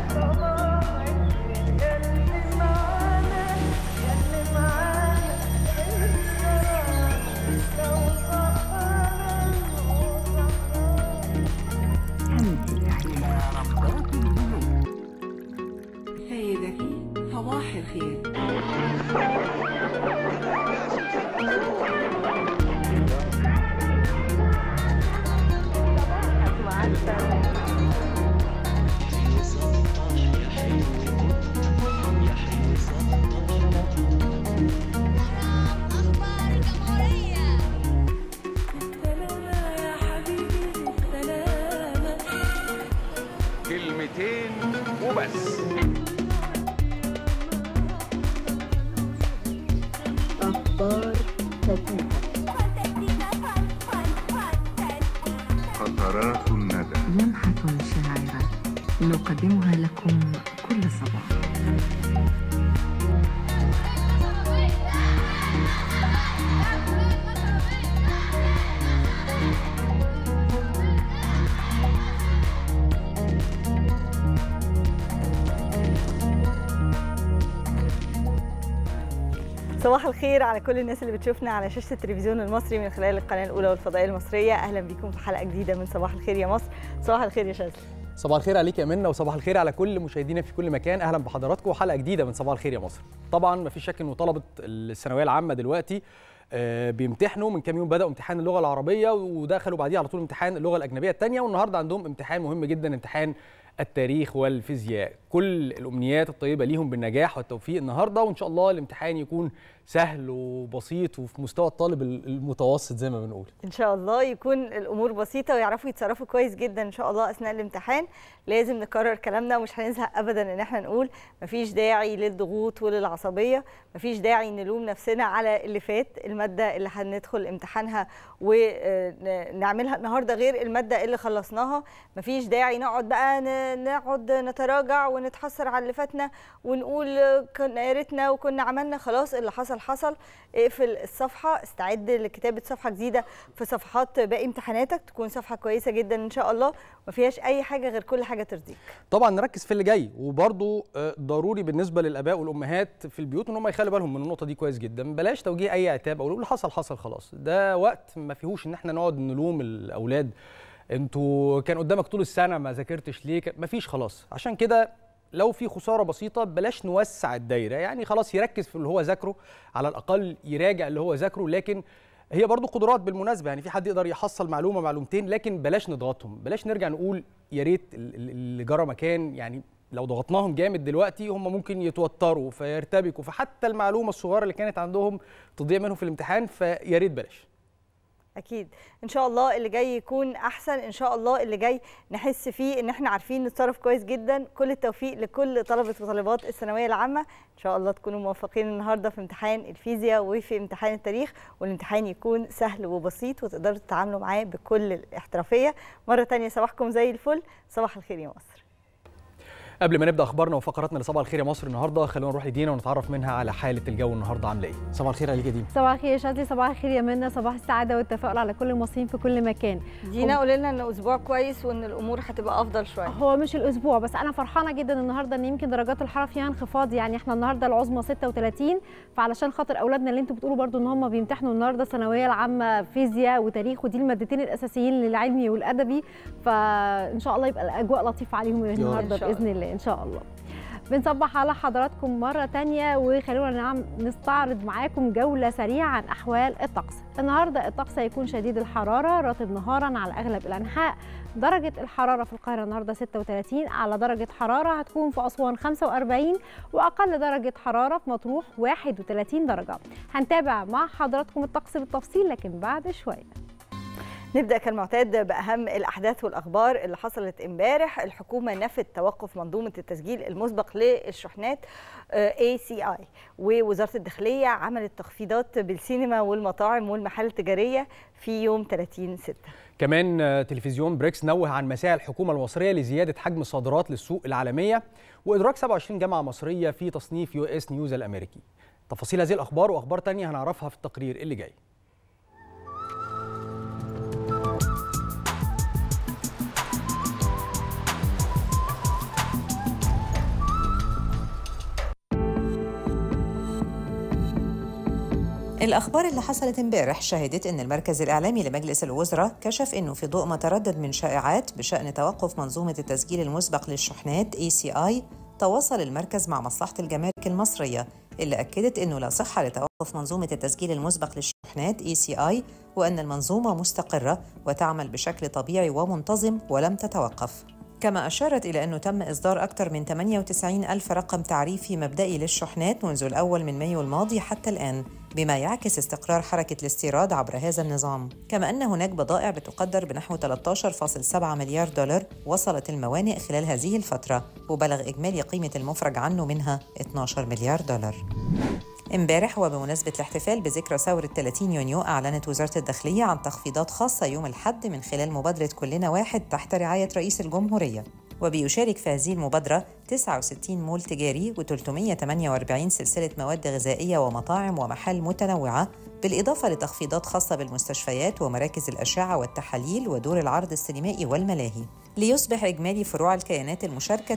سيدتي صباح الخير أخبار الجمهورية كلمتين وبس قطرات الندى لمحة شاعرة نقدمها لكم كل صباح صباح الخير على كل الناس اللي بتشوفنا على شاشة التلفزيون المصري من خلال القناة الأولى والفضائية المصرية أهلا بكم في حلقة جديدة من صباح الخير يا مصر صباح الخير يا شاذلي صباح الخير عليك يا منى وصباح الخير على كل مشاهدينا في كل مكان اهلا بحضراتكم وحلقه جديده من صباح الخير يا مصر طبعا ما فيش شك انه طلبه الثانويه العامه دلوقتي آه، بيمتحنوا من كام يوم بداوا امتحان اللغه العربيه ودخلوا بعديها على طول امتحان اللغه الاجنبيه الثانيه والنهارده عندهم امتحان مهم جدا امتحان التاريخ والفيزياء كل الامنيات الطيبه ليهم بالنجاح والتوفيق النهارده وان شاء الله الامتحان يكون سهل وبسيط وفي مستوى الطالب المتوسط زي ما بنقول إن شاء الله يكون الأمور بسيطة ويعرفوا يتصرفوا كويس جدا إن شاء الله أثناء الامتحان لازم نكرر كلامنا ومش هنزهق أبدا إن احنا نقول مفيش داعي للضغوط وللعصبية مفيش داعي نلوم نفسنا على اللي فات المادة اللي هندخل امتحانها ونعملها النهاردة غير المادة اللي خلصناها مفيش داعي نقعد بقى ن- نقعد نتراجع ونتحسر على اللي فاتنا ونقول كنا يا ريتنا وكنا عملنا خلاص اللي حصل حصل اقفل الصفحة استعد لكتابة صفحة جديدة في صفحات باقي امتحاناتك تكون صفحة كويسة جدا إن شاء الله ما فيهاش أي حاجة غير كل حاجة ترضيك طبعا نركز في اللي جاي وبرضه آه، ضروري بالنسبه للاباء والامهات في البيوت ان هم يخلوا بالهم من النقطه دي كويس جدا بلاش توجيه اي عتاب او اللي حصل حصل خلاص ده وقت ما فيهوش ان احنا نقعد نلوم الاولاد انتوا كان قدامك طول السنه ما ذاكرتش ليه ما فيش خلاص عشان كده لو في خساره بسيطه بلاش نوسع الدايره يعني خلاص يركز في اللي هو ذاكره على الاقل يراجع اللي هو ذاكره لكن هي برضو قدرات بالمناسبه يعني في حد يقدر يحصل معلومه معلومتين لكن بلاش نضغطهم بلاش نرجع نقول يا ريت ال- ال- اللي جرى مكان يعني لو ضغطناهم جامد دلوقتي هم ممكن يتوتروا فيرتبكوا فحتى المعلومه الصغيره اللي كانت عندهم تضيع منهم في الامتحان فيا ريت بلاش اكيد ان شاء الله اللي جاي يكون احسن ان شاء الله اللي جاي نحس فيه ان احنا عارفين نتصرف كويس جدا كل التوفيق لكل طلبه وطالبات الثانويه العامه ان شاء الله تكونوا موفقين النهارده في امتحان الفيزياء وفي امتحان التاريخ والامتحان يكون سهل وبسيط وتقدروا تتعاملوا معاه بكل الاحترافيه مره تانية صباحكم زي الفل صباح الخير يا مصر قبل ما نبدا اخبارنا وفقراتنا لصباح الخير يا مصر النهارده خلونا نروح لدينا ونتعرف منها على حاله الجو النهارده عامله ايه صباح الخير عليك يا دينا صباح الخير يا شاذلي صباح الخير يا منى صباح السعاده والتفاؤل على كل المصريين في كل مكان دينا قولي لنا ان اسبوع كويس وان الامور هتبقى افضل شويه هو مش الاسبوع بس انا فرحانه جدا النهارده ان يمكن درجات الحراره فيها انخفاض يعني احنا النهارده العظمى 36 فعلشان خاطر اولادنا اللي انتوا بتقولوا برضو ان هم بيمتحنوا النهارده الثانويه العامه فيزياء وتاريخ ودي المادتين الاساسيين للعلمي والادبي فان شاء الله يبقى الاجواء لطيفه عليهم النهارده إن شاء باذن الله ان شاء الله بنصبح على حضراتكم مرة تانية وخلونا نعم نستعرض معاكم جولة سريعة عن أحوال الطقس النهاردة الطقس هيكون شديد الحرارة رطب نهارا على أغلب الأنحاء درجة الحرارة في القاهرة النهاردة 36 على درجة حرارة هتكون في أسوان 45 وأقل درجة حرارة في مطروح 31 درجة هنتابع مع حضراتكم الطقس بالتفصيل لكن بعد شوية نبدا كالمعتاد باهم الاحداث والاخبار اللي حصلت امبارح الحكومه نفت توقف منظومه التسجيل المسبق للشحنات اي سي اي ووزاره الداخليه عملت تخفيضات بالسينما والمطاعم والمحال التجاريه في يوم 30 6 كمان آه، تلفزيون بريكس نوه عن مساعي الحكومه المصريه لزياده حجم الصادرات للسوق العالميه وادراك 27 جامعه مصريه في تصنيف يو اس نيوز الامريكي تفاصيل هذه الاخبار واخبار تانية هنعرفها في التقرير اللي جاي الأخبار اللي حصلت امبارح شهدت أن المركز الإعلامي لمجلس الوزراء كشف أنه في ضوء ما تردد من شائعات بشأن توقف منظومة التسجيل المسبق للشحنات ACI تواصل المركز مع مصلحة الجمارك المصرية اللي أكدت أنه لا صحة لتوقف منظومة التسجيل المسبق للشحنات ACI وأن المنظومة مستقرة وتعمل بشكل طبيعي ومنتظم ولم تتوقف كما أشارت إلى أنه تم إصدار أكثر من 98 ألف رقم تعريفي مبدئي للشحنات منذ الأول من مايو الماضي حتى الآن بما يعكس استقرار حركة الاستيراد عبر هذا النظام كما أن هناك بضائع بتقدر بنحو 13.7 مليار دولار وصلت الموانئ خلال هذه الفترة وبلغ إجمالي قيمة المفرج عنه منها 12 مليار دولار امبارح وبمناسبة الاحتفال بذكرى ثورة 30 يونيو أعلنت وزارة الداخلية عن تخفيضات خاصة يوم الحد من خلال مبادرة كلنا واحد تحت رعاية رئيس الجمهورية وبيشارك في هذه المبادرة 69 مول تجاري و348 سلسلة مواد غذائية ومطاعم ومحال متنوعة بالإضافة لتخفيضات خاصة بالمستشفيات ومراكز الأشعة والتحاليل ودور العرض السينمائي والملاهي ليصبح إجمالي فروع الكيانات المشاركة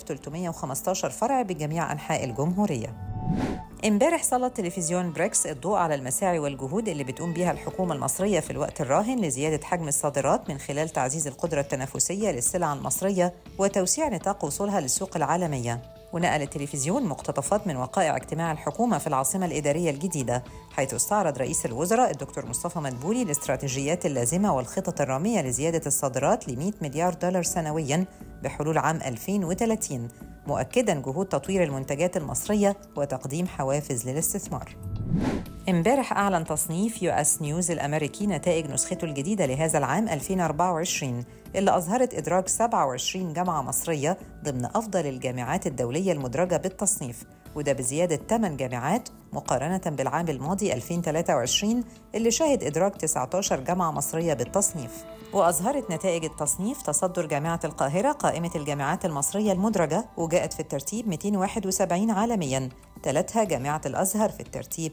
3315 فرع بجميع أنحاء الجمهورية امبارح سلط تلفزيون بريكس الضوء على المساعي والجهود اللي بتقوم بها الحكومة المصرية في الوقت الراهن لزيادة حجم الصادرات من خلال تعزيز القدرة التنافسية للسلع المصرية وتوسيع نطاق وصولها للسوق العالمية ونقل التلفزيون مقتطفات من وقائع اجتماع الحكومة في العاصمة الإدارية الجديدة حيث استعرض رئيس الوزراء الدكتور مصطفى مدبولي الاستراتيجيات اللازمة والخطط الرامية لزيادة الصادرات ل 100 مليار دولار سنوياً بحلول عام 2030 مؤكدا جهود تطوير المنتجات المصرية وتقديم حوافز للاستثمار امبارح أعلن تصنيف يو اس نيوز الأمريكي نتائج نسخته الجديدة لهذا العام 2024 اللي أظهرت إدراج 27 جامعة مصرية ضمن أفضل الجامعات الدولية المدرجة بالتصنيف وده بزيادة 8 جامعات مقارنة بالعام الماضي 2023 اللي شهد إدراج 19 جامعة مصرية بالتصنيف وأظهرت نتائج التصنيف تصدر جامعة القاهرة قائمة الجامعات المصرية المدرجة وجاءت في الترتيب 271 عالمياً تلتها جامعة الأزهر في الترتيب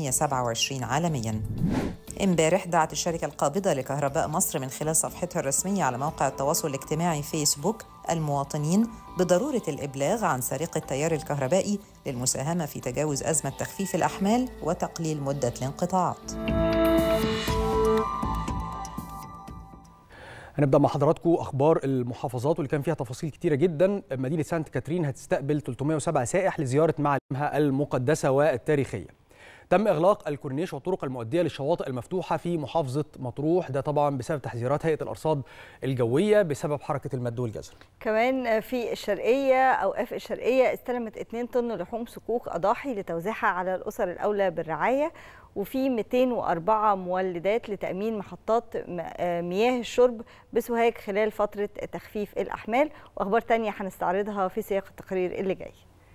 327 عالمياً امبارح دعت الشركة القابضة لكهرباء مصر من خلال صفحتها الرسمية على موقع التواصل الاجتماعي فيسبوك المواطنين بضرورة الإبلاغ عن سرقة التيار الكهربائي للمساهمة في تجاوز أزمة تخفيف الأحمال وتقليل مدة الانقطاعات. هنبدا مع حضراتكم اخبار المحافظات واللي كان فيها تفاصيل كتيره جدا مدينه سانت كاترين هتستقبل 307 سائح لزياره معالمها المقدسه والتاريخيه تم اغلاق الكورنيش والطرق المؤديه للشواطئ المفتوحه في محافظه مطروح ده طبعا بسبب تحذيرات هيئه الارصاد الجويه بسبب حركه المد والجزر كمان في الشرقيه اوقاف الشرقيه استلمت 2 طن لحوم صكوك اضاحي لتوزيعها على الاسر الاولى بالرعايه وفي 204 مولدات لتامين محطات مياه الشرب بسوهاج خلال فتره تخفيف الاحمال واخبار تانية هنستعرضها في سياق التقرير اللي جاي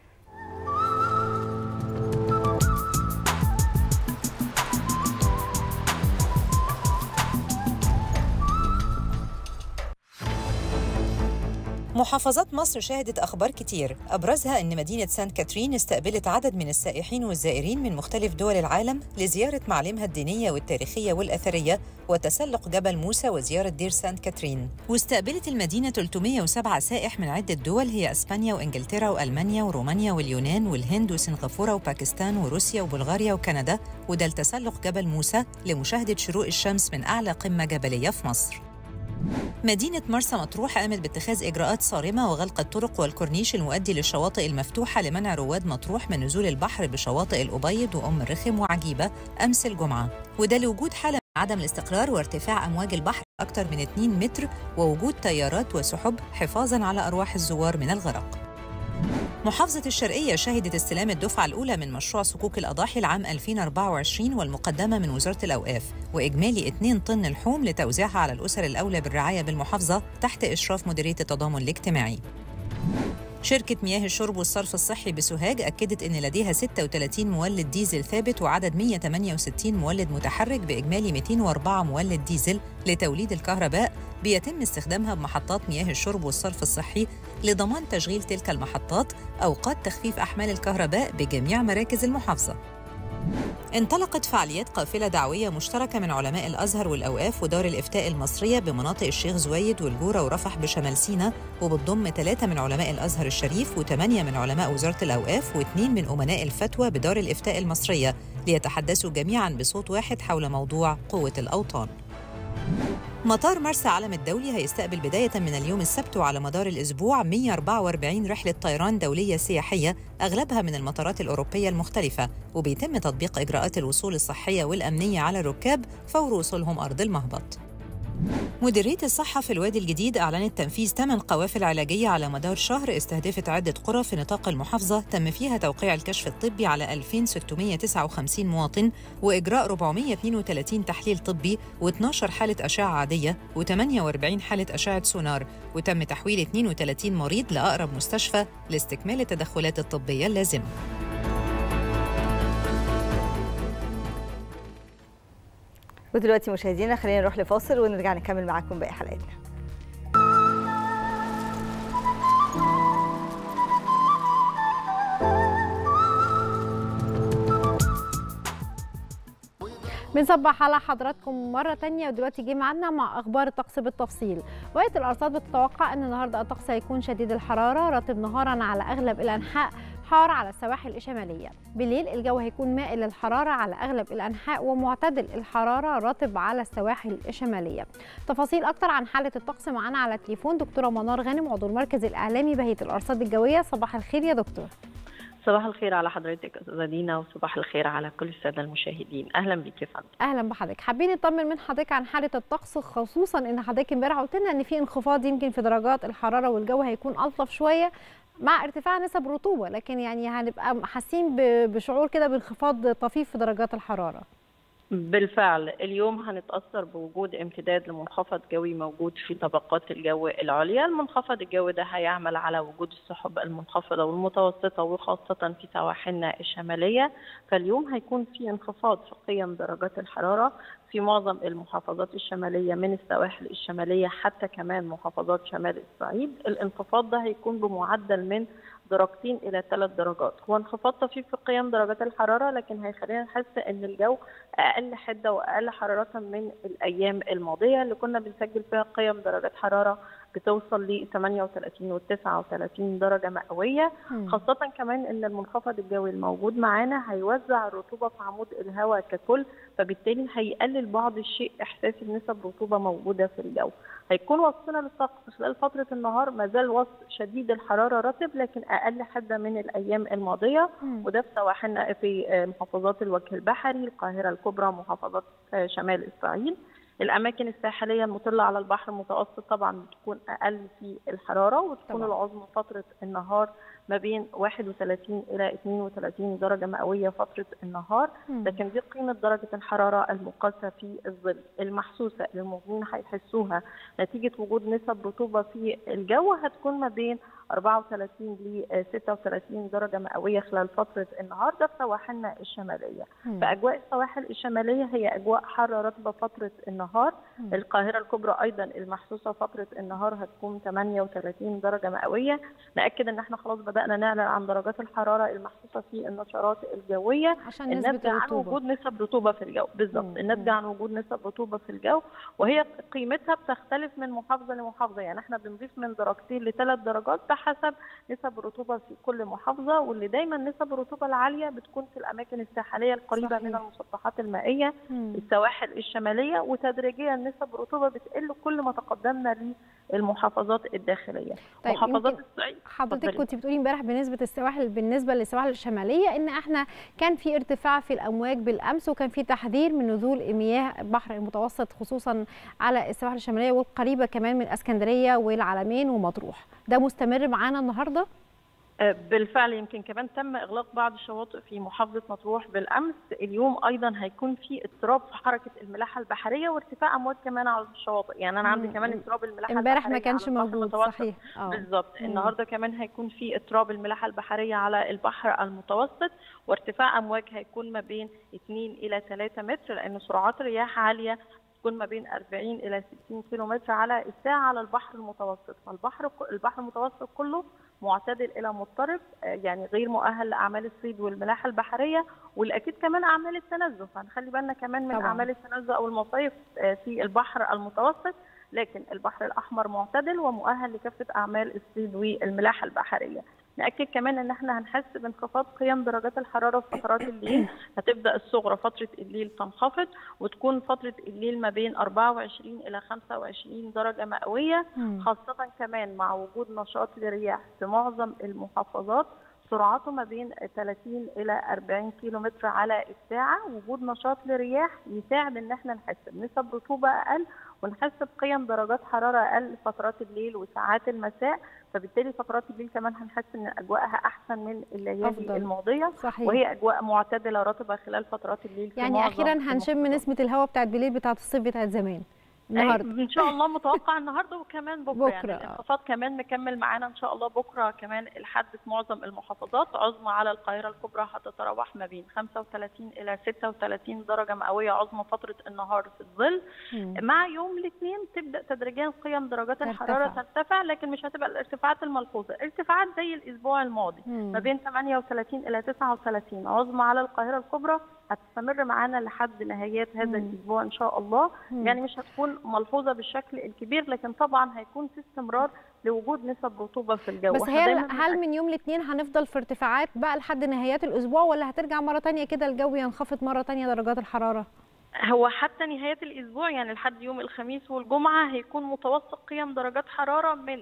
محافظات مصر شهدت أخبار كتير أبرزها أن مدينة سانت كاترين استقبلت عدد من السائحين والزائرين من مختلف دول العالم لزيارة معالمها الدينية والتاريخية والأثرية وتسلق جبل موسى وزيارة دير سانت كاترين واستقبلت المدينة 307 سائح من عدة دول هي أسبانيا وإنجلترا وألمانيا ورومانيا واليونان والهند وسنغافورة وباكستان وروسيا وبلغاريا وكندا وده لتسلق جبل موسى لمشاهدة شروق الشمس من أعلى قمة جبلية في مصر مدينة مرسى مطروح قامت باتخاذ إجراءات صارمة وغلق الطرق والكورنيش المؤدي للشواطئ المفتوحة لمنع رواد مطروح من نزول البحر بشواطئ الأبيض وأم الرخم وعجيبة أمس الجمعة وده لوجود حالة عدم الاستقرار وارتفاع أمواج البحر أكثر من 2 متر ووجود تيارات وسحب حفاظاً على أرواح الزوار من الغرق محافظة الشرقية شهدت استلام الدفعة الأولى من مشروع صكوك الأضاحي العام 2024 والمقدمة من وزارة الأوقاف وإجمالي 2 طن لحوم لتوزيعها على الأسر الأولى بالرعاية بالمحافظة تحت إشراف مديرية التضامن الاجتماعي شركة مياه الشرب والصرف الصحي بسوهاج أكدت أن لديها 36 مولد ديزل ثابت وعدد 168 مولد متحرك بإجمالي 204 مولد ديزل لتوليد الكهرباء بيتم استخدامها بمحطات مياه الشرب والصرف الصحي لضمان تشغيل تلك المحطات أوقات تخفيف أحمال الكهرباء بجميع مراكز المحافظة. انطلقت فعاليات قافلة دعوية مشتركة من علماء الأزهر والأوقاف ودار الإفتاء المصرية بمناطق الشيخ زويد والجورة ورفح بشمال سينا وبتضم ثلاثة من علماء الأزهر الشريف وثمانية من علماء وزارة الأوقاف واثنين من أمناء الفتوى بدار الإفتاء المصرية ليتحدثوا جميعا بصوت واحد حول موضوع قوة الأوطان مطار مرسى علم الدولي هيستقبل بداية من اليوم السبت وعلى مدار الأسبوع 144 رحلة طيران دولية سياحية أغلبها من المطارات الأوروبية المختلفة وبيتم تطبيق إجراءات الوصول الصحية والأمنية على الركاب فور وصولهم أرض المهبط مديرية الصحة في الوادي الجديد أعلنت تنفيذ 8 قوافل علاجية على مدار شهر استهدفت عدة قرى في نطاق المحافظة تم فيها توقيع الكشف الطبي على 2659 مواطن وإجراء 432 تحليل طبي و12 حالة أشعة عادية و48 حالة أشعة سونار وتم تحويل 32 مريض لأقرب مستشفى لاستكمال التدخلات الطبية اللازمة ودلوقتي مشاهدينا خلينا نروح لفاصل ونرجع نكمل معاكم باقي حلقتنا بنصبح على حضراتكم مرة تانية ودلوقتي جه معانا مع أخبار الطقس بالتفصيل وقت الأرصاد بتتوقع أن النهاردة الطقس هيكون شديد الحرارة رطب نهارا على أغلب الأنحاء حار على السواحل الشمالية بالليل الجو هيكون مائل للحرارة على أغلب الأنحاء ومعتدل الحرارة رطب على السواحل الشمالية تفاصيل أكتر عن حالة الطقس معانا على التليفون دكتورة منار غانم عضو المركز الإعلامي بهيئة الأرصاد الجوية صباح الخير يا دكتور صباح الخير على حضرتك استاذه دينا وصباح الخير على كل الساده المشاهدين اهلا بيك يا فندم اهلا بحضرتك حابين نطمن من حضرتك عن حاله الطقس خصوصا ان حضرتك امبارح قلت لنا ان في انخفاض يمكن في درجات الحراره والجو هيكون الطف شويه مع ارتفاع نسب رطوبه لكن يعني هنبقى حاسين بشعور كده بانخفاض طفيف في درجات الحراره بالفعل اليوم هنتأثر بوجود امتداد لمنخفض جوي موجود في طبقات الجو العليا المنخفض الجوي ده هيعمل على وجود السحب المنخفضة والمتوسطة وخاصة في سواحلنا الشمالية فاليوم هيكون في انخفاض في قيم درجات الحرارة في معظم المحافظات الشمالية من السواحل الشمالية حتى كمان محافظات شمال الصعيد الانخفاض ده هيكون بمعدل من درجتين الى ثلاث درجات هو انخفاض طفيف في قيم درجات الحراره لكن هيخلينا نحس ان الجو اقل حده واقل حراره من الايام الماضيه اللي كنا بنسجل فيها قيم درجات حراره بتوصل ل 38 و 39 درجه مئويه خاصه كمان ان المنخفض الجوي الموجود معانا هيوزع الرطوبه في عمود الهواء ككل فبالتالي هيقلل بعض الشيء احساس بنسب رطوبه موجوده في الجو هيكون وصفنا للطقس خلال فتره النهار ما زال وصف شديد الحراره رطب لكن اقل حده من الايام الماضيه وده في سواحلنا في محافظات الوجه البحري القاهره الكبرى محافظات شمال الصعيد الاماكن الساحليه المطله على البحر المتوسط طبعا بتكون اقل في الحراره وتكون طبعا. العظمى فتره النهار ما بين 31 الى 32 درجه مئويه فتره النهار لكن دي قيمه درجه الحراره المقاسه في الظل المحسوسه اللي المواطنين هيحسوها نتيجه وجود نسب رطوبه في الجو هتكون ما بين 34 ل 36 درجه مئويه خلال فتره النهار ده في سواحلنا الشماليه فاجواء السواحل الشماليه هي اجواء حاره رطبه فتره النهار مم. القاهره الكبرى ايضا المحسوسه فتره النهار هتكون 38 درجه مئويه ناكد ان احنا خلاص بدانا نعلن عن درجات الحراره المحسوسه في النشرات الجويه عشان الناتجه عن وجود نسب رطوبه في الجو بالظبط الناتجه عن وجود نسب رطوبه في الجو وهي قيمتها بتختلف من محافظه لمحافظه يعني احنا بنضيف من درجتين لثلاث درجات بحسب نسب الرطوبه في كل محافظه واللي دايما نسب الرطوبه العاليه بتكون في الاماكن الساحليه القريبه صحيح. من المسطحات المائيه مم. السواحل الشماليه وتدريجيا نسب الرطوبه بتقل كل ما تقدمنا للمحافظات الداخليه طيب محافظات الصعيد حضرتك كنت بتقولي امبارح بالنسبه السواحل بالنسبه للسواحل الشماليه ان احنا كان في ارتفاع في الامواج بالامس وكان في تحذير من نزول مياه البحر المتوسط خصوصا على السواحل الشماليه والقريبه كمان من اسكندريه والعلمين ومطروح ده مستمر معانا النهارده بالفعل يمكن كمان تم اغلاق بعض الشواطئ في محافظه مطروح بالامس اليوم ايضا هيكون في اضطراب في حركه الملاحه البحريه وارتفاع امواج كمان على الشواطئ يعني انا عندي كمان اضطراب الملاحه امبارح ما كانش موجود صحيح بالظبط النهارده كمان هيكون في اضطراب الملاحه البحريه على البحر المتوسط وارتفاع امواج هيكون ما بين 2 الى 3 متر لان سرعات الرياح عاليه تكون ما بين 40 الى 60 كيلو متر على الساعه على البحر المتوسط فالبحر البحر المتوسط كله معتدل الى مضطرب آه، يعني غير مؤهل لاعمال الصيد والملاحه البحريه والاكيد كمان اعمال التنزه فنخلي بالنا كمان من طبعاً. اعمال التنزه او المصايف آه، في البحر المتوسط لكن البحر الاحمر معتدل ومؤهل لكافه اعمال الصيد والملاحه البحريه ناكد كمان ان احنا هنحس بانخفاض قيم درجات الحراره في فترات الليل هتبدا الصغرى فتره الليل تنخفض وتكون فتره الليل ما بين 24 الى 25 درجه مئويه مم. خاصه كمان مع وجود نشاط لرياح في معظم المحافظات سرعته ما بين 30 الى 40 كيلو متر على الساعه وجود نشاط لرياح يساعد ان احنا نحس بنسب رطوبه اقل ونحس بقيم درجات حراره اقل فترات الليل وساعات المساء فبالتالي فترات الليل كمان هنحس ان اجواءها احسن من الليالي أفضل. الماضيه صحيح وهي اجواء معتدله رطبه خلال فترات الليل في يعني معظم اخيرا هنشم المحافظات. نسمه الهواء بتاعت بالليل بتاعت الصيف بتاعت زمان النهارده ان شاء الله متوقع النهارده وكمان بكره, بكرة، يعني آه. الانخفاض كمان مكمل معانا ان شاء الله بكره كمان لحد في معظم المحافظات عظمى على القاهره الكبرى هتتراوح ما بين 35 الى 36 درجه مئويه عظمى فتره النهار في الظل مم. مع يوم الاثنين تبدا تدريجيا قيم درجات الحراره ترتفع. ترتفع لكن مش هتبقى الارتفاعات الملحوظه ارتفاعات زي الاسبوع الماضي مم. ما بين 38 الى 39 عظمى على القاهره الكبرى هتستمر معانا لحد نهايات هذا مم. الاسبوع ان شاء الله مم. يعني مش هتكون ملحوظه بالشكل الكبير لكن طبعا هيكون في استمرار لوجود نسب رطوبه في الجو بس إحنا هي دايماً هل من يوم الاثنين هنفضل في ارتفاعات بقى لحد نهايات الاسبوع ولا هترجع مره تانية كده الجو ينخفض مره تانية درجات الحراره هو حتى نهاية الأسبوع يعني لحد يوم الخميس والجمعة هيكون متوسط قيم درجات حرارة من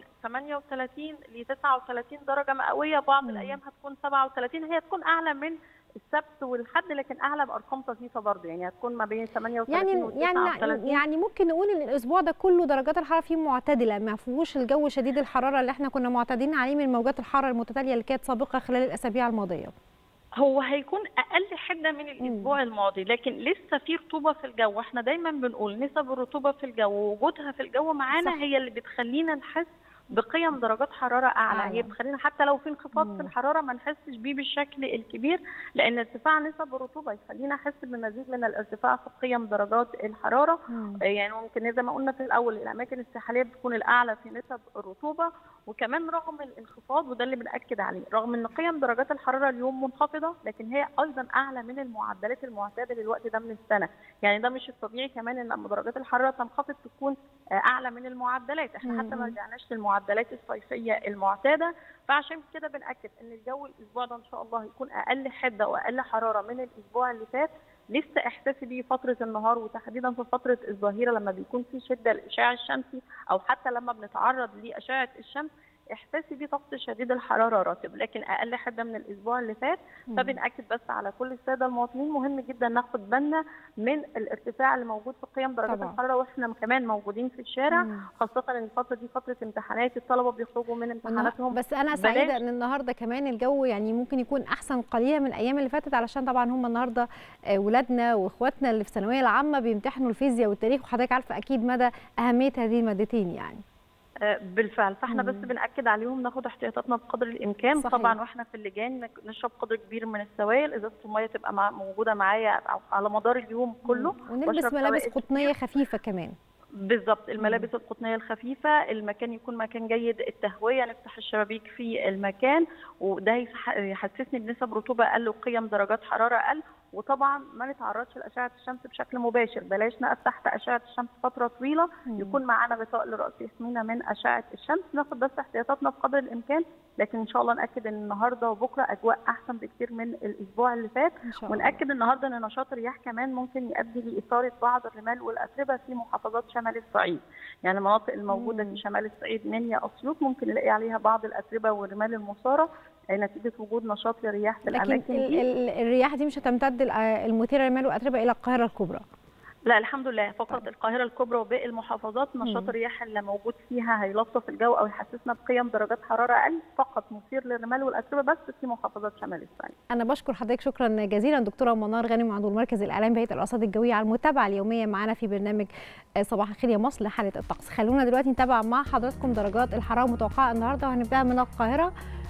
38 ل 39 درجة مئوية بعض مم. الأيام هتكون 37 هي تكون أعلى من السبت والحد لكن أعلى بأرقام طفيفة برضه يعني هتكون ما بين 38 يعني و يعني 39 يعني ممكن نقول ان الاسبوع ده كله درجات الحراره فيه معتدله ما فيهوش الجو شديد الحراره اللي احنا كنا معتادين عليه من موجات الحراره المتتاليه اللي كانت سابقه خلال الاسابيع الماضيه هو هيكون اقل حده من الاسبوع الماضي لكن لسه في رطوبه في الجو احنا دايما بنقول نسب الرطوبه في الجو ووجودها في الجو معانا صح. هي اللي بتخلينا نحس بقيم درجات حراره اعلى, أعلى. هي بتخلينا حتى لو في انخفاض مم. في الحراره ما نحسش بيه بالشكل الكبير لان ارتفاع نسب الرطوبه يخلينا نحس بمزيد من الارتفاع في قيم درجات الحراره مم. يعني ممكن زي ما قلنا في الاول الاماكن الساحليه بتكون الاعلى في نسب الرطوبه وكمان رغم الانخفاض وده اللي بناكد عليه رغم ان قيم درجات الحراره اليوم منخفضه لكن هي ايضا اعلى من المعدلات المعتاده للوقت ده من السنه يعني ده مش الطبيعي كمان ان لما درجات الحراره تنخفض تكون آه، اعلى من المعدلات احنا حتى ما مم. رجعناش للمعدلات الصيفيه المعتاده فعشان كده بناكد ان الجو الاسبوع ده ان شاء الله هيكون اقل حده واقل حراره من الاسبوع اللي فات لسه احساسي بيه فتره النهار وتحديدا في فتره الظهيره لما بيكون في شده الاشعاع الشمسي او حتى لما بنتعرض لاشعه الشمس احساسي بيه طقس شديد الحراره راتب لكن اقل حده من الاسبوع اللي فات مم. فبنأكد بس على كل الساده المواطنين مهم جدا ناخد بالنا من الارتفاع اللي موجود في قيم درجات طبعا. الحراره واحنا كمان موجودين في الشارع مم. خاصه ان الفتره دي فتره امتحانات الطلبه بيخرجوا من امتحاناتهم بس انا بلاش. سعيده ان النهارده كمان الجو يعني ممكن يكون احسن قليلا من الايام اللي فاتت علشان طبعا هم النهارده آه، ولادنا واخواتنا اللي في الثانويه العامه بيمتحنوا الفيزياء والتاريخ وحضرتك عارفه اكيد مدى اهميه هذه المادتين يعني آه، بالفعل فاحنا مم. بس بنأكد عليهم ناخد احتياطاتنا بقدر الامكان صحيح. طبعا واحنا في اللجان نك- نشرب قدر كبير من السوائل ازازه الميه تبقى مع موجوده معايا أو- على مدار اليوم كله ونلبس وأشرب ملابس سوائل قطنيه خفيفه كمان بالظبط الملابس القطنيه الخفيفه المكان يكون مكان جيد التهويه نفتح الشبابيك في المكان وده يح- يحسسني بنسب رطوبه اقل وقيم درجات حراره اقل وطبعا ما نتعرضش لاشعه الشمس بشكل مباشر بلاش نقف تحت اشعه الشمس فتره طويله مم. يكون معانا غطاء للراس يحمينا من اشعه الشمس ناخد بس احتياطاتنا بقدر الامكان لكن ان شاء الله ناكد ان النهارده وبكره اجواء احسن بكتير من الاسبوع اللي فات ان شاء الله ونأكد النهارده ان نشاط الرياح كمان ممكن يؤدي لاثاره بعض الرمال والاتربه في محافظات شمال الصعيد، يعني المناطق الموجوده مم. في شمال الصعيد منيا اسيوط ممكن نلاقي عليها بعض الاتربه والرمال المثاره آه، نتيجه وجود نشاط للرياح في لكن الاماكن ال- دي ال- الرياح دي مش هتمتد ال- آه، المثيره للمال والاتربه الى القاهره الكبرى لا الحمد لله فقط طيب. القاهره الكبرى وباقي المحافظات نشاط مم. الرياح اللي موجود فيها هيلطف الجو او يحسسنا بقيم درجات حراره اقل فقط مثير للرمال والاتربه بس في محافظات شمال الصعيد. انا بشكر حضرتك شكرا جزيلا دكتوره منار غانم عضو المركز الاعلامي بهيئه الارصاد الجويه على المتابعه اليوميه معنا في برنامج آه، صباح الخير يا مصر لحاله الطقس خلونا دلوقتي نتابع مع حضراتكم درجات الحراره المتوقعه النهارده وهنبداها من القاهره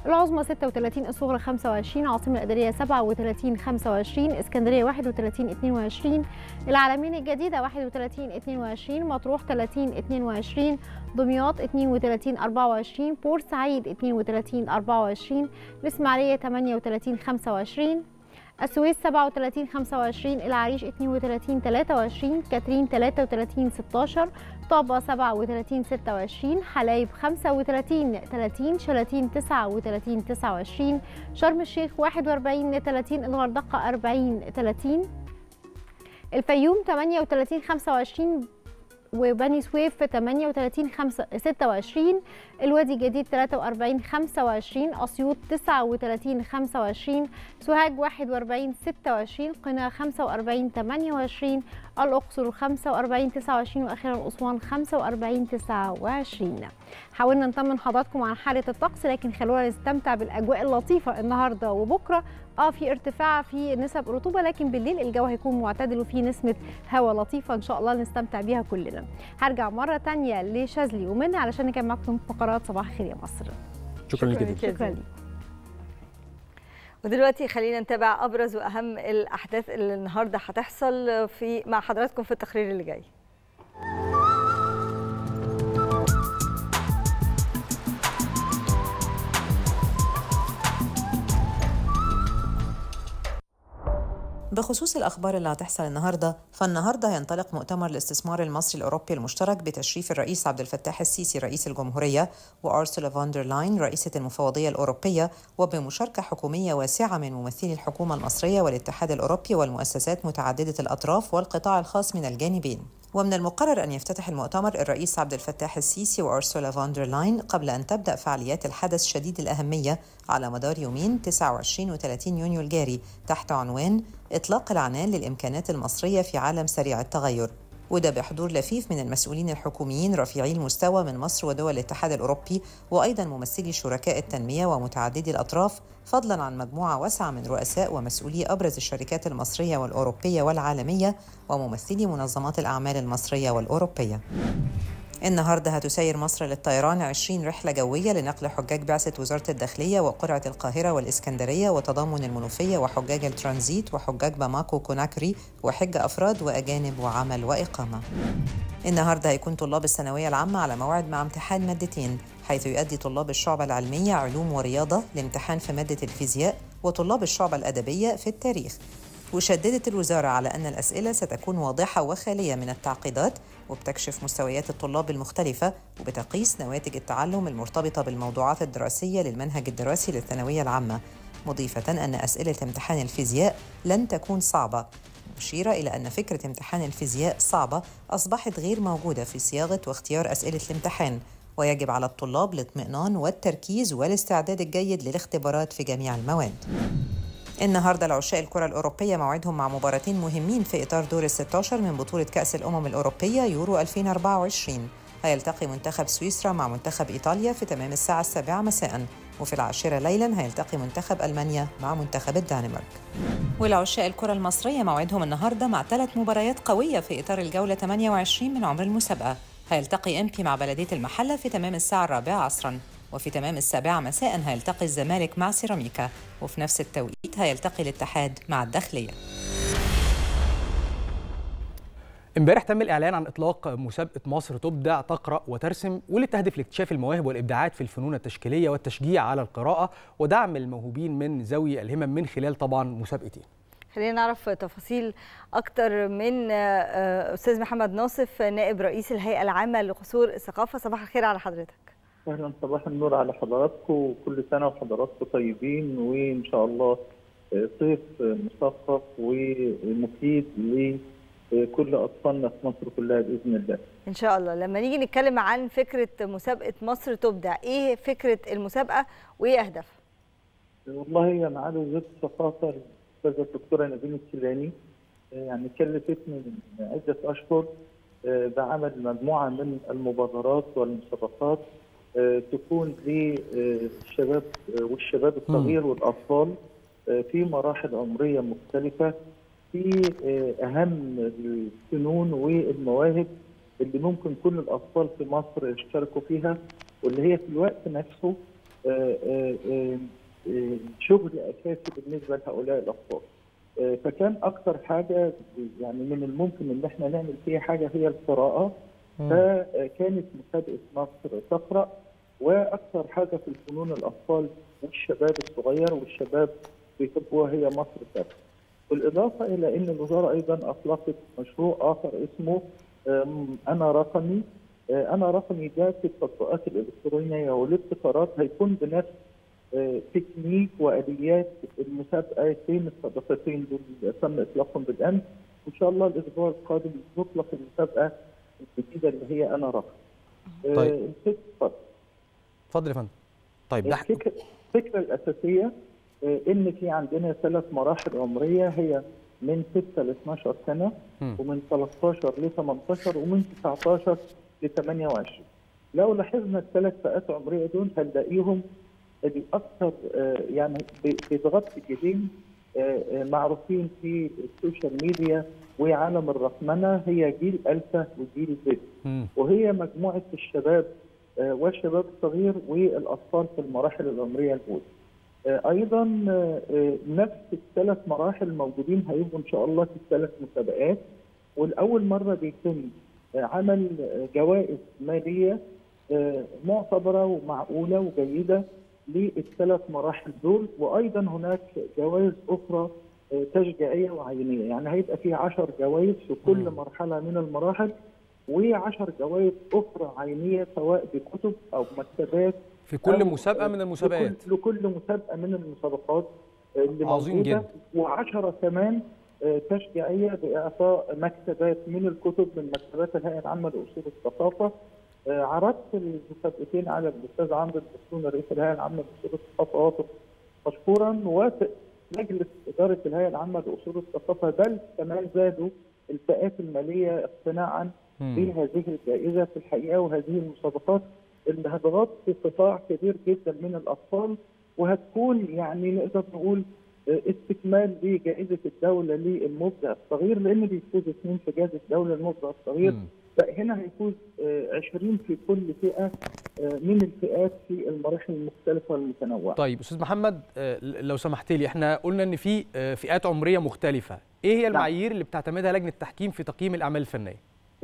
العظمى 36 الصغرى 25 العاصمة الإدارية 37 25 اسكندرية 31 22 العالمين الجديدة 31 22 مطروح 30 22 دمياط 32 24 بورسعيد 32 24 الإسماعيلية 38 25 السويس 37 25 العريش 32 23 كاترين 33 16 طابة 37 26 حلايب 35 30 شلاتين 39 29 شرم الشيخ 41 30 الغردقة 40 30 الفيوم 38 25 وبني سويف 38 5 26 الوادي الجديد 43 25 اسيوط 39 25 سوهاج 41 26 قنا 45 28 الاقصر 45 29 واخيرا اسوان 45 29 حاولنا نطمن حضراتكم عن حاله الطقس لكن خلونا نستمتع بالاجواء اللطيفه النهارده وبكره اه في ارتفاع في نسب الرطوبه لكن بالليل الجو هيكون معتدل وفي نسمه هواء لطيفه ان شاء الله نستمتع بيها كلنا هرجع مره تانية لشاذلي ومنى علشان نكمل معاكم فقرات صباح الخير يا مصر شكرا لك جدا شكرا لك ودلوقتي خلينا نتابع ابرز واهم الاحداث اللي النهارده هتحصل في مع حضراتكم في التقرير اللي جاي بخصوص الأخبار اللي هتحصل النهاردة فالنهاردة هينطلق مؤتمر الاستثمار المصري الأوروبي المشترك بتشريف الرئيس عبد الفتاح السيسي رئيس الجمهورية وأرسولا فاندر لاين رئيسة المفوضية الأوروبية وبمشاركة حكومية واسعة من ممثلي الحكومة المصرية والاتحاد الأوروبي والمؤسسات متعددة الأطراف والقطاع الخاص من الجانبين ومن المقرر أن يفتتح المؤتمر الرئيس عبد الفتاح السيسي وأرسولا فاندر لاين قبل أن تبدأ فعاليات الحدث شديد الأهمية على مدار يومين 29 و30 يونيو الجاري تحت عنوان إطلاق العنان للإمكانات المصرية في عالم سريع التغير وده بحضور لفيف من المسؤولين الحكوميين رفيعي المستوى من مصر ودول الاتحاد الأوروبي وأيضا ممثلي شركاء التنمية ومتعددي الأطراف فضلا عن مجموعة واسعة من رؤساء ومسؤولي أبرز الشركات المصرية والأوروبية والعالمية وممثلي منظمات الأعمال المصرية والأوروبية النهارده هتسير مصر للطيران 20 رحلة جوية لنقل حجاج بعثة وزارة الداخلية وقرعة القاهرة والإسكندرية وتضامن المنوفية وحجاج الترانزيت وحجاج باماكو كوناكري وحج أفراد وأجانب وعمل وإقامة. النهارده هيكون طلاب الثانوية العامة على موعد مع امتحان مادتين حيث يؤدي طلاب الشعبة العلمية علوم ورياضة الامتحان في مادة الفيزياء وطلاب الشعبة الأدبية في التاريخ وشددت الوزارة على أن الأسئلة ستكون واضحة وخالية من التعقيدات وبتكشف مستويات الطلاب المختلفة وبتقيس نواتج التعلم المرتبطة بالموضوعات الدراسية للمنهج الدراسي للثانوية العامة مضيفة أن أسئلة امتحان الفيزياء لن تكون صعبة مشيرة إلى أن فكرة امتحان الفيزياء صعبة أصبحت غير موجودة في صياغة واختيار أسئلة الامتحان ويجب على الطلاب الاطمئنان والتركيز والاستعداد الجيد للاختبارات في جميع المواد النهارده العشاء الكرة الأوروبية موعدهم مع مباراتين مهمين في إطار دور ال 16 من بطولة كأس الأمم الأوروبية يورو 2024 هيلتقي منتخب سويسرا مع منتخب إيطاليا في تمام الساعة السابعة مساء وفي العاشرة ليلا هيلتقي منتخب ألمانيا مع منتخب الدنمارك والعشاء الكرة المصرية موعدهم النهاردة مع ثلاث مباريات قوية في إطار الجولة 28 من عمر المسابقة هيلتقي إمبي مع بلدية المحلة في تمام الساعة الرابعة عصراً وفي تمام السابعة مساء هيلتقي الزمالك مع سيراميكا وفي نفس التوقيت هيلتقي الاتحاد مع الداخلية امبارح تم الاعلان عن اطلاق مسابقه مصر تبدع تقرا وترسم واللي تهدف لاكتشاف المواهب والابداعات في الفنون التشكيليه والتشجيع على القراءه ودعم الموهوبين من ذوي الهمم من خلال طبعا مسابقتين خلينا نعرف تفاصيل اكتر من استاذ محمد ناصف نائب رئيس الهيئه العامه لقصور الثقافه صباح الخير على حضرتك اهلا صباح النور على حضراتكم وكل سنه وحضراتكم طيبين وان شاء الله صيف مثقف ومفيد لكل اطفالنا في مصر كلها باذن الله. ان شاء الله لما نيجي نتكلم عن فكره مسابقه مصر تبدع ايه فكره المسابقه وايه اهدافها؟ والله هي معالي وزيره الثقافه الاستاذه الدكتوره نبيل السيلاني يعني كلفتني من عده اشهر بعمل مجموعه من المبادرات والمسابقات تكون للشباب والشباب الصغير والاطفال في مراحل عمريه مختلفه في اهم الفنون والمواهب اللي ممكن كل الاطفال في مصر يشتركوا فيها واللي هي في الوقت نفسه آه، آه، آه، آه، شغل اساسي بالنسبه لهؤلاء الاطفال. آه، فكان اكثر حاجه يعني من الممكن ان احنا نعمل فيها حاجه هي القراءه فكانت مسابقه مصر تقرا واكثر حاجه في الفنون الاطفال والشباب الصغير والشباب بيحبوها هي مصر تقرا. بالاضافه الى ان الوزاره ايضا اطلقت مشروع اخر اسمه آم، انا رقمي آه، انا رقمي ده في التطبيقات الالكترونيه والابتكارات هيكون بنفس آه، تكنيك واليات المسابقتين السابقتين دول تم اطلاقهم بالامس وان شاء الله الاسبوع القادم نطلق المسابقه الجديده اللي هي انا رقمي. آه، طيب. الفكرة- اتفضل. اتفضل يا فندم طيب ده الفكرة, الفكرة الأساسية آه، إن في عندنا ثلاث مراحل عمرية هي من 6 ل 12 سنة مم. ومن 13 ل 18 ومن 19 ل 28 لو لاحظنا الثلاث فئات عمرية دول هنلاقيهم الأكثر آه، يعني ب- بيضغط الجدين آه، آه، معروفين في السوشيال ميديا وعالم الرقمنة هي جيل ألفا وجيل زد مم. وهي مجموعة الشباب آه، والشباب الصغير والأطفال في المراحل العمرية الأولى. آه، أيضا آه، آه، نفس الثلاث مراحل موجودين هيبقوا إن شاء الله في الثلاث مسابقات والأول مرة بيتم آه، عمل آه، جوائز مالية آه، معتبرة ومعقولة وجيدة للثلاث مراحل دول وأيضا هناك جوائز أخرى آه، تشجيعية وعينية يعني هيبقى في 10 جوائز في كل مم. مرحلة من المراحل وعشر جوائز أخرى عينية سواء بكتب أو مكتبات في كل أو مسابقه من المسابقات لكل, لكل مسابقة من المسابقات اللي عظيم موجودة جدا. وعشرة كمان آه، تشجيعية بإعطاء مكتبات من الكتب من مكتبات الهيئة العامة لأصول الثقافة آه، عرضت المسابقتين على الأستاذ عمرو البسون رئيس الهيئة العامة لأصول الثقافة واثق مشكورا ووافق مجلس إدارة الهيئة العامة لأصول الثقافة بل كمان زادوا الفئات المالية اقتناعا مم. بهذه الجائزة في الحقيقة وهذه المسابقات اللي هتغطي قطاع كبير جدا من الأطفال وهتكون يعني نقدر نقول آه، استكمال لجائزة الدولة للمبدع الصغير لأن بيفوز اثنين في جائزة الدولة للمبدع الصغير مم. فهنا هيفوز آه، 20 في كل فئة آه، من الفئات في المراحل المختلفة والمتنوعة طيب استاذ محمد آه، لو سمحت لي احنا قلنا ان في آه، فئات عمريه مختلفه ايه هي المعايير اللي بتعتمدها لجنه التحكيم في تقييم الاعمال الفنيه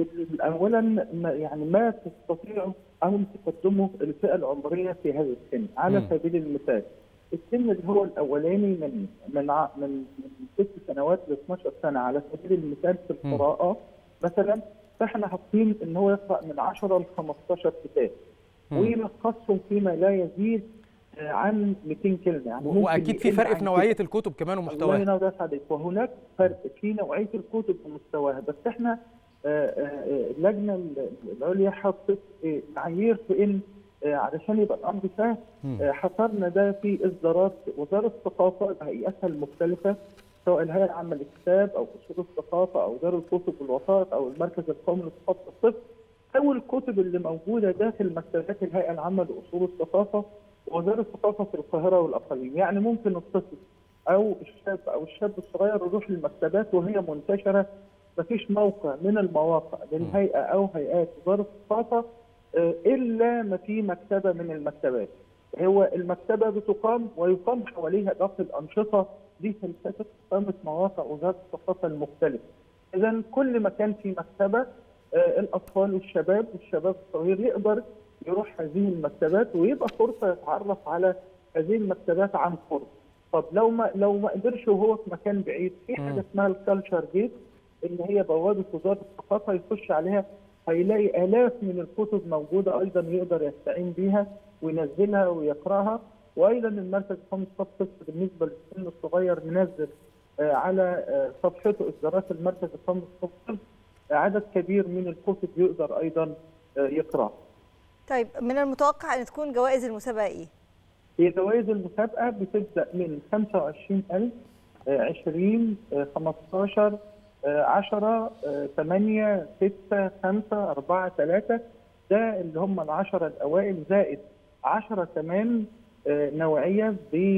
اولا ما يعني ما تستطيعوا ان تقدموا الفئه العمريه في هذا السن على مم. سبيل المثال السن اللي هو الاولاني من من ع- من من ست سنوات ل 12 سنه على سبيل المثال في مم. القراءه مثلا فاحنا حاطين ان هو يقرا من 10 ل 15 كتاب مم. ويلخصهم فيما لا يزيد آه، عن 200 كلمه يعني ممكن واكيد في يقل فرق عن في كده. نوعيه الكتب كمان الله ومحتواها ينور عليك وهناك فرق في نوعيه الكتب ومستواها بس احنا آه، آه، اللجنه العليا حطت آه، معايير في ان آه، علشان يبقى الامر سهل مم. آه، حصرنا ده في اصدارات وزاره الثقافه بهيئاتها المختلفه سواء الهيئه العامه للكتاب او اصول الثقافه او دار الكتب والوثائق او المركز القومي لثقافه الطفل او الكتب اللي موجوده داخل مكتبات الهيئه العامه لاصول الثقافه ووزاره الثقافه في القاهره والاقاليم يعني ممكن الطفل او الشاب او الشاب الصغير يروح للمكتبات وهي منتشره مفيش موقع من المواقع للهيئه او هيئات وزاره الثقافه آه، الا ما في مكتبه من المكتبات هو المكتبه بتقام ويقام حواليها باقي الانشطه دي فلسفه اقامه مواقع وزاره الثقافه المختلفه اذا كل مكان في مكتبه آه، الاطفال والشباب والشباب الصغير يقدر يروح هذه المكتبات ويبقى فرصه يتعرف على هذه المكتبات عن قرب. طب لو ما لو ما قدرش وهو في مكان بعيد في مم. حاجه اسمها الكالتشر جيت اللي هي بوابه وزاره الثقافه يخش عليها هيلاقي الاف من الكتب موجوده ايضا يقدر يستعين بيها وينزلها ويقراها وايضا المركز القومي لثقافه الطفل بالنسبه للسن الصغير منزل آه، على آه، صفحته اصدارات المركز القومي لثقافه الطفل آه، عدد كبير من الكتب يقدر ايضا آه، يقراها. طيب من المتوقع ان تكون جوائز المسابقه ايه هي جوائز المسابقة بتبدأ من 25000 آه، 20 آه، 15 آه، 10 آه، 8 6 5 4 3 ده اللي هم العشرة الأوائل زائد 10 كمان آه، نوعية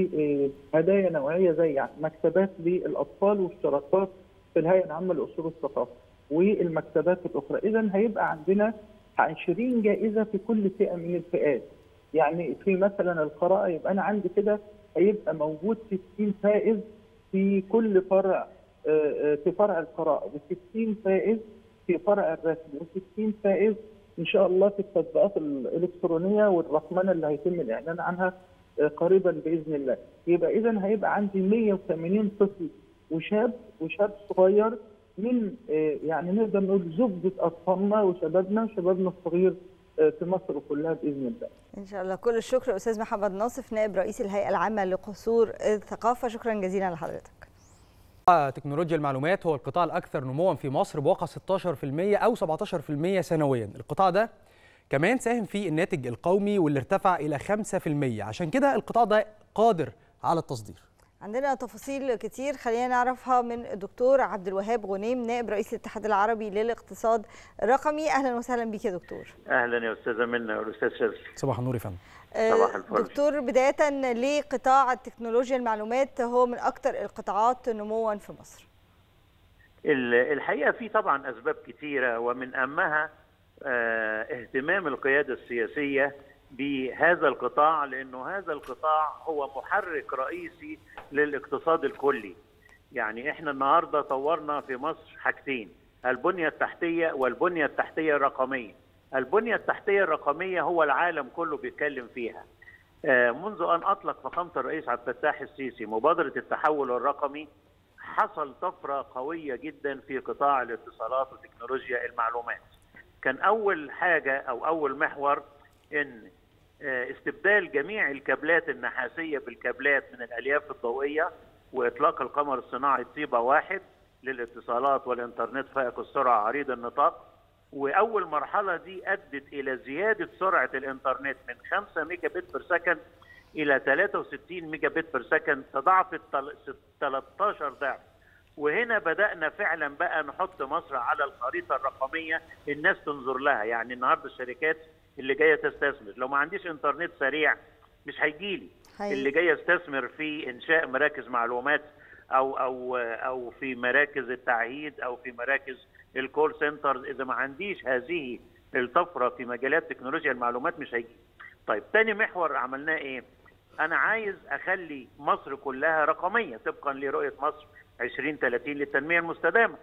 بهدايا نوعية زي يعني مكتبات للأطفال واشتراكات في الهيئة العامة لأصول الثقافة والمكتبات الأخرى إذا هيبقى عندنا 20 جائزة في كل فئة من الفئات يعني في مثلا القراءه يبقى انا عندي كده هيبقى موجود 60 فائز في كل فرع آه، آه، في فرع القراءه و60 فائز في فرع الرسم و60 فائز ان شاء الله في التطبيقات الالكترونيه والرقمنه اللي هيتم الاعلان عنها آه، قريبا باذن الله يبقى اذا هيبقى عندي 180 طفل وشاب وشاب صغير من آه، يعني نقدر نقول زبده اطفالنا وشبابنا وشبابنا الصغير آه، في مصر كلها باذن الله ان شاء الله كل الشكر استاذ محمد ناصف نائب رئيس الهيئه العامه لقصور الثقافه شكرا جزيلا لحضرتك قطاع تكنولوجيا المعلومات هو القطاع الأكثر نمواً في مصر بواقع 16% أو 17% سنوياً القطاع ده كمان ساهم في الناتج القومي واللي ارتفع إلى 5% عشان كده القطاع ده قادر على التصدير عندنا تفاصيل كتير خلينا نعرفها من الدكتور عبد الوهاب غنيم نائب رئيس الاتحاد العربي للاقتصاد الرقمي اهلا وسهلا بك يا دكتور اهلا يا استاذه منى والاستاذ شاذلي صباح النور يا فندم صباح الفل. دكتور بدايه ليه قطاع التكنولوجيا المعلومات هو من اكثر القطاعات نموا في مصر ال- الحقيقه في طبعا اسباب كثيره ومن اهمها آه، اهتمام القياده السياسيه بهذا القطاع لانه هذا القطاع هو محرك رئيسي للاقتصاد الكلي. يعني احنا النهارده طورنا في مصر حاجتين البنيه التحتيه والبنيه التحتيه الرقميه. البنيه التحتيه الرقميه هو العالم كله بيتكلم فيها. آه، منذ ان اطلق فخامه الرئيس عبد الفتاح السيسي مبادره التحول الرقمي حصل طفره قويه جدا في قطاع الاتصالات وتكنولوجيا المعلومات. كان اول حاجه او اول محور ان آه، استبدال جميع الكابلات النحاسيه بالكابلات من الالياف الضوئيه واطلاق القمر الصناعي طيبه واحد للاتصالات والانترنت فائق السرعه عريض النطاق واول مرحله دي ادت الى زياده سرعه الانترنت من 5 ميجا بت بير سكند الى 63 ميجا بت بير سكند تضاعفت تل- 13 ضعف وهنا بدانا فعلا بقى نحط مصر على الخريطه الرقميه الناس تنظر لها يعني النهارده الشركات اللي جايه تستثمر لو ما عنديش انترنت سريع مش هيجيلي حقيقي. اللي جاي يستثمر في انشاء مراكز معلومات او او او في مراكز التعهيد او في مراكز الكول سنترز اذا ما عنديش هذه الطفره في مجالات تكنولوجيا المعلومات مش هيجي طيب تاني محور عملناه ايه انا عايز اخلي مصر كلها رقميه طبقا لرؤيه مصر 2030 للتنميه المستدامه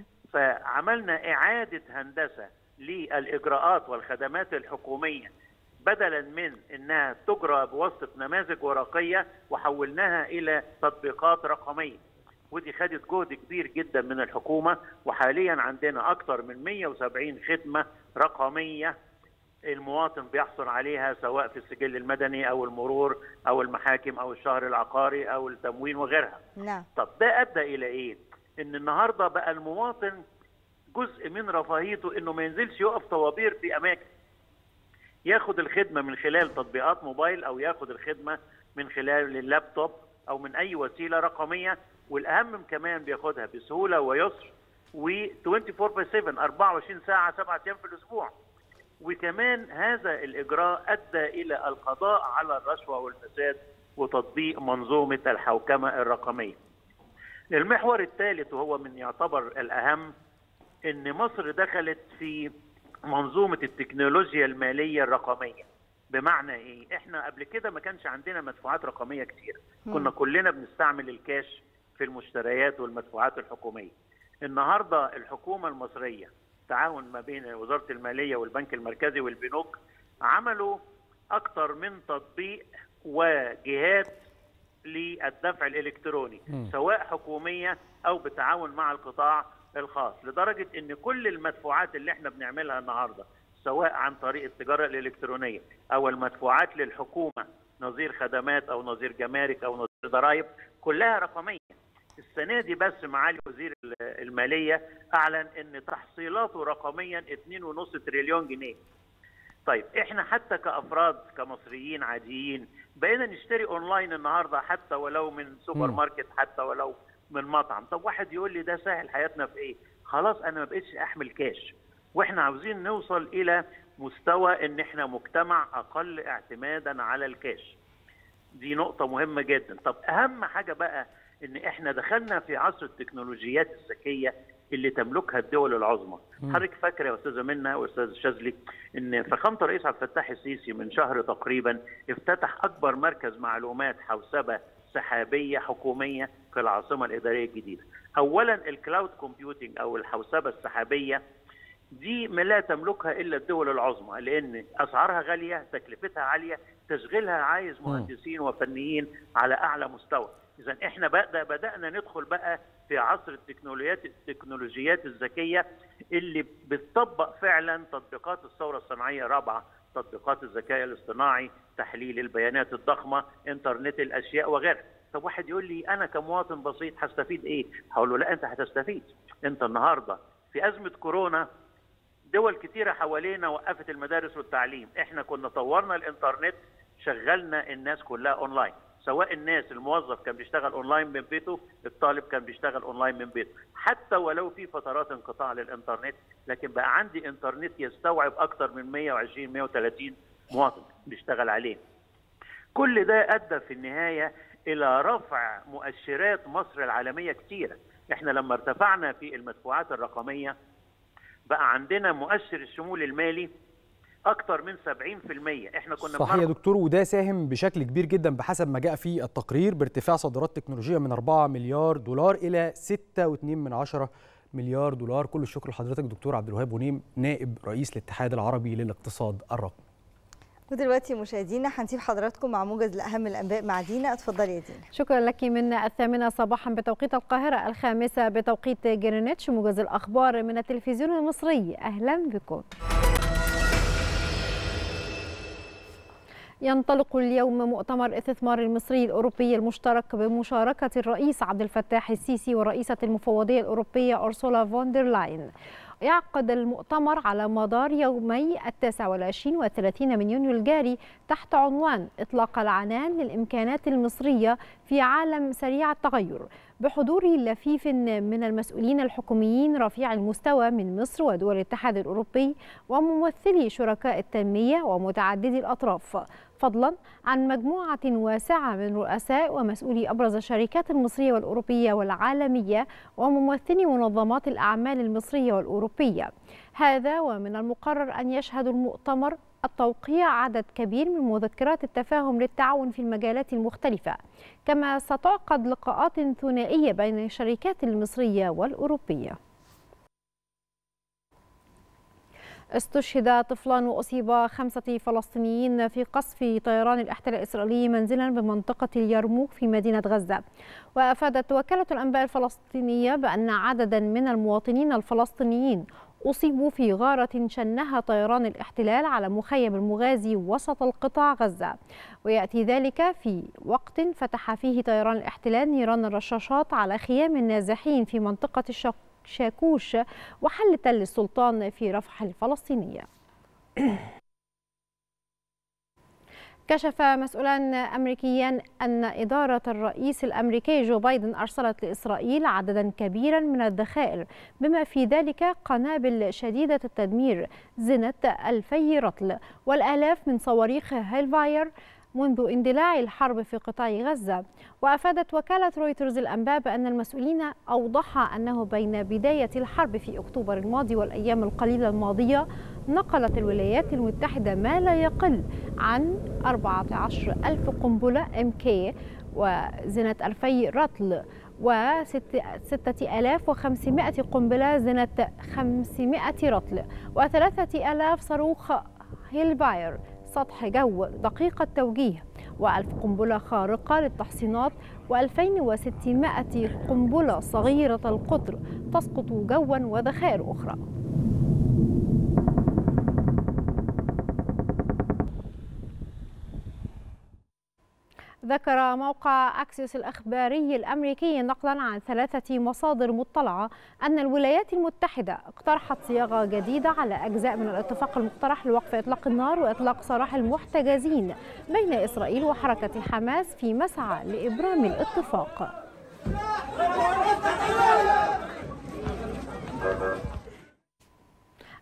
فعملنا اعاده هندسه للاجراءات والخدمات الحكوميه بدلا من انها تجرى بواسطه نماذج ورقيه وحولناها الى تطبيقات رقميه ودي خدت جهد كبير جدا من الحكومه وحاليا عندنا اكثر من 170 خدمه رقميه المواطن بيحصل عليها سواء في السجل المدني او المرور او المحاكم او الشهر العقاري او التموين وغيرها نعم طب ده ادى الى ايه ان النهارده بقى المواطن جزء من رفاهيته انه ما ينزلش يقف طوابير في اماكن ياخد الخدمه من خلال تطبيقات موبايل او ياخد الخدمه من خلال اللابتوب او من اي وسيله رقميه والاهم كمان بياخدها بسهوله ويسر و 24 باي 7 24 ساعه 7 ايام في الاسبوع وكمان هذا الاجراء ادى الى القضاء على الرشوه والفساد وتطبيق منظومه الحوكمه الرقميه. المحور الثالث وهو من يعتبر الاهم ان مصر دخلت في منظومه التكنولوجيا الماليه الرقميه. بمعنى ايه؟ احنا قبل كده ما كانش عندنا مدفوعات رقميه كتير، كنا كلنا بنستعمل الكاش في المشتريات والمدفوعات الحكوميه. النهارده الحكومه المصريه تعاون ما بين وزاره الماليه والبنك المركزي والبنوك عملوا اكثر من تطبيق وجهات للدفع الالكتروني مم. سواء حكوميه او بالتعاون مع القطاع الخاص لدرجه ان كل المدفوعات اللي احنا بنعملها النهارده سواء عن طريق التجاره الالكترونيه او المدفوعات للحكومه نظير خدمات او نظير جمارك او نظير ضرائب كلها رقميه السنه دي بس معالي وزير ال- الماليه اعلن ان تحصيلاته رقميا 2.5 تريليون جنيه طيب احنا حتى كافراد كمصريين عاديين بقينا نشتري اونلاين النهارده حتى ولو من سوبر مم. ماركت حتى ولو من مطعم طب واحد يقول لي ده سهل حياتنا في ايه خلاص انا ما بقتش احمل كاش واحنا عاوزين نوصل الى مستوى ان احنا مجتمع اقل اعتمادا على الكاش دي نقطة مهمة جدا طب أهم حاجة بقى إن إحنا دخلنا في عصر التكنولوجيات الذكية اللي تملكها الدول العظمى مم. حضرتك فاكره يا استاذه منى واستاذ شاذلي ان فخامه الرئيس عبد الفتاح السيسي من شهر تقريبا افتتح اكبر مركز معلومات حوسبه سحابيه حكوميه في العاصمه الاداريه الجديده. اولا الكلاود كومبيوتنج او الحوسبه السحابيه دي ما لا تملكها الا الدول العظمى لان اسعارها غاليه تكلفتها عاليه تشغيلها عايز مهندسين وفنيين على اعلى مستوى اذا احنا بدا بدانا ندخل بقى في عصر التكنولوجيات التكنولوجيات الذكيه اللي بتطبق فعلا تطبيقات الثوره الصناعيه الرابعه تطبيقات الذكاء الاصطناعي تحليل البيانات الضخمه انترنت الاشياء وغيرها طب واحد يقول لي انا كمواطن بسيط هستفيد ايه هقول له لا انت هتستفيد انت النهارده في ازمه كورونا دول كتيره حوالينا وقفت المدارس والتعليم احنا كنا طورنا الانترنت شغلنا الناس كلها اونلاين سواء الناس الموظف كان بيشتغل اونلاين من بيته الطالب كان بيشتغل اونلاين من بيته حتى ولو في فترات انقطاع للانترنت لكن بقى عندي انترنت يستوعب اكثر من 120 130 مواطن بيشتغل عليه كل ده ادى في النهايه الى رفع مؤشرات مصر العالميه كتيره احنا لما ارتفعنا في المدفوعات الرقميه بقى عندنا مؤشر الشمول المالي اكتر من 70% احنا كنا صحيح يا دكتور وده ساهم بشكل كبير جدا بحسب ما جاء في التقرير بارتفاع صادرات تكنولوجية من 4 مليار دولار إلى 6.2 من عشرة مليار دولار كل الشكر لحضرتك دكتور عبد الوهاب ونيم نائب رئيس الاتحاد العربي للاقتصاد الرقمي ودلوقتي مشاهدينا هنسيب حضراتكم مع موجز لاهم الانباء مع دينا اتفضلي يا دينا شكرا لك من الثامنة صباحا بتوقيت القاهرة الخامسة بتوقيت جرينتش موجز الأخبار من التلفزيون المصري أهلا بكم ينطلق اليوم مؤتمر الاستثمار المصري الأوروبي المشترك بمشاركة الرئيس عبد الفتاح السيسي ورئيسة المفوضية الأوروبية أرسولا فوندر لاين يعقد المؤتمر على مدار يومي التاسع والعشرين والثلاثين من يونيو الجاري تحت عنوان إطلاق العنان للإمكانات المصرية في عالم سريع التغير بحضور لفيف من المسؤولين الحكوميين رفيع المستوى من مصر ودول الاتحاد الأوروبي وممثلي شركاء التنمية ومتعددي الأطراف فضلا عن مجموعة واسعة من رؤساء ومسؤولي أبرز الشركات المصرية والأوروبية والعالمية وممثلي منظمات الأعمال المصرية والأوروبية هذا ومن المقرر أن يشهد المؤتمر التوقيع عدد كبير من مذكرات التفاهم للتعاون في المجالات المختلفة كما ستعقد لقاءات ثنائية بين الشركات المصرية والأوروبية استشهد طفلان وأصيب خمسة فلسطينيين في قصف طيران الاحتلال الإسرائيلي منزلا بمنطقة اليرموك في مدينة غزة وأفادت وكالة الأنباء الفلسطينية بأن عددا من المواطنين الفلسطينيين أصيبوا في غارة شنها طيران الاحتلال على مخيم المغازي وسط القطاع غزة ويأتي ذلك في وقت فتح فيه طيران الاحتلال نيران الرشاشات على خيام النازحين في منطقة الشق شاكوش وحل تل السلطان في رفح الفلسطينية كشف مسؤولان أمريكيان أن إدارة الرئيس الأمريكي جو بايدن أرسلت لإسرائيل عددا كبيرا من الذخائر بما في ذلك قنابل شديدة التدمير زنة ألفي رطل والآلاف من صواريخ هيلفاير منذ اندلاع الحرب في قطاع غزة وأفادت وكالة رويترز الأنباء بأن المسؤولين أوضح أنه بين بداية الحرب في أكتوبر الماضي والأيام القليلة الماضية نقلت الولايات المتحدة ما لا يقل عن 14 ألف قنبلة MK وزنة ألفي رطل وستة آلاف وخمسمائة قنبلة زنة خمسمائة رطل وثلاثة آلاف صاروخ هيلباير سطح جو دقيق التوجيه وألف قنبلة خارقة للتحصينات و2600 قنبلة صغيرة القطر تسقط جوا وذخائر أخرى ذكر موقع أكسيوس الأخباري الأمريكي نقلا عن ثلاثة مصادر مطلعة أن الولايات المتحدة اقترحت صياغة جديدة على أجزاء من الاتفاق المقترح لوقف إطلاق النار وإطلاق سراح المحتجزين بين إسرائيل وحركة حماس في مسعى لإبرام الاتفاق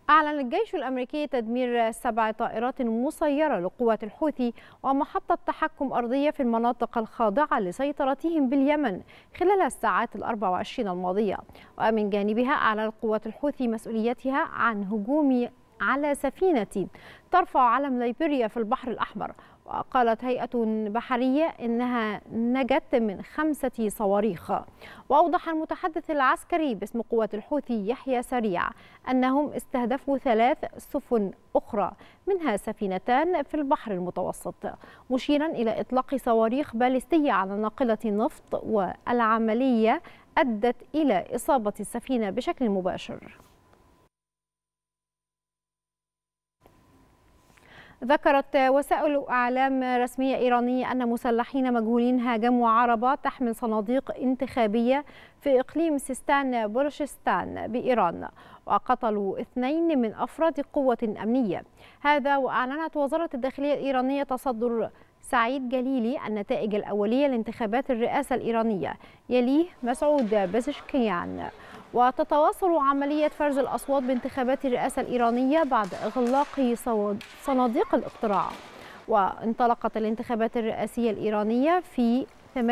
أعلن الجيش الأمريكي تدمير سبع طائرات مسيرة لقوات الحوثي ومحطة تحكم أرضية في المناطق الخاضعة لسيطرتهم باليمن خلال الساعات الأربع وعشرين الماضية ومن جانبها أعلنت قوات الحوثي مسؤوليتها عن هجوم على سفينة ترفع علم ليبيريا في البحر الأحمر وقالت هيئة بحرية إنها نجت من خمسة صواريخ وأوضح المتحدث العسكري باسم قوات الحوثي يحيى سريع أنهم استهدفوا ثلاث سفن أخرى منها سفينتان في البحر المتوسط مشيرا إلى إطلاق صواريخ باليستية على ناقلة نفط والعملية أدت إلى إصابة السفينة بشكل مباشر ذكرت وسائل اعلام رسميه ايرانيه ان مسلحين مجهولين هاجموا عربه تحمل صناديق انتخابيه في اقليم سيستان بلوشستان بايران وقتلوا اثنين من افراد قوه امنيه هذا واعلنت وزاره الداخليه الايرانيه تصدر سعيد جليلي النتائج الأولية لانتخابات الرئاسة الإيرانية يليه مسعود بزشكيان وتتواصل عملية فرز الأصوات بانتخابات الرئاسة الإيرانية بعد إغلاق صناديق الاقتراع وانطلقت الانتخابات الرئاسية الإيرانية في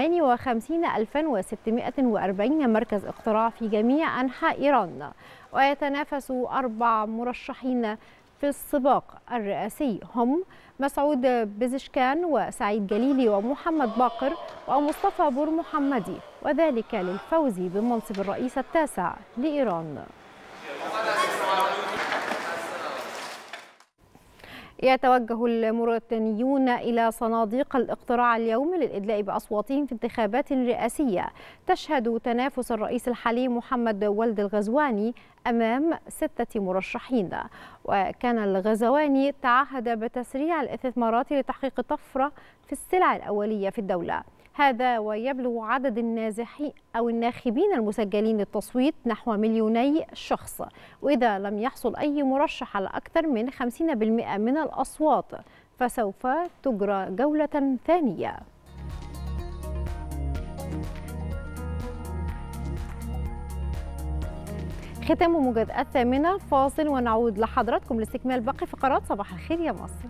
58640 مركز اقتراع في جميع أنحاء إيران ويتنافس أربع مرشحين في السباق الرئاسي هم مسعود بزشكان وسعيد جليلي ومحمد باقر ومصطفى بور محمدي وذلك للفوز بمنصب الرئيس التاسع لإيران يتوجه المواطنيون إلى صناديق الاقتراع اليوم للإدلاء بأصواتهم في انتخابات رئاسية تشهد تنافس الرئيس الحالي محمد ولد الغزواني أمام ستة مرشحين وكان الغزواني تعهد بتسريع الاستثمارات لتحقيق طفرة في السلع الأولية في الدولة هذا ويبلغ عدد النازحين أو الناخبين المسجلين للتصويت نحو مليوني شخص وإذا لم يحصل أي مرشح على أكثر من 50% من الأصوات فسوف تجرى جولة ثانية ختام موجز الثامنة فاصل ونعود لحضراتكم لاستكمال باقي فقرات صباح الخير يا مصر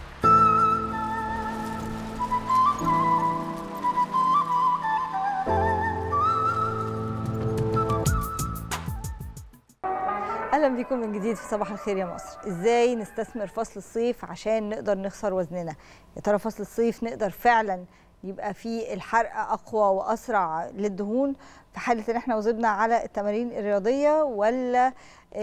اهلا بكم من جديد في صباح الخير يا مصر ازاي نستثمر فصل الصيف عشان نقدر نخسر وزننا يا ترى فصل الصيف نقدر فعلا يبقى فيه الحرق اقوى واسرع للدهون في حاله ان احنا وظبنا على التمارين الرياضيه ولا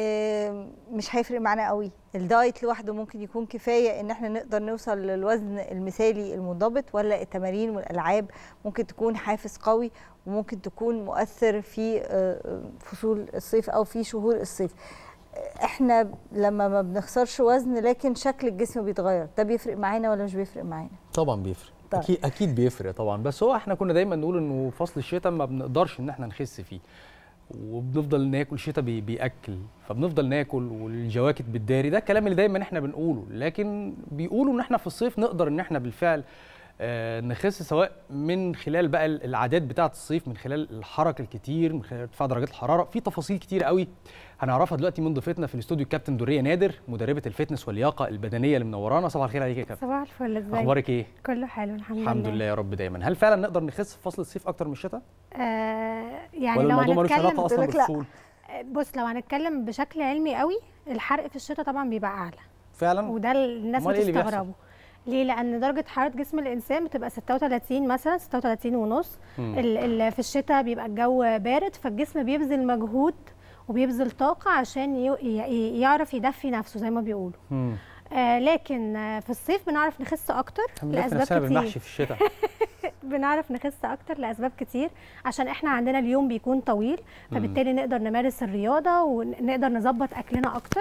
مش هيفرق معانا قوي الدايت لوحده ممكن يكون كفايه ان احنا نقدر نوصل للوزن المثالي المنضبط ولا التمارين والالعاب ممكن تكون حافز قوي وممكن تكون مؤثر في فصول الصيف او في شهور الصيف احنا لما ما بنخسرش وزن لكن شكل الجسم بيتغير ده بيفرق معانا ولا مش بيفرق معانا طبعا بيفرق طيب. اكيد اكيد بيفرق طبعا بس هو احنا كنا دايما نقول انه فصل الشتاء ما بنقدرش ان احنا نخس فيه وبنفضل ناكل الشتاء بي بياكل فبنفضل ناكل والجواكت بتداري ده الكلام اللي دايما احنا بنقوله لكن بيقولوا ان احنا في الصيف نقدر ان احنا بالفعل آه نخس سواء من خلال بقى العادات بتاعه الصيف من خلال الحركه الكتير من خلال ارتفاع درجات الحراره في تفاصيل كتير قوي هنعرفها دلوقتي من ضيفتنا في الاستوديو الكابتن دوريه نادر مدربه الفتنس واللياقه البدنيه اللي منورانا صباح الخير عليك يا كابتن صباح الفل ازيك اخبارك ايه كله حلو الحمد لله الحمد لله يا رب دايما هل فعلا نقدر نخس في فصل الصيف اكتر من الشتاء آه يعني ولا لو الموضوع ملوش علاقه هنتكلم اصلا بالفصول بص لو هنتكلم بشكل علمي قوي الحرق في الشتاء طبعا بيبقى اعلى فعلا وده الناس أمال إيه اللي بيحصل؟ بتستغربه ليه لان درجه حراره جسم الانسان بتبقى 36 مثلا 36 ونص مم. ال- ال- في الشتاء بيبقى الجو بارد فالجسم بيبذل مجهود وبيبذل طاقه عشان ي- ي- يعرف يدفي نفسه زي ما بيقولوا مم. آه لكن آه، في الصيف بنعرف نخس اكتر بندفي لاسباب نفسنا كتير بالمحشي في الشتاء بنعرف نخس اكتر لاسباب كتير عشان احنا عندنا اليوم بيكون طويل فبالتالي نقدر نمارس الرياضه ونقدر نظبط اكلنا اكتر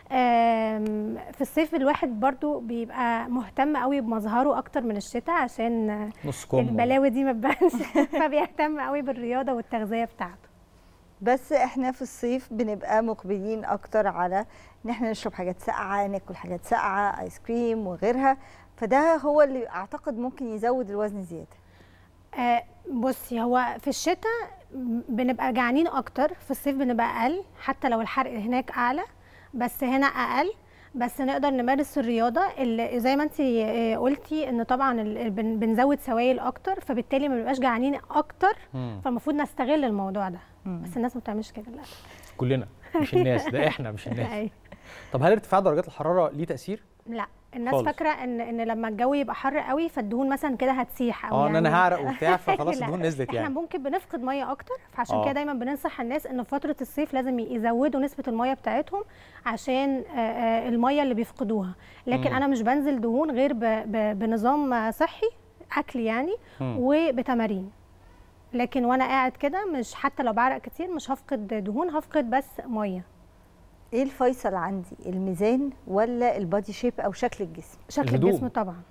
آم، في الصيف الواحد برضو بيبقى مهتم قوي بمظهره اكتر من الشتاء عشان نص كم البلاوي دي ما تبانش فبيهتم قوي بالرياضه والتغذيه بتاعته بس احنا في الصيف بنبقى مقبلين اكتر على ان احنا نشرب حاجات ساقعه ناكل حاجات ساقعه ايس كريم وغيرها فده هو اللي اعتقد ممكن يزود الوزن زياده آه، بصي هو في الشتاء بنبقى جعانين اكتر في الصيف بنبقى اقل حتى لو الحرق هناك اعلى بس هنا اقل بس نقدر نمارس الرياضه اللي زي ما انت قلتي ان طبعا ال- بن- بنزود سوائل اكتر فبالتالي ما بنبقاش جعانين اكتر مم. فالمفروض نستغل الموضوع ده بس الناس ما بتعملش كده للاسف كلنا مش الناس ده احنا مش الناس أيوة. طب هل ارتفاع درجات الحراره ليه تاثير لا الناس خالص. فاكره ان ان لما الجو يبقى حر قوي فالدهون مثلا كده هتسيح او اه ان انا هعرق وبتاع فخلاص لا، الدهون نزلت احنا يعني ممكن بنفقد ميه اكتر فعشان آه. كده دايما بننصح الناس ان في فتره الصيف لازم يزودوا نسبه الميه بتاعتهم عشان آه، آه، الميه اللي بيفقدوها لكن مم. انا مش بنزل دهون غير ب- ب- بنظام آه، صحي اكل يعني مم. وبتمارين لكن وانا قاعد كده مش حتى لو بعرق كتير مش هفقد دهون هفقد بس ميه ايه الفيصل عندي الميزان ولا البادي شيب او شكل الجسم شكل الهدوم. الجسم طبعا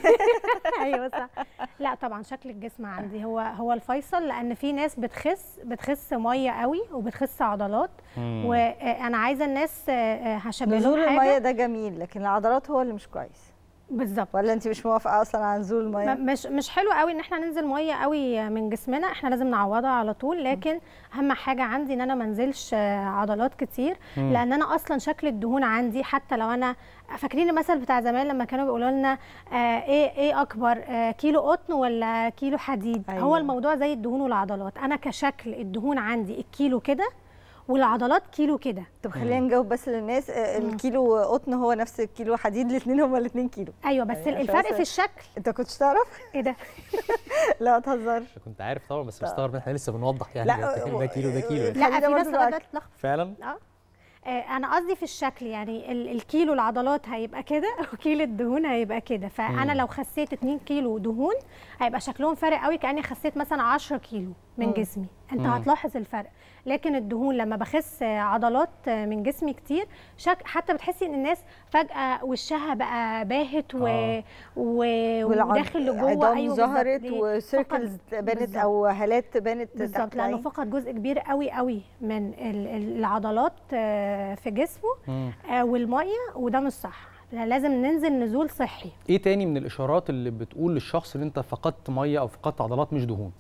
ايوه صح لا طبعا شكل الجسم عندي هو هو الفيصل لان في ناس بتخس بتخس ميه قوي وبتخس عضلات مم. وانا عايزه الناس آه، آه، هشبه نزول لهم الميه حاجه ده جميل لكن العضلات هو اللي مش كويس بالظبط ولا انت مش موافقه اصلا على نزول الميه م- مش مش حلو قوي ان احنا ننزل ميه قوي من جسمنا احنا لازم نعوضها على طول لكن اهم حاجه عندي ان انا ما انزلش آه، عضلات كتير مم. لان انا اصلا شكل الدهون عندي حتى لو انا فاكرين المثل بتاع زمان لما كانوا بيقولوا لنا آه ايه ايه اكبر آه كيلو قطن ولا كيلو حديد أيوة. هو الموضوع زي الدهون والعضلات انا كشكل الدهون عندي الكيلو كده والعضلات كيلو كده طب خلينا نجاوب بس للناس آه، الكيلو قطن هو نفس الكيلو حديد الاثنين هما الاثنين كيلو ايوه بس يعني عشان الفرق بس- في الشكل انت كنتش تعرف ايه ده لا ما تهزرش كنت عارف طبعا بس مستغرب ان احنا لسه بنوضح يعني لا، ده كيلو ده كيلو لا في ناس لغايه دلوقتي بتلخبط فعلا اه آه، انا قصدي في الشكل يعني ال- الكيلو العضلات هيبقى كده وكيلو الدهون هيبقى كده فانا مم. لو خسيت 2 كيلو دهون هيبقى شكلهم فارق قوي كاني خسيت مثلا 10 كيلو من مم. جسمي انت مم. هتلاحظ الفرق لكن الدهون لما بخس آه، عضلات آه، من جسمي كتير شك حتى بتحسي ان الناس فجاه وشها بقى باهت و... آه. و... والعض- وداخل لجوه عظام ايوه ظهرت بالظبط. وسيركلز فقد- بانت بالظبط. او هالات بانت بالظبط تحت لانه العين. فقد جزء كبير قوي قوي من ال- ال- العضلات آه، في جسمه مم. آه، والميه وده مش صح لازم ننزل نزول صحي ايه تاني من الاشارات اللي بتقول للشخص ان انت فقدت ميه او فقدت عضلات مش دهون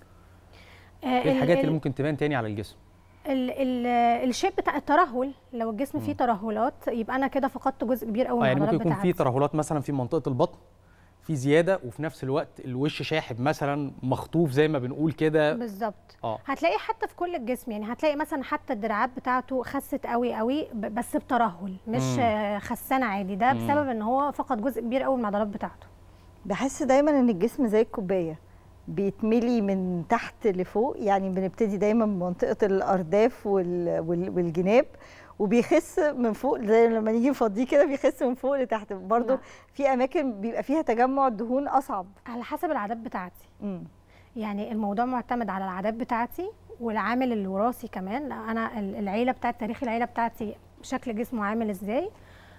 آه، ايه ال- الحاجات اللي ال- ممكن تبان تاني على الجسم ال ال الشيب بتاع الترهل لو الجسم فيه ترهلات يبقى انا كده فقدت جزء كبير قوي اه من يعني العضلات ممكن يكون في بتاعتي ترهلات مثلا في منطقه البطن في زياده وفي نفس الوقت الوش شاحب مثلا مخطوف زي ما بنقول كده بالظبط اه هتلاقي حتى في كل الجسم يعني هتلاقي مثلا حتى الدراعات بتاعته خست قوي قوي ب- بس بترهل مش مم. آه، خسانه عادي ده مم. بسبب ان هو فقد جزء كبير قوي من العضلات بتاعته بحس دايما ان الجسم زي الكوبايه بيتملي من تحت لفوق يعني بنبتدي دايما بمنطقه الارداف وال... وال... والجناب وبيخس من فوق زي لما نيجي نفضيه كده بيخس من فوق لتحت برضه في اماكن بيبقى فيها تجمع دهون اصعب على حسب العادات بتاعتي مم. يعني الموضوع معتمد على العادات بتاعتي والعامل الوراثي كمان انا ال- العيله بتاعت تاريخ العيله بتاعتي شكل جسمه عامل ازاي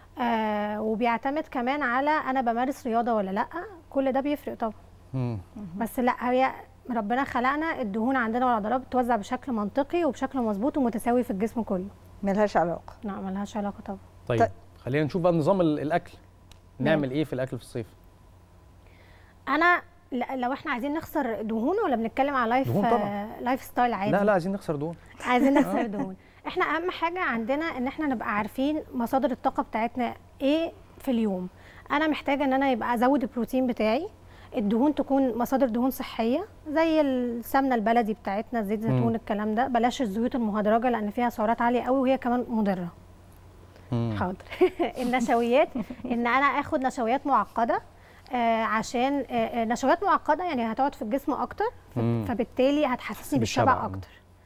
آه وبيعتمد كمان على انا بمارس رياضه ولا لا كل ده بيفرق طبعا مم. بس لا هي ربنا خلقنا الدهون عندنا والعضلات بتوزع بشكل منطقي وبشكل مظبوط ومتساوي في الجسم كله ملهاش علاقه لا ملهاش علاقه طبعا طيب خلينا نشوف بقى نظام ال- الاكل نعمل ايه في الاكل في الصيف انا ل- لو احنا عايزين نخسر دهون ولا بنتكلم على لايف دهون طبعاً. آه لايف ستايل عادي لا لا عايزين نخسر دهون عايزين نخسر آه. دهون احنا اهم حاجه عندنا ان احنا نبقى عارفين مصادر الطاقه بتاعتنا ايه في اليوم انا محتاجه ان انا يبقى ازود البروتين بتاعي الدهون تكون مصادر دهون صحيه زي السمنه البلدي بتاعتنا زيت مم. زيتون الكلام ده بلاش الزيوت المهدرجه لان فيها سعرات عاليه قوي وهي كمان مضره حاضر النشويات ان انا اخد نشويات معقده آه عشان آه آه، نشويات معقده يعني هتقعد في الجسم اكتر مم. فبالتالي هتحسسني بالشبع بالشبع. اكتر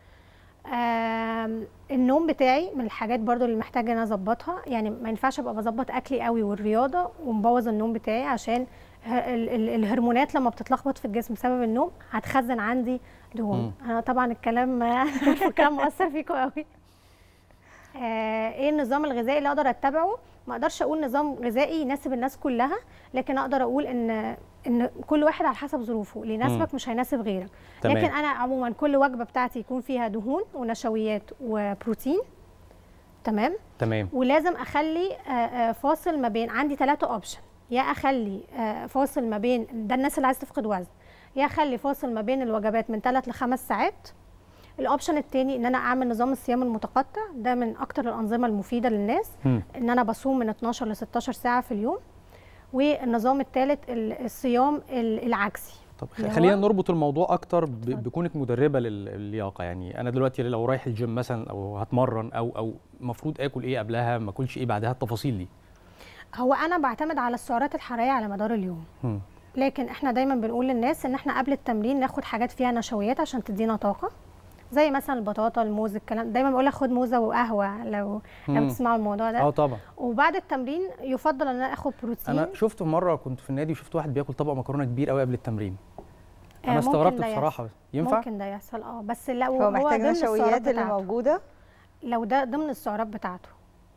آم، النوم بتاعي من الحاجات برضو اللي محتاجه ان انا اظبطها يعني ما ينفعش ابقى بظبط اكلي قوي والرياضه ومبوظ النوم بتاعي عشان ه- ال- ال- الهرمونات لما بتتلخبط في الجسم بسبب النوم هتخزن عندي دهون انا طبعا الكلام عارفة الكلام مؤثر فيكم قوي آه، ايه النظام الغذائي اللي اقدر اتبعه ما اقدرش اقول نظام غذائي يناسب الناس كلها لكن اقدر اقول ان ان كل واحد على حسب ظروفه اللي يناسبك مم. مش هيناسب غيرك تمام. لكن انا عموما كل وجبه بتاعتي يكون فيها دهون ونشويات وبروتين تمام تمام ولازم اخلي آه، آه، فاصل ما بين عندي ثلاثة اوبشن يا اخلي آه، فاصل ما بين ده الناس اللي عايز تفقد وزن يا اخلي فاصل ما بين الوجبات من ثلاث لخمس ساعات الاوبشن التاني ان انا اعمل نظام الصيام المتقطع ده من اكتر الانظمه المفيده للناس مم. ان انا بصوم من 12 ل 16 ساعه في اليوم والنظام الثالث الصيام ال- العكسي طب اللي هو- خلينا نربط الموضوع اكتر ب- بكونك مدربه لل- للياقه يعني انا دلوقتي لو رايح الجيم مثلا او هتمرن او او المفروض اكل ايه قبلها ما اكلش ايه بعدها التفاصيل دي هو انا بعتمد على السعرات الحراريه على مدار اليوم مم. لكن احنا دايما بنقول للناس ان احنا قبل التمرين ناخد حاجات فيها نشويات عشان تدينا طاقه زي مثلا البطاطا الموز الكلام دايما بقول لك خد موزه وقهوه لو لو مم. بتسمعوا الموضوع ده اه طبعا وبعد التمرين يفضل ان انا اخد بروتين انا شفت مره كنت في النادي وشفت واحد بياكل طبق مكرونه كبير قوي قبل التمرين آه، انا ممكن استغربت ده بصراحه يحصل. ينفع ممكن ده يحصل اه بس لو هو محتاج ضمن السعرات النشويات اللي بتاعته. موجوده لو ده ضمن السعرات بتاعته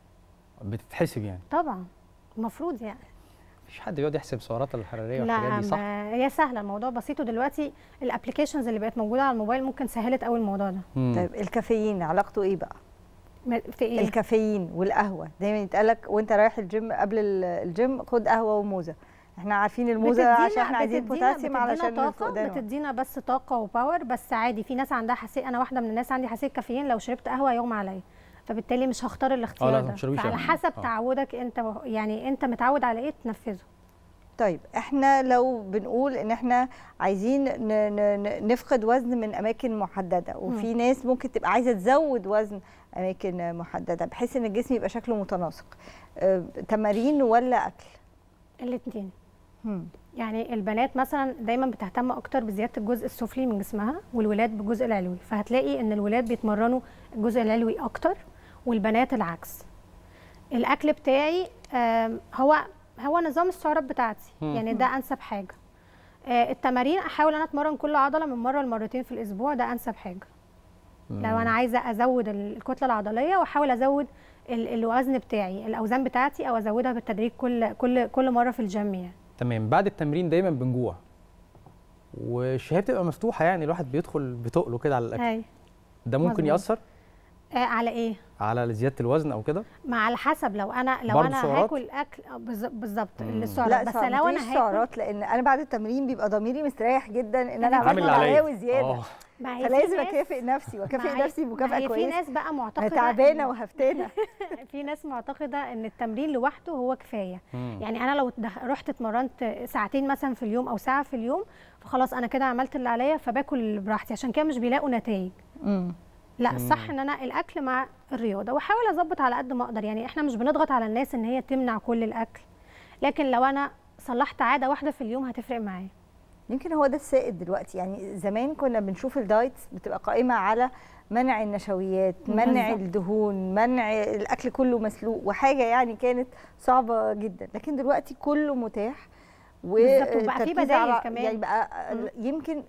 بتتحسب يعني طبعا المفروض يعني مفيش حد بيقعد يحسب السعرات الحراريه لا والحاجات دي صح ما- هي سهله الموضوع بسيط ودلوقتي الابلكيشنز اللي بقت موجوده على الموبايل ممكن سهلت قوي الموضوع ده مم. طيب الكافيين علاقته ايه بقى ما- في ايه الكافيين والقهوه دايما يتقالك وانت رايح الجيم قبل ال- الجيم خد قهوه وموزه احنا عارفين الموزه بتدينا- عشان احنا عايزين بتدينا- بوتاسيوم بتدينا علشان طاقه الفقدان بتدينا بس طاقه وباور بس عادي في ناس عندها حساسيه انا واحده من الناس عندي حساسيه كافيين لو شربت قهوه يغمى عليا فبالتالي مش هختار آه، الاختيار لا، ما ده تشربيش فعلى قهوة. حسب آه. تعودك انت و- يعني انت متعود على ايه تنفذه طيب احنا لو بنقول ان احنا عايزين ن- ن- ن- نفقد وزن من اماكن محدده وفي ناس ممكن تبقى عايزه تزود وزن اماكن محدده بحيث ان الجسم يبقى شكله متناسق اه تمارين ولا اكل الاثنين هم. يعني البنات مثلا دايما بتهتم اكتر بزياده الجزء السفلي من جسمها والولاد بالجزء العلوي فهتلاقي ان الولاد بيتمرنوا الجزء العلوي اكتر والبنات العكس الاكل بتاعي آم، هو هو نظام السعرات بتاعتي مم. يعني ده انسب حاجه آه، التمارين احاول انا اتمرن كل عضله من مره لمرتين في الاسبوع ده انسب حاجه لو انا عايزه ازود ال- الكتله العضليه واحاول ازود ال- الوزن بتاعي الاوزان بتاعتي او ازودها بالتدريج كل كل كل مره في الجيم يعني تمام بعد التمرين دايما بنجوع والشهيه بتبقى مفتوحه يعني الواحد بيدخل بتقله كده على الاكل اي ده ممكن مظبوط. ياثر آه على ايه على زياده الوزن او كده ما على حسب لو انا لو برضه انا سعرات؟ هاكل اكل آه، بالظ- بالظبط مم. السعرات لا بس سعرات لو مفيش انا هاكل سعرات لان انا بعد التمرين بيبقى ضميري مستريح جدا ان انا عامل عملت اللي عليا. علاوي زياده آه. ما هي في فلازم ناس- اكافئ نفسي ما واكافئ هي- نفسي ما بمكافاه هي كويسه في ناس بقى معتقده انا تعبانه إن- وهفتانه في ناس معتقده ان التمرين لوحده هو كفايه مم. يعني انا لو دخ- رحت اتمرنت ساعتين مثلا في اليوم او ساعه في اليوم فخلاص انا كده عملت اللي عليا فباكل براحتي عشان كده مش بيلاقوا نتائج لا مم. الصح ان انا الاكل مع الرياضه واحاول اظبط على قد ما اقدر يعني احنا مش بنضغط على الناس ان هي تمنع كل الاكل لكن لو انا صلحت عاده واحده في اليوم هتفرق معايا يمكن هو ده السائد دلوقتي يعني زمان كنا بنشوف الدايتس بتبقى قائمه على منع النشويات منع بالظبط. الدهون منع الاكل كله مسلوق وحاجه يعني كانت صعبه جدا لكن دلوقتي كله متاح بالظبط، وبقى في والتركيز بدايل على- كمان. يعني بقى يمكن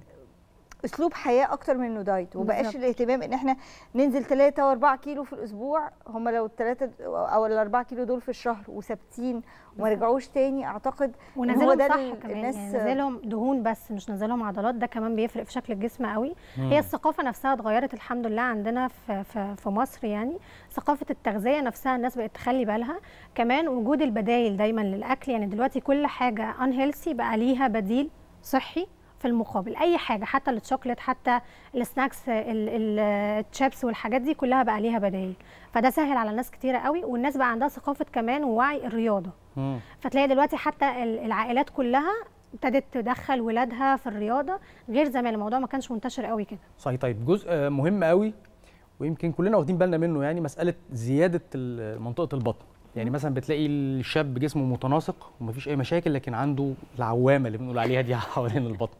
اسلوب حياه اكتر من انه دايت ومبقاش بالظبط. الاهتمام ان احنا ننزل 3 و4 كيلو في الاسبوع هم لو الثلاثه او الاربعه كيلو دول في الشهر وثابتين وما بالظبط. رجعوش تاني اعتقد إن هو ونزلهم ده صح ال- كمان الناس يعني نزلهم دهون بس مش نزلهم عضلات ده كمان بيفرق في شكل الجسم قوي مم. هي الثقافه نفسها اتغيرت الحمد لله عندنا في في, في مصر يعني ثقافه التغذيه نفسها الناس بقت تخلي بالها كمان وجود البدايل دايما للاكل يعني دلوقتي كل حاجه ان هيلثي بقى ليها بديل صحي في المقابل اي حاجه حتى الشوكليت حتى السناكس ال- ال- الشيبس والحاجات دي كلها بقى ليها بدايل فده سهل على ناس كتيره قوي والناس بقى عندها ثقافه كمان ووعي الرياضه فتلاقي دلوقتي حتى ال- العائلات كلها ابتدت تدخل ولادها في الرياضه غير زمان الموضوع ما كانش منتشر قوي كده صحيح طيب جزء آه، مهم قوي ويمكن كلنا واخدين بالنا منه يعني مساله زياده ال- منطقه البطن يعني مثلا بتلاقي الشاب جسمه متناسق ومفيش اي مشاكل لكن عنده العوامه اللي بنقول عليها دي حوالين البطن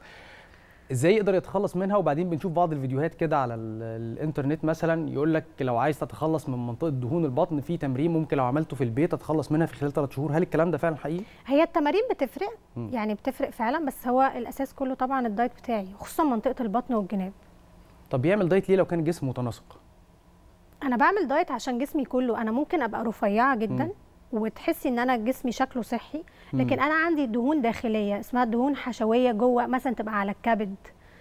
ازاي يقدر يتخلص منها وبعدين بنشوف بعض الفيديوهات كده على ال- الانترنت مثلا يقول لك لو عايز تتخلص من منطقه دهون البطن في تمرين ممكن لو عملته في البيت تتخلص منها في خلال 3 شهور هل الكلام ده فعلا حقيقي هي التمارين بتفرق مم. يعني بتفرق فعلا بس هو الاساس كله طبعا الدايت بتاعي خصوصا منطقه البطن والجناب طب يعمل دايت ليه لو كان الجسم متناسق انا بعمل دايت عشان جسمي كله انا ممكن ابقى رفيعه جدا مم. وتحسي ان انا جسمي شكله صحي مم. لكن انا عندي دهون داخليه اسمها دهون حشويه جوه مثلا تبقى على الكبد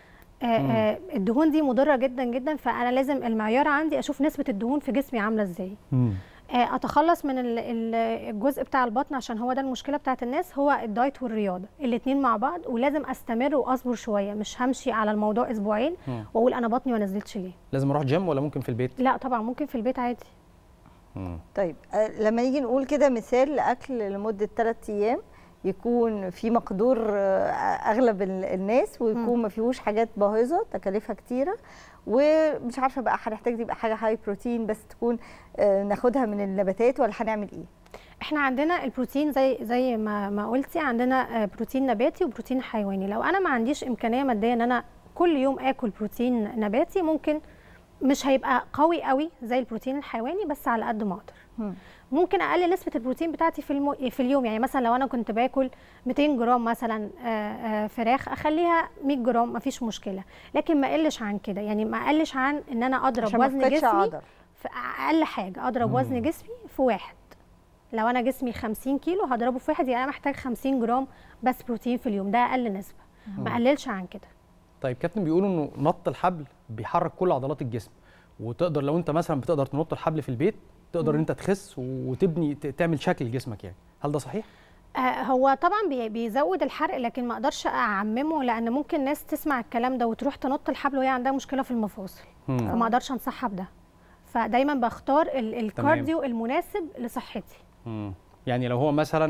آه مم. آه الدهون دي مضره جدا جدا فانا لازم المعيار عندي اشوف نسبه الدهون في جسمي عامله ازاي آه، اتخلص من ال- ال- الجزء بتاع البطن عشان هو ده المشكله بتاعت الناس هو الدايت والرياضه الاتنين مع بعض ولازم استمر واصبر شويه مش همشي على الموضوع اسبوعين مم. واقول انا بطني ما نزلتش ليه لازم اروح جيم ولا ممكن في البيت لا طبعا ممكن في البيت عادي مم. طيب آه، لما نيجي نقول كده مثال لاكل لمده 3 ايام يكون في مقدور آه، اغلب ال- الناس ويكون ما فيهوش حاجات باهظه تكاليفها كتيره ومش عارفه بقى هنحتاج تبقى حاجه هاي بروتين بس تكون آه، ناخدها من النباتات ولا هنعمل ايه؟ احنا عندنا البروتين زي زي ما ما قلتي عندنا آه، بروتين نباتي وبروتين حيواني لو انا ما عنديش امكانيه ماديه ان انا كل يوم اكل بروتين نباتي ممكن مش هيبقى قوي قوي زي البروتين الحيواني بس على قد ما اقدر ممكن اقلل نسبه البروتين بتاعتي في المو... في اليوم يعني مثلا لو انا كنت باكل 200 جرام مثلا آه، آه، فراخ اخليها 100 جرام مفيش مشكله لكن ما اقلش عن كده يعني ما اقلش عن ان انا اضرب عشان ما وزن أفقدش جسمي عضل. في اقل حاجه اضرب مم. وزن جسمي في واحد لو انا جسمي 50 كيلو هضربه في واحد يعني انا محتاج 50 جرام بس بروتين في اليوم ده اقل نسبه ما مم. اقللش عن كده طيب كابتن بيقولوا انه نط الحبل بيحرك كل عضلات الجسم وتقدر لو انت مثلا بتقدر تنط الحبل في البيت تقدر مم. انت تخس وتبني ت- تعمل شكل لجسمك يعني هل ده صحيح آه، هو طبعا بي- بيزود الحرق لكن ما اقدرش اعممه لان ممكن ناس تسمع الكلام ده وتروح تنط الحبل وهي عندها مشكله في المفاصل مم. فما اقدرش انصحها بده فدايما بختار ال- الكارديو المناسب لصحتي مم. يعني لو هو مثلا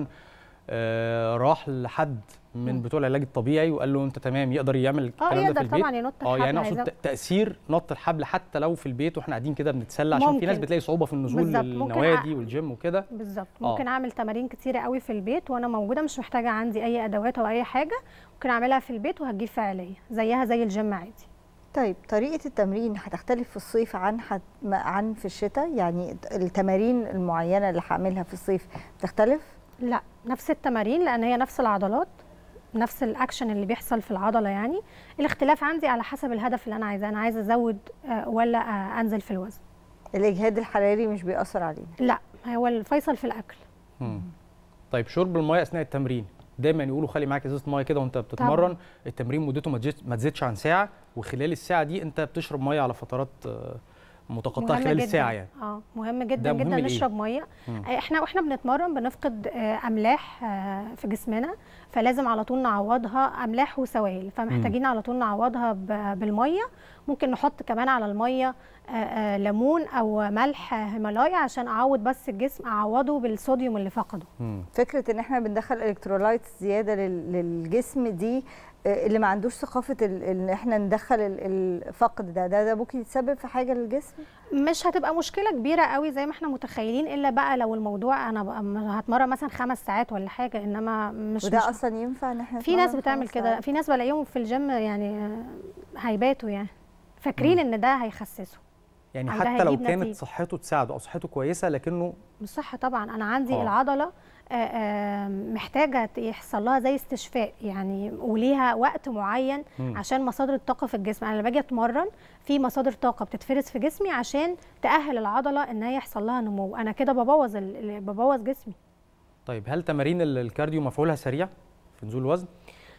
آه راح لحد من بتوع العلاج الطبيعي وقال له انت تمام يقدر يعمل الكلام ده يقدر في البيت طبعاً ينط اه الحبل، يعني اقصد هيزود. ت- تاثير نط الحبل حتى لو في البيت واحنا قاعدين كده بنتسلى عشان في ناس ممكن. بتلاقي صعوبه في النزول بالظبط. ممكن للنوادي أ- والجيم وكده بالظبط آه. ممكن اعمل تمارين كتيره قوي في البيت وانا موجوده مش محتاجه عندي اي ادوات او اي حاجه ممكن اعملها في البيت وهتجيب فعاليه زيها زي الجيم عادي طيب طريقه التمرين هتختلف في الصيف عن حت... ما- عن في الشتاء يعني التمارين المعينه اللي هعملها في الصيف بتختلف لا نفس التمارين لان هي نفس العضلات نفس الاكشن اللي بيحصل في العضله يعني الاختلاف عندي على حسب الهدف اللي انا عايزاه انا عايزه ازود آه، ولا آه، انزل في الوزن الاجهاد الحراري مش بيأثر علينا لا هو الفيصل في الاكل مم. طيب شرب الميه اثناء التمرين دايما يقولوا خلي معاك ازازه ميه كده وانت بتتمرن التمرين مدته ما تزيدش- ما تزيدش عن ساعه وخلال الساعه دي انت بتشرب ميه على فترات آه، متقطعه مهم خلال جداً. الساعه يعني اه مهم جدا ده مهم جدا لإيه؟ نشرب ميه مم. آه، احنا واحنا بنتمرن بنفقد آه، املاح آه، في جسمنا فلازم على طول نعوضها املاح وسوائل فمحتاجين على طول نعوضها ب- بالميه ممكن نحط كمان على الميه آه، آه، ليمون او ملح هيمالايا عشان اعوض بس الجسم اعوضه بالصوديوم اللي فقده فكره ان احنا بندخل الكترولايت زياده لل- للجسم دي آه، اللي ما عندوش ثقافه ال- ان احنا ندخل ال- الفقد ده ده ده ممكن يتسبب في حاجه للجسم مش هتبقى مشكله كبيره قوي زي ما احنا متخيلين الا بقى لو الموضوع انا بقى م- هتمرن مثلا خمس ساعات ولا حاجه انما مش وده مش اصلا ينفع ان احنا في ناس نتمرن بتعمل خمس كده ساعات؟ في ناس بلاقيهم في الجيم يعني آه، هيباتوا يعني فاكرين ان ده هيخسسه يعني أو ده حتى لو هيجيب كانت نتيجة. صحته تساعده او صحته كويسه لكنه مش صح طبعا انا عندي آه. أوه. العضله آه، آه، محتاجه يحصل لها زي استشفاء يعني وليها وقت معين مم. عشان مصادر الطاقه في الجسم انا لما باجي اتمرن في مصادر طاقه بتتفرز في جسمي عشان تاهل العضله ان هي يحصل لها نمو انا كده ببوظ ال- ال- ببوظ جسمي طيب هل تمارين ال- الكارديو مفعولها سريع في نزول الوزن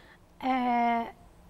آه،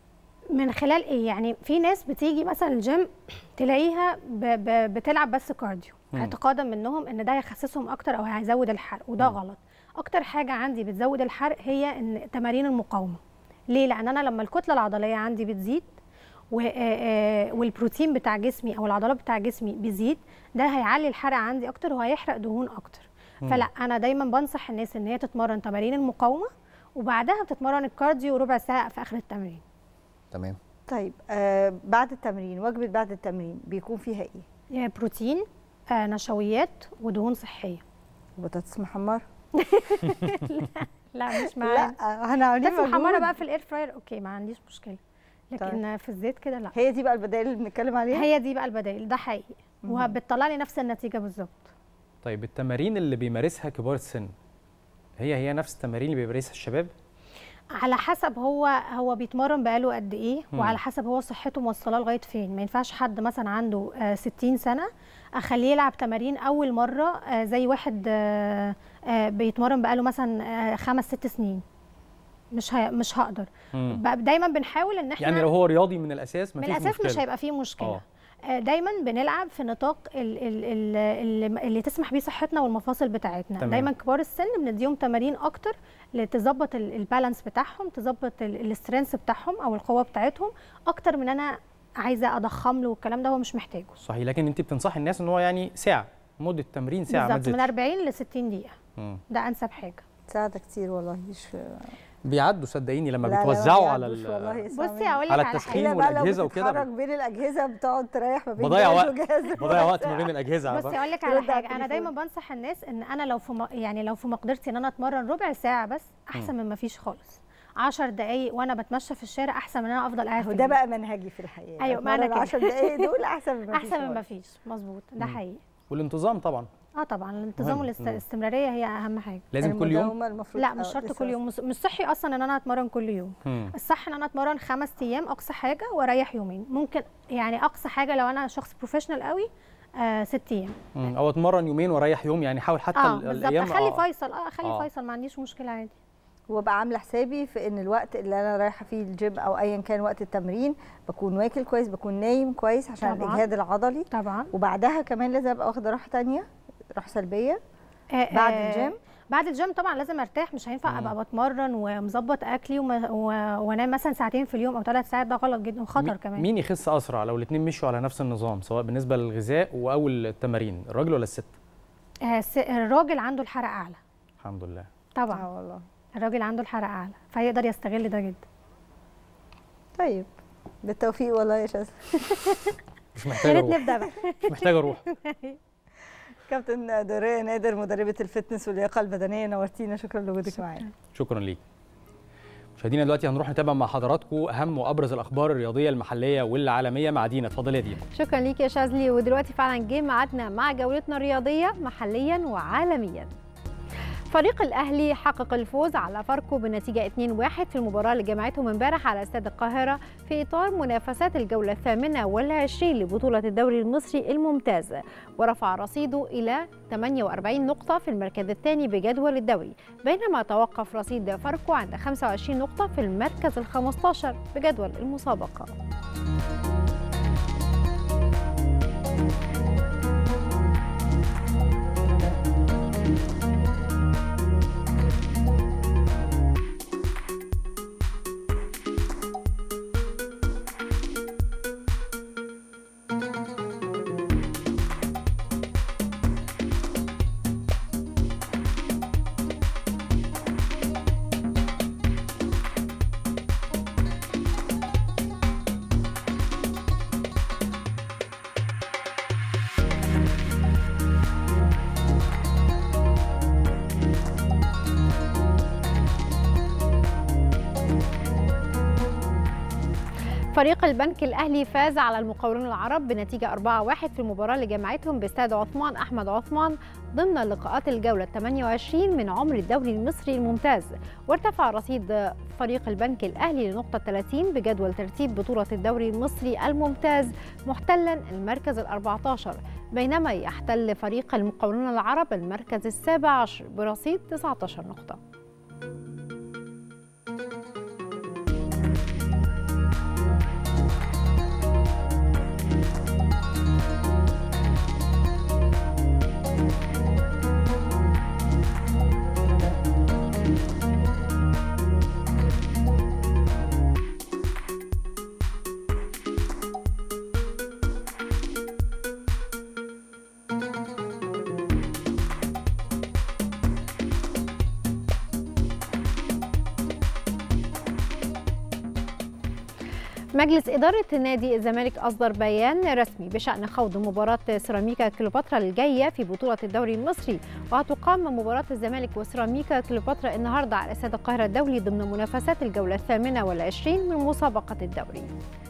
من خلال ايه يعني في ناس بتيجي مثلا الجيم تلاقيها ب ب بتلعب بس كارديو مم. اعتقادا منهم ان ده هيخسسهم اكتر او هيزود الحرق وده مم. غلط اكتر حاجه عندي بتزود الحرق هي ان تمارين المقاومه ليه لان انا لما الكتله العضليه عندي بتزيد و- آه، آه، والبروتين بتاع جسمي او العضلات بتاع جسمي بيزيد ده هيعلي الحرق عندي اكتر وهيحرق دهون اكتر مم. فلا انا دايما بنصح الناس ان هي تتمرن تمارين المقاومه وبعدها بتتمرن الكارديو ربع ساعه في اخر التمرين تمام طيب آه بعد التمرين وجبه بعد التمرين بيكون فيها ايه آه، بروتين آه، نشويات ودهون صحيه بطاطس محمره لا مش معايا لا انا عاملين بس محمره مجهود. بقى في الاير فراير اوكي ما عنديش مشكله لكن طيب. في الزيت كده لا هي دي بقى البدائل اللي بنتكلم عليها هي دي بقى البدائل ده حقيقي مهم. وبتطلع لي نفس النتيجه بالظبط طيب التمارين اللي بيمارسها كبار السن هي هي نفس التمارين اللي بيمارسها الشباب على حسب هو هو بيتمرن بقاله قد ايه مم. وعلى حسب هو صحته موصلاه لغايه فين ما ينفعش حد مثلا عنده آه، 60 سنه اخليه يلعب تمارين اول مره آه، زي واحد آه، آه، بيتمرن بقاله مثلا آه، خمس ست سنين مش ه... مش هقدر مم. بقى دايما بنحاول ان احنا يعني لو هو رياضي من الاساس من مفيش الاساس مشكله مش هيبقى فيه مشكله آه. آه، دايما بنلعب في نطاق ال- ال- ال- اللي, اللي تسمح بيه صحتنا والمفاصل بتاعتنا تمام. دايما كبار السن بنديهم تمارين اكتر لتظبط ال- البالانس بتاعهم تظبط ال- السترينث بتاعهم او القوه بتاعتهم اكتر من انا عايزه اضخم له والكلام ده هو مش محتاجه صحيح لكن انت بتنصحي الناس ان هو يعني ساعه مده تمرين ساعه ما بالظبط من تزيدش 40 ل 60 دقيقه مم. ده انسب حاجه ساعة كتير والله مش بيعدوا صدقيني لما لا، لا، ما بتوزعوا على بيعدوش ال- والله يا بصي سامي. اقول لك على على التسخين حاجه بقى لو والأجهزة وكده بتتحرك بين الاجهزه بتقعد تريح ما بين بضيع جهاز وقت وجهاز بضيع وقت ما بين الاجهزه على بصي فكرة. اقول لك على ترد على حاجه انا التليفون. دايما بنصح الناس ان انا لو في م... يعني لو في مقدرتي ان انا اتمرن ربع ساعه بس احسن من ما فيش خالص 10 دقايق وانا بتمشى في الشارع احسن من ان انا افضل قاعد في وده البيت. بقى منهجي في الحقيقه ايوه ما انا أتمرن كده 10 دقايق دول احسن من ما فيش احسن من ما خالص. فيش مظبوط ده مم. حقيقي والانتظام طبعا اه طبعا الانتظام مهم. والاستمراريه هي اهم حاجه لازم كل يوم المداومة المفروض لا مش آه، شرط لسه كل يوم مش مش صحي اصلا ان انا اتمرن كل يوم مم. الصح ان انا اتمرن خمس ايام اقصى حاجه واريح يومين ممكن يعني اقصى حاجه لو انا شخص بروفيشنال قوي آه ست ايام مم. او اتمرن يومين واريح يوم يعني حاول حتى اه ال- بالظبط الايام اخلي آه. فيصل اه اخلي آه. فيصل ما عنديش مشكله عادي وابقى عامله حسابي في ان الوقت اللي انا رايحه فيه الجيم او ايا كان وقت التمرين بكون واكل كويس بكون نايم كويس عشان طبعاً. الاجهاد العضلي طبعا وبعدها كمان لازم ابقى واخده راحه تانية راحه سلبيه آه، بعد آه، الجيم بعد الجيم طبعا لازم ارتاح مش هينفع مم. ابقى بتمرن ومظبط اكلي وما- و- وانام مثلا ساعتين في اليوم او ثلاث ساعات ده غلط جدا وخطر مي- كمان مين يخس اسرع لو الاثنين مشوا على نفس النظام سواء بالنسبه للغذاء او التمارين الراجل ولا الست آه، س- الراجل عنده الحرق اعلى الحمد لله طبعا اه والله الراجل عنده الحرق اعلى فيقدر يستغل ده جدا طيب بالتوفيق والله يا شاذ مش يا محتاج ريت اروح نبدا بقى مش محتاج اروح كابتن دورية نادر مدربة الفتنس واللياقة البدنية نورتينا شكرا لوجودك معانا شكرا ليك مشاهدينا دلوقتي هنروح نتابع مع حضراتكم اهم وابرز الاخبار الرياضيه المحليه والعالميه مع دينا اتفضلي يا دينا شكرا ليك يا شاذلي ودلوقتي فعلا جه ميعادنا مع جولتنا الرياضيه محليا وعالميا فريق الاهلي حقق الفوز على فاركو بنتيجه 2-1 في المباراه اللي جمعتهم امبارح على استاد القاهره في اطار منافسات الجوله الثامنه والعشرين لبطوله الدوري المصري الممتاز ورفع رصيده الى 48 نقطه في المركز الثاني بجدول الدوري بينما توقف رصيد فاركو عند 25 نقطه في المركز ال 15 بجدول المسابقه فريق البنك الاهلي فاز على المقاولون العرب بنتيجه 4-1 في المباراه اللي جمعتهم باستاد عثمان احمد عثمان ضمن لقاءات الجوله 28 من عمر الدوري المصري الممتاز وارتفع رصيد فريق البنك الاهلي لنقطه 30 بجدول ترتيب بطوله الدوري المصري الممتاز محتلا المركز ال 14 بينما يحتل فريق المقاولون العرب المركز السابع عشر برصيد 19 نقطه مجلس إدارة نادي الزمالك أصدر بيان رسمي بشأن خوض مباراة سيراميكا كليوباترا الجاية في بطولة الدوري المصري وهتقام مباراة الزمالك وسيراميكا كليوباترا النهاردة على استاد القاهرة الدولي ضمن منافسات الجولة الثامنة والعشرين من مسابقة الدوري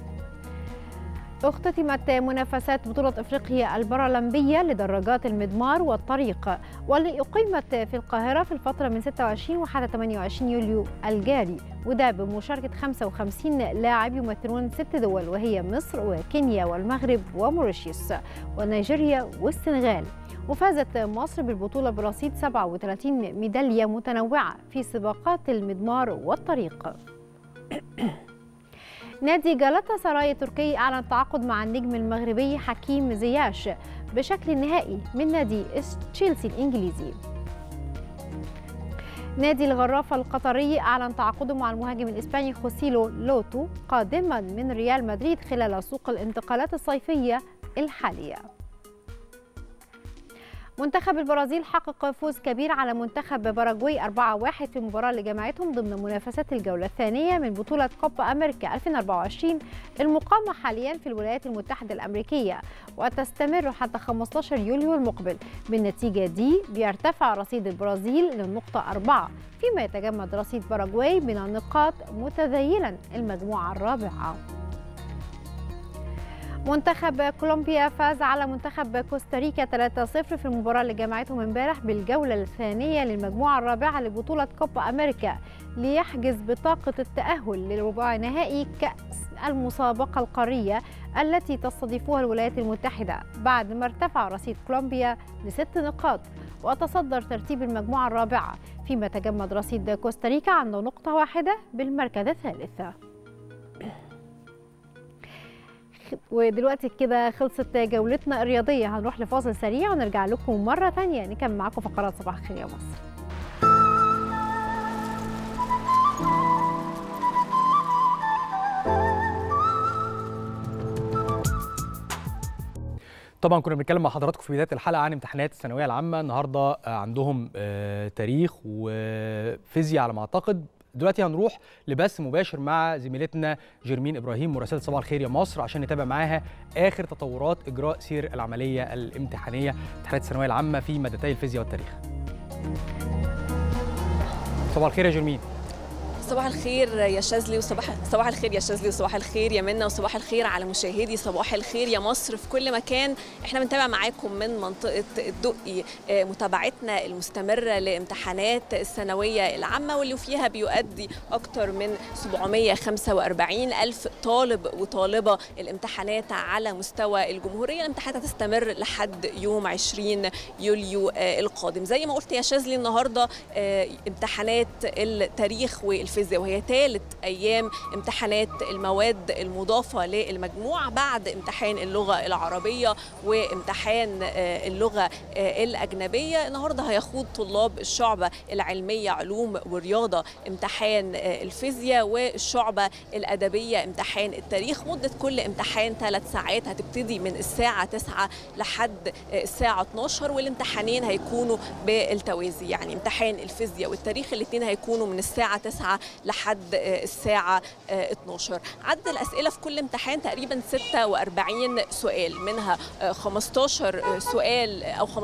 اختتمت منافسات بطولة افريقيا البارالمبية لدراجات المضمار والطريق واللي اقيمت في القاهرة في الفترة من 26 وحتى 28 يوليو الجاري وده بمشاركة 55 لاعب يمثلون ست دول وهي مصر وكينيا والمغرب وموريشيوس ونيجيريا والسنغال وفازت مصر بالبطولة برصيد 37 ميدالية متنوعة في سباقات المضمار والطريق نادي جالاتا سراي التركي أعلن التعاقد مع النجم المغربي حكيم زياش بشكل نهائي من نادي تشيلسي الإنجليزي نادي الغرافة القطري أعلن تعاقده مع المهاجم الإسباني خوسيلو لوتو قادما من ريال مدريد خلال سوق الانتقالات الصيفية الحالية منتخب البرازيل حقق فوز كبير على منتخب باراجواي 4-1 في المباراة اللي جمعتهم ضمن منافسات الجولة الثانية من بطولة كوبا أمريكا 2024 المقامة حاليا في الولايات المتحدة الأمريكية وتستمر حتى 15 يوليو المقبل بالنتيجة دي بيرتفع رصيد البرازيل للنقطة 4 فيما يتجمد رصيد باراجواي من النقاط متذيلا المجموعة الرابعة منتخب كولومبيا فاز على منتخب كوستاريكا 3-0 في المباراة اللي جمعتهم امبارح بالجولة الثانية للمجموعة الرابعة لبطولة كوبا أمريكا ليحجز بطاقة التأهل لربع نهائي كأس المسابقة القارية التي تستضيفها الولايات المتحدة بعد ما ارتفع رصيد كولومبيا لست نقاط وتصدر ترتيب المجموعة الرابعة فيما تجمد رصيد كوستاريكا عنده نقطة واحدة بالمركز الثالث ودلوقتي كده خلصت جولتنا الرياضية هنروح لفاصل سريع ونرجع لكم مرة تانية نكمل معاكم فقرات صباح الخير يا مصر طبعا كنا بنتكلم مع حضراتكم في بدايه الحلقه عن امتحانات الثانويه العامه النهارده عندهم تاريخ وفيزياء على ما اعتقد دلوقتي هنروح لبث مباشر مع زميلتنا جيرمين ابراهيم مراسله صباح الخير يا مصر عشان نتابع معاها اخر تطورات اجراء سير العمليه الامتحانيه امتحانات الثانويه العامه في مادتي الفيزياء والتاريخ. صباح الخير يا جيرمين. صباح الخير يا شاذلي وصباح صباح الخير يا شاذلي وصباح الخير يا منى وصباح الخير على مشاهدي صباح الخير يا مصر في كل مكان احنا بنتابع معاكم من منطقه الدقي متابعتنا المستمره لامتحانات الثانويه العامه واللي فيها بيؤدي اكثر من 745 الف طالب وطالبه الامتحانات على مستوى الجمهوريه الامتحانات هتستمر لحد يوم 20 يوليو القادم زي ما قلت يا شاذلي النهارده امتحانات التاريخ والفيزياء الفيزياء وهي ثالث ايام امتحانات المواد المضافه للمجموع بعد امتحان اللغه العربيه وامتحان اللغه الاجنبيه النهارده هيخوض طلاب الشعبه العلميه علوم ورياضه امتحان الفيزياء والشعبه الادبيه امتحان التاريخ مده كل امتحان ثلاث ساعات هتبتدي من الساعه 9 لحد الساعه 12 والامتحانين هيكونوا بالتوازي يعني امتحان الفيزياء والتاريخ الاثنين هيكونوا من الساعه 9 لحد الساعة 12 عدد الأسئلة في كل امتحان تقريبا 46 سؤال منها 15 سؤال أو 15%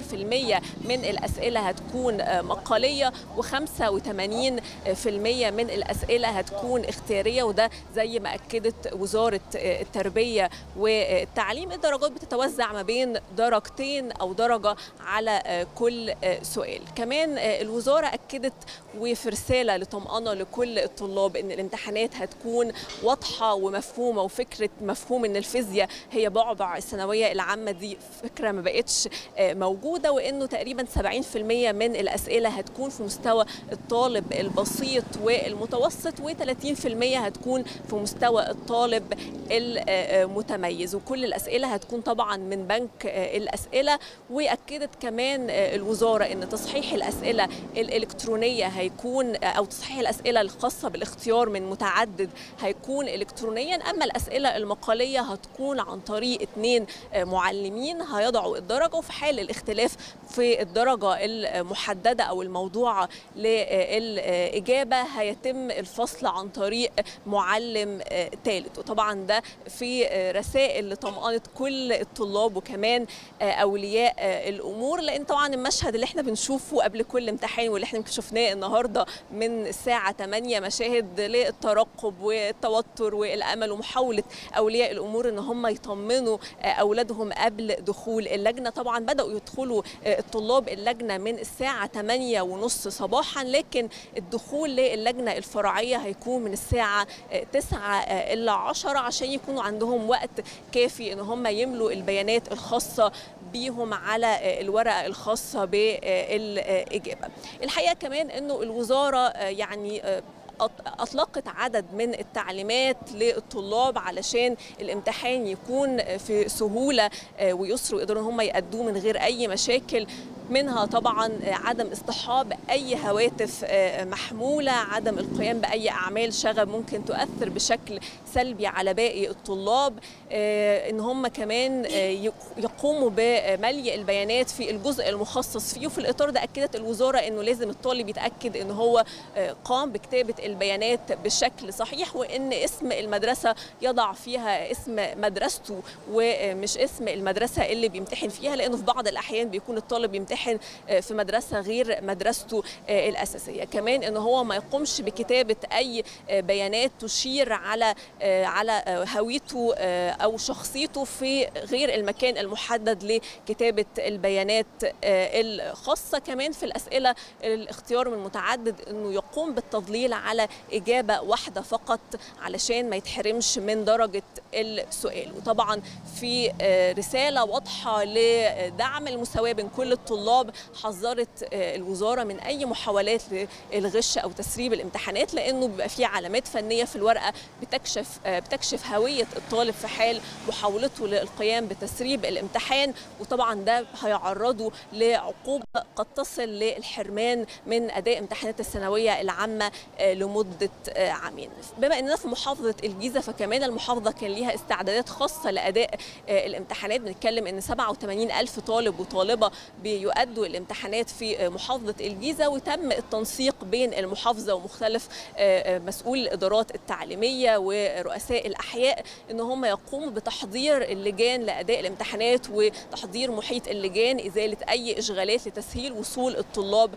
من الأسئلة هتكون مقالية و85% من الأسئلة هتكون اختيارية وده زي ما أكدت وزارة التربية والتعليم الدرجات بتتوزع ما بين درجتين أو درجة على كل سؤال كمان الوزارة أكدت وفي رسالة لطمأنة لكل الطلاب ان الامتحانات هتكون واضحه ومفهومه وفكره مفهوم ان الفيزياء هي بعبع الثانويه العامه دي فكره ما بقتش موجوده وانه تقريبا 70% من الاسئله هتكون في مستوى الطالب البسيط والمتوسط و30% هتكون في مستوى الطالب المتميز وكل الاسئله هتكون طبعا من بنك الاسئله واكدت كمان الوزاره ان تصحيح الاسئله الالكترونيه هيكون او تصحيح الاسئله الخاصه بالاختيار من متعدد هيكون الكترونيا اما الاسئله المقاليه هتكون عن طريق اثنين معلمين هيضعوا الدرجه وفي حال الاختلاف في الدرجه المحدده او الموضوعه للاجابه هيتم الفصل عن طريق معلم ثالث وطبعا ده في رسائل لطمانه كل الطلاب وكمان اولياء الامور لان طبعا المشهد اللي احنا بنشوفه قبل كل امتحان واللي احنا شفناه النهارده من الساعه 8 مشاهد للترقب والتوتر والامل ومحاوله اولياء الامور ان هم يطمنوا اولادهم قبل دخول اللجنه طبعا بداوا يدخلوا الطلاب اللجنه من الساعه 8 ونص صباحا لكن الدخول للجنه الفرعيه هيكون من الساعه 9 الا 10 عشان يكونوا عندهم وقت كافي ان هم يملوا البيانات الخاصه بيهم على الورقه الخاصه بالاجابه الحقيقه كمان انه الوزاره يعني اطلقت عدد من التعليمات للطلاب علشان الامتحان يكون في سهوله ويسر ويقدروا ان هم يأدوه من غير اي مشاكل منها طبعا عدم اصطحاب اي هواتف محموله عدم القيام باي اعمال شغب ممكن تؤثر بشكل سلبي على باقي الطلاب ان هم كمان يقوموا بملء البيانات في الجزء المخصص فيه وفي الاطار ده اكدت الوزاره انه لازم الطالب يتاكد ان هو قام بكتابه البيانات بشكل صحيح وان اسم المدرسه يضع فيها اسم مدرسته ومش اسم المدرسه اللي بيمتحن فيها لانه في بعض الاحيان بيكون الطالب بيمتحن في مدرسه غير مدرسته الاساسيه كمان ان هو ما يقومش بكتابه اي بيانات تشير على على هويته او شخصيته في غير المكان المحدد لكتابه البيانات الخاصه كمان في الاسئله الاختيار من متعدد انه يقوم بالتضليل على اجابه واحده فقط علشان ما يتحرمش من درجه السؤال وطبعا في رساله واضحه لدعم المساواه بين كل الطلاب حذرت الوزاره من اي محاولات للغش او تسريب الامتحانات لانه بيبقى في علامات فنيه في الورقه بتكشف بتكشف هويه الطالب في حال محاولته للقيام بتسريب الامتحان وطبعا ده هيعرضه لعقوبه قد تصل للحرمان من اداء امتحانات الثانويه العامه لمده عامين بما اننا في محافظه الجيزه فكمان المحافظه كان ليها استعدادات خاصه لاداء الامتحانات بنتكلم ان 87 الف طالب وطالبه بيؤدوا الامتحانات في محافظه الجيزه وتم التنسيق بين المحافظه ومختلف مسؤول الادارات التعليميه ورؤساء الاحياء ان هم يقوموا بتحضير اللجان لاداء الامتحانات وتحضير محيط اللجان ازاله اي اشغالات لتسهيل وصول الطلاب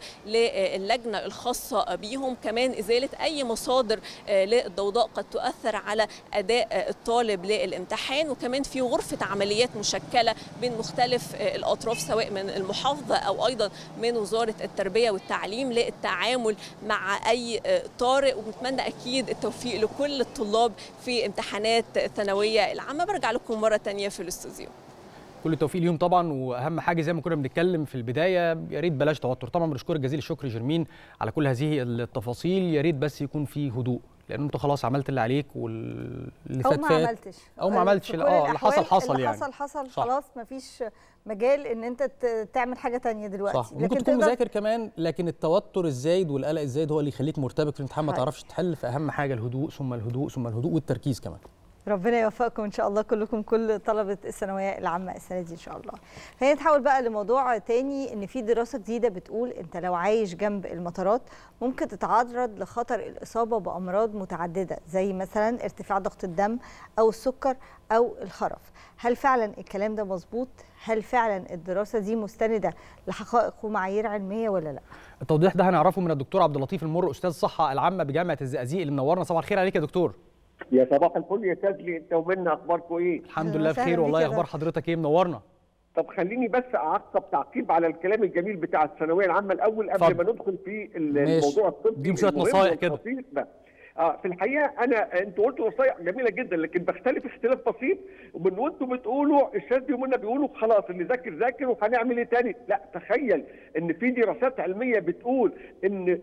للجنه الخاصه بيهم كمان ازاله اي مصادر للضوضاء قد تؤثر على اداء الطالب للامتحان وكمان في غرفه عمليات مشكله بين مختلف الاطراف سواء من المحافظه او ايضا من وزاره التربيه والتعليم للتعامل مع اي طارئ وبنتمنى اكيد التوفيق لكل الطلاب في امتحانات الثانويه العامه برجع لكم مره ثانيه في الاستوديو كل التوفيق ليهم طبعا واهم حاجه زي ما كنا بنتكلم في البدايه يا ريت بلاش توتر طبعا بنشكرك جزيل الشكر جرمين على كل هذه التفاصيل يا ريت بس يكون في هدوء لان انت خلاص عملت اللي عليك واللي فات او ما فات عملتش او ما عملتش اه اللي حصل حصل اللي يعني حصل حصل صح. خلاص ما فيش مجال ان انت تعمل حاجه تانية دلوقتي صح ممكن تكون مذاكر كمان لكن التوتر الزايد والقلق الزايد هو اللي يخليك مرتبك في الامتحان ما تعرفش تحل فاهم حاجه الهدوء ثم الهدوء ثم الهدوء والتركيز كمان ربنا يوفقكم ان شاء الله كلكم كل طلبه الثانويه العامه السنه دي ان شاء الله خلينا نتحول بقى لموضوع تاني ان في دراسه جديده بتقول انت لو عايش جنب المطارات ممكن تتعرض لخطر الاصابه بامراض متعدده زي مثلا ارتفاع ضغط الدم او السكر او الخرف هل فعلا الكلام ده مظبوط هل فعلا الدراسه دي مستنده لحقائق ومعايير علميه ولا لا التوضيح ده هنعرفه من الدكتور عبد اللطيف المر استاذ الصحه العامه بجامعه الزقازيق اللي منورنا صباح الخير عليك يا دكتور يا صباح الفل يا تاجلي انت ومنا اخباركم ايه؟ الحمد لله بخير والله اخبار حضرتك ايه منورنا طب خليني بس اعقب تعقيب على الكلام الجميل بتاع الثانويه العامه الاول قبل فضل. ما ندخل في الموضوع الطبي دي شويه نصايح كده ده. اه في الحقيقه انا انتوا قلتوا نصايح جميله جدا لكن بختلف اختلاف بسيط ومن وانتوا بتقولوا الشاذ ومنا بيقولوا خلاص اللي ذاكر ذاكر وهنعمل ايه تاني؟ لا تخيل ان في دراسات علميه بتقول ان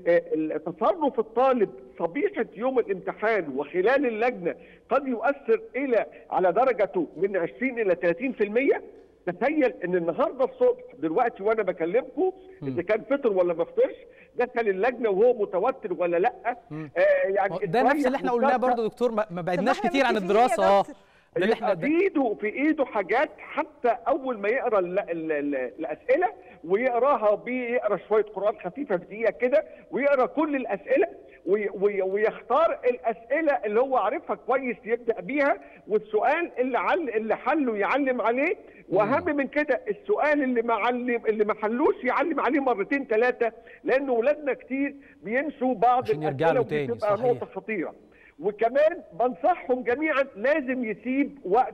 تصرف الطالب صبيحه يوم الامتحان وخلال اللجنه قد يؤثر الى على درجته من 20 الى 30% تخيل ان النهارده الصبح دلوقتي وانا بكلمكم اذا كان فطر ولا ما فطرش دخل اللجنه وهو متوتر ولا لا آه يعني ده نفس اللي احنا قلناه برضه دكتور ما بعدناش كتير عن الدراسه اه ده اللي احنا في ايده في ايده حاجات حتى اول ما يقرا ال ال ال الاسئله ويقراها بيقرا شويه قران خفيفه في دقيقه كده ويقرا كل الاسئله وي وي ويختار الاسئله اللي هو عارفها كويس يبدا بيها والسؤال اللي عل اللي حله يعلم عليه واهم من كده السؤال اللي ما علم اللي ما حلوش يعلم عليه مرتين ثلاثه لان اولادنا كتير بينسوا بعض عشان يرجع له تاني صحيح نقطه خطيره وكمان بنصحهم جميعا لازم يسيب وقت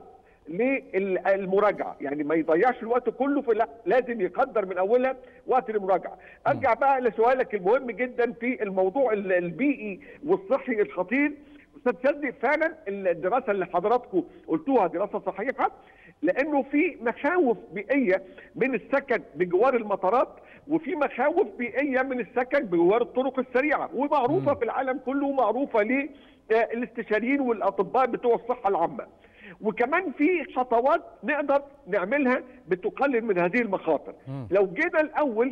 للمراجعه يعني ما يضيعش الوقت كله في لا لازم يقدر من اولها وقت المراجعه ارجع بقى لسؤالك المهم جدا في الموضوع البيئي والصحي الخطير استاذ شادي فعلا الدراسه اللي حضراتكم قلتوها دراسه صحيحه لانه في مخاوف بيئيه من السكن بجوار المطارات وفي مخاوف بيئيه من السكن بجوار الطرق السريعه ومعروفه في العالم كله ومعروفه للاستشاريين والاطباء بتوع الصحه العامه. وكمان في خطوات نقدر نعملها بتقلل من هذه المخاطر. لو جينا الاول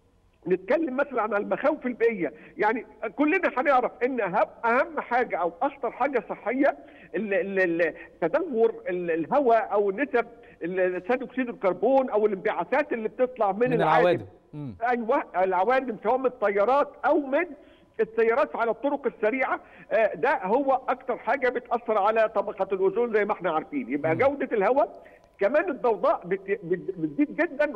نتكلم مثلا عن المخاوف البيئيه يعني كلنا هنعرف ان اهم اهم حاجه او اخطر حاجه صحيه ال- ال- ال- تدهور ال- الهواء او نسب ال- ثاني اكسيد الكربون او الانبعاثات اللي بتطلع من, من العادم العوادم مم. ايوه العوادم سواء من الطيارات او من السيارات على الطرق السريعه آه، ده هو اكتر حاجه بتاثر على طبقه الاوزون زي ما احنا عارفين يبقى جوده الهواء كمان الضوضاء بت- بت- بتزيد جدا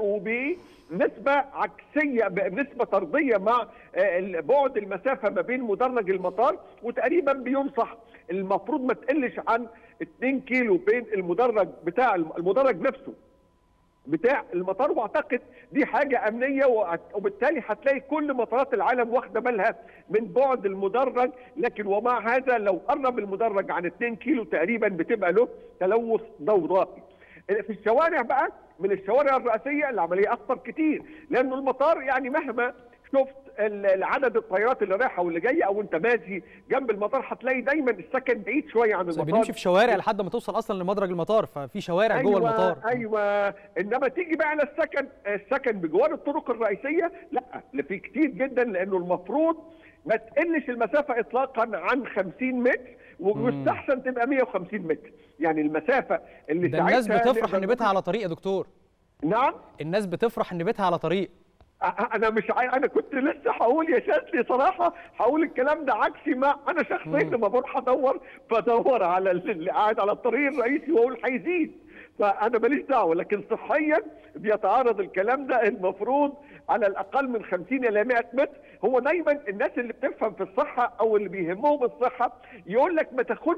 وبنسبه عكسيه بنسبه طرديه مع آه، بعد المسافه ما بين مدرج المطار وتقريبا بينصح المفروض ما تقلش عن 2 كيلو بين المدرج بتاع المدرج نفسه بتاع المطار واعتقد دي حاجه امنيه وأت- وبالتالي هتلاقي كل مطارات العالم واخده بالها من بعد المدرج لكن ومع هذا لو قرب المدرج عن 2 كيلو تقريبا بتبقى له تلوث ضوضائي. في الشوارع بقى من الشوارع الرئيسيه العمليه اخطر كتير لانه المطار يعني مهما شفت ال- عدد الطيارات اللي رايحه واللي جايه او انت ماشي جنب المطار هتلاقي دايما السكن بعيد شويه عن بس المطار بنمشي في شوارع لحد ما توصل اصلا لمدرج المطار ففي شوارع جوه المطار ايوه انما تيجي بقى على السكن السكن بجوار الطرق الرئيسيه لا في كتير جدا لانه المفروض ما تقلش المسافه اطلاقا عن 50 متر ويستحسن تبقى 150 متر يعني المسافه اللي ده الناس ساعتها بتفرح نقدر ان بيتها على طريق يا دكتور نعم الناس بتفرح ان بيتها على طريق أ- انا مش عاي... انا كنت لسه هقول يا شاذلي صراحه هقول الكلام ده عكسي ما انا شخصيا لما بروح ادور بدور على اللي قاعد على الطريق الرئيسي واقول هيزيد فانا ماليش دعوه لكن صحيا بيتعارض الكلام ده المفروض على الاقل من 50 الى 100 متر هو دايما الناس اللي بتفهم في الصحه او اللي بيهمهم الصحه يقول لك ما تاخدش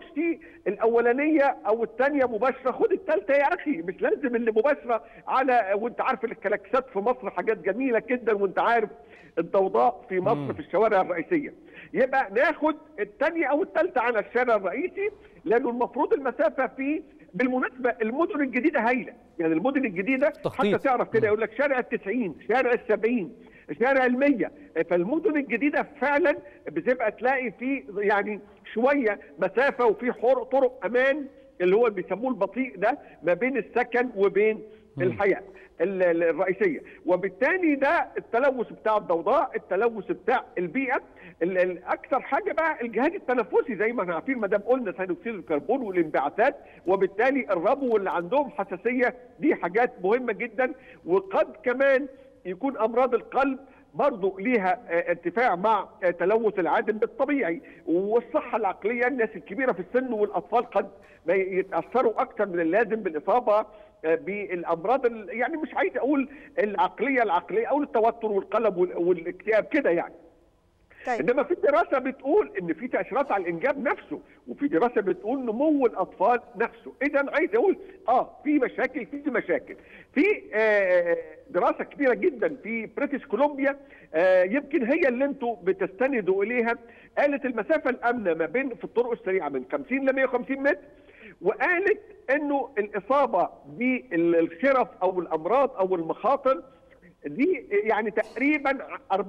الاولانيه او الثانيه مباشره خد الثالثه يا اخي مش لازم اللي مباشره على وانت عارف الكلاكسات في مصر حاجات جميله جدا وانت عارف الضوضاء في مصر مم. في الشوارع الرئيسيه يبقى ناخد الثانيه او الثالثه على الشارع الرئيسي لانه المفروض المسافه فيه بالمناسبه المدن الجديده هايله يعني المدن الجديده حتى تعرف كده يقول لك شارع ال90 شارع ال70 شارع ال100 فالمدن الجديده فعلا بتبقى تلاقي في يعني شويه مسافه وفي حر- طرق امان اللي هو بيسموه البطيء ده ما بين السكن وبين الحياه ال- ال- الرئيسيه وبالتالي ده التلوث بتاع الضوضاء التلوث بتاع البيئه ال- ال- اكثر حاجه بقى الجهاز التنفسي زي ما احنا عارفين ما دام قلنا ثاني اكسيد الكربون والانبعاثات وبالتالي الربو اللي عندهم حساسيه دي حاجات مهمه جدا وقد كمان يكون امراض القلب برضه ليها آه، ارتفاع مع آه، تلوث العادم الطبيعي والصحه العقليه الناس الكبيره في السن والاطفال قد ما يتاثروا اكثر من اللازم بالاصابه آه، بالامراض ال- يعني مش عايز اقول العقليه العقليه او التوتر والقلق وال- والاكتئاب كده يعني طيب. انما في دراسه بتقول ان في تاثيرات على الانجاب نفسه وفي دراسه بتقول نمو الاطفال نفسه اذا عايز اقول اه في مشاكل في مشاكل في آه دراسه كبيره جدا في بريتش كولومبيا آه يمكن هي اللي انتم بتستندوا اليها قالت المسافه الامنه ما بين في الطرق السريعه من 50 ل 150 متر وقالت انه الاصابه بالشرف او الامراض او المخاطر دي يعني تقريبا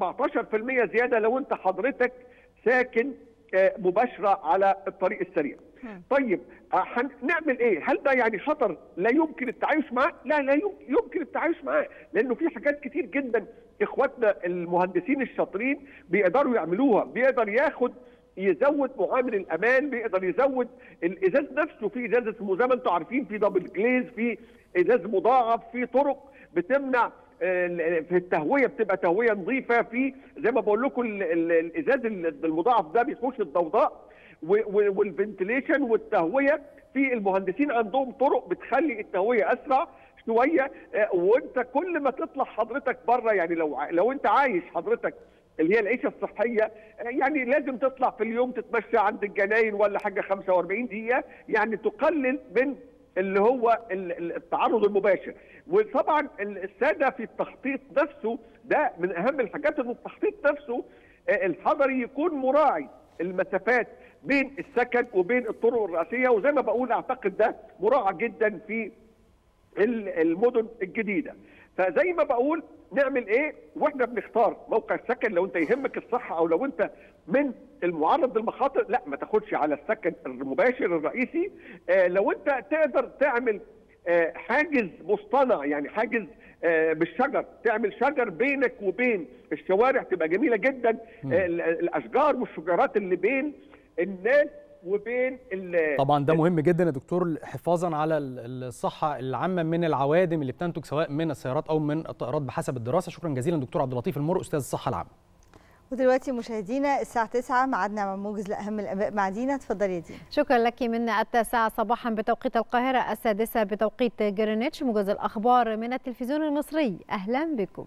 14% زياده لو انت حضرتك ساكن آه، مباشره على الطريق السريع. طيب آه، هنعمل ايه؟ هل ده يعني خطر لا يمكن التعايش معاه؟ لا لا يمكن, يمكن التعايش معاه لانه في حاجات كتير جدا اخواتنا المهندسين الشاطرين بيقدروا يعملوها، بيقدر ياخد يزود معامل الامان بيقدر يزود الازاز نفسه في ازاز اسمه زي ما انتم عارفين في دبل جليز في ازاز مضاعف في طرق بتمنع آه، في التهويه بتبقى تهويه نظيفه في زي ما بقول لكم ال- ال- الازاز المضاعف ده بيخش الضوضاء و- و- والفنتليشن والتهويه في المهندسين عندهم طرق بتخلي التهويه اسرع شويه آه، وانت كل ما تطلع حضرتك بره يعني لو ع- لو انت عايش حضرتك اللي هي العيشه الصحيه آه، يعني لازم تطلع في اليوم تتمشى عند الجناين ولا حاجه 45 دقيقه يعني تقلل من اللي هو ال- ال- التعرض المباشر وطبعا ال- الساده في التخطيط نفسه ده من اهم الحاجات ان التخطيط نفسه آه، الحضري يكون مراعي المسافات بين السكن وبين الطرق الرئيسيه وزي ما بقول اعتقد ده مراعى جدا في ال- المدن الجديده فزي ما بقول نعمل ايه واحنا بنختار موقع السكن لو انت يهمك الصحه او لو انت من المعرض للمخاطر لا ما تاخدش على السكن المباشر الرئيسي آه لو انت تقدر تعمل آه حاجز مصطنع يعني حاجز آه بالشجر تعمل شجر بينك وبين الشوارع تبقى جميله جدا آه ال- الاشجار والشجرات اللي بين الناس وبين ال- طبعا ده مهم جدا يا دكتور حفاظا على ال- الصحه العامه من العوادم اللي بتنتج سواء من السيارات او من الطائرات بحسب الدراسه شكرا جزيلا دكتور عبد اللطيف المر استاذ الصحه العامه ودلوقتي مشاهدينا الساعة 9 ميعادنا مع موجز لأهم الأنباء مع دينا اتفضلي يا دينا شكرا لك من التاسعة صباحا بتوقيت القاهرة السادسة بتوقيت جرينتش موجز الأخبار من التلفزيون المصري أهلا بكم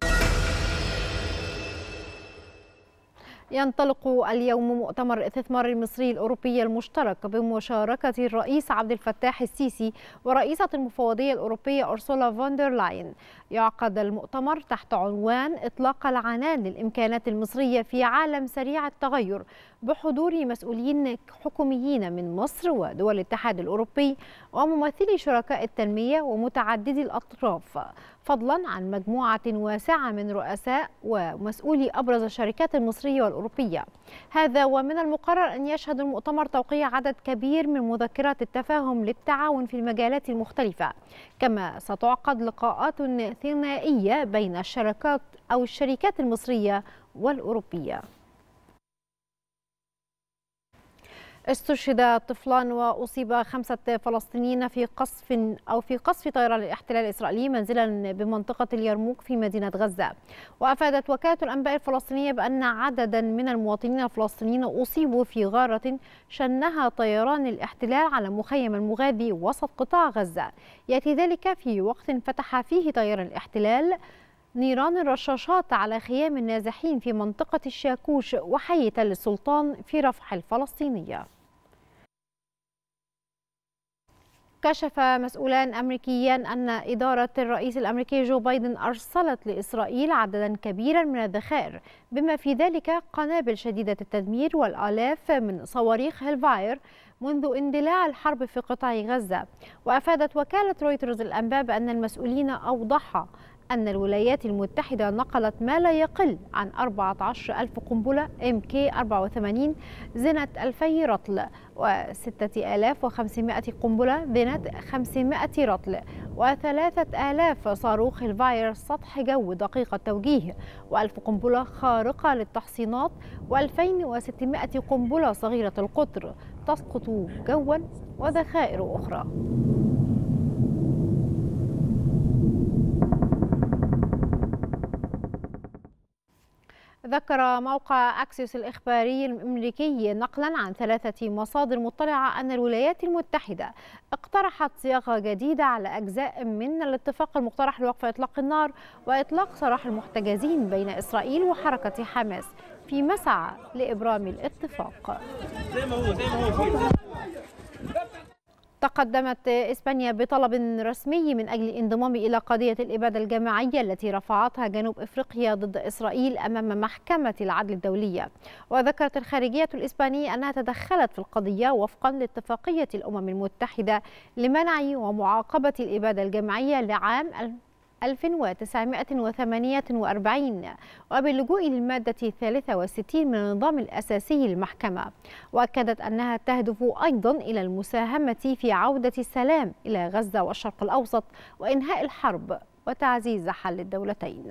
ينطلق اليوم مؤتمر الاستثمار المصري الأوروبي المشترك بمشاركة الرئيس عبد الفتاح السيسي ورئيسة المفوضية الأوروبية أرسولا فوندر لاين يعقد المؤتمر تحت عنوان إطلاق العنان للإمكانات المصرية في عالم سريع التغير بحضور مسؤولين حكوميين من مصر ودول الاتحاد الأوروبي وممثلي شركاء التنمية ومتعددي الأطراف فضلا عن مجموعة واسعة من رؤساء ومسؤولي أبرز الشركات المصرية والأوروبية هذا ومن المقرر أن يشهد المؤتمر توقيع عدد كبير من مذكرات التفاهم للتعاون في المجالات المختلفة كما ستعقد لقاءات ثنائية بين الشركات أو الشركات المصرية والأوروبية استشهد طفلان واصيب خمسه فلسطينيين في قصف او في قصف طيران الاحتلال الاسرائيلي منزلا بمنطقه اليرموك في مدينه غزه وافادت وكاله الانباء الفلسطينيه بان عددا من المواطنين الفلسطينيين اصيبوا في غاره شنها طيران الاحتلال على مخيم المغاذي وسط قطاع غزه ياتي ذلك في وقت فتح فيه طيران الاحتلال نيران الرشاشات على خيام النازحين في منطقة الشاكوش وحي تل السلطان في رفح الفلسطينية كشف مسؤولان أمريكيان أن إدارة الرئيس الأمريكي جو بايدن أرسلت لإسرائيل عددا كبيرا من الذخائر بما في ذلك قنابل شديدة التدمير والآلاف من صواريخ هيلفاير منذ اندلاع الحرب في قطاع غزة وأفادت وكالة رويترز الأنباء بأن المسؤولين أوضحوا أن الولايات المتحدة نقلت ما لا يقل عن 14 ألف قنبلة MK-84 ذنة 2000 رطل و6500 قنبلة ذنة 500 رطل و3000 صاروخ الفاير سطح جو دقيق التوجيه و1000 قنبلة خارقة للتحصينات و2600 قنبلة صغيرة القطر تسقط جوا وذخائر أخرى ذكر موقع أكسيوس الإخباري الأمريكي نقلا عن ثلاثة مصادر مطلعة أن الولايات المتحدة اقترحت صياغة جديدة على أجزاء من الاتفاق المقترح لوقف إطلاق النار وإطلاق سراح المحتجزين بين إسرائيل وحركة حماس في مسعى لإبرام الاتفاق تقدمت إسبانيا بطلب رسمي من أجل الانضمام إلى قضية الإبادة الجماعية التي رفعتها جنوب إفريقيا ضد إسرائيل أمام محكمة العدل الدولية وذكرت الخارجية الإسبانية أنها تدخلت في القضية وفقا لاتفاقية الأمم المتحدة لمنع ومعاقبة الإبادة الجماعية لعام 1948 وباللجوء للمادة الثالثة والستين من النظام الأساسي للمحكمة وأكدت أنها تهدف أيضا إلى المساهمة في عودة السلام إلى غزة والشرق الأوسط وإنهاء الحرب وتعزيز حل الدولتين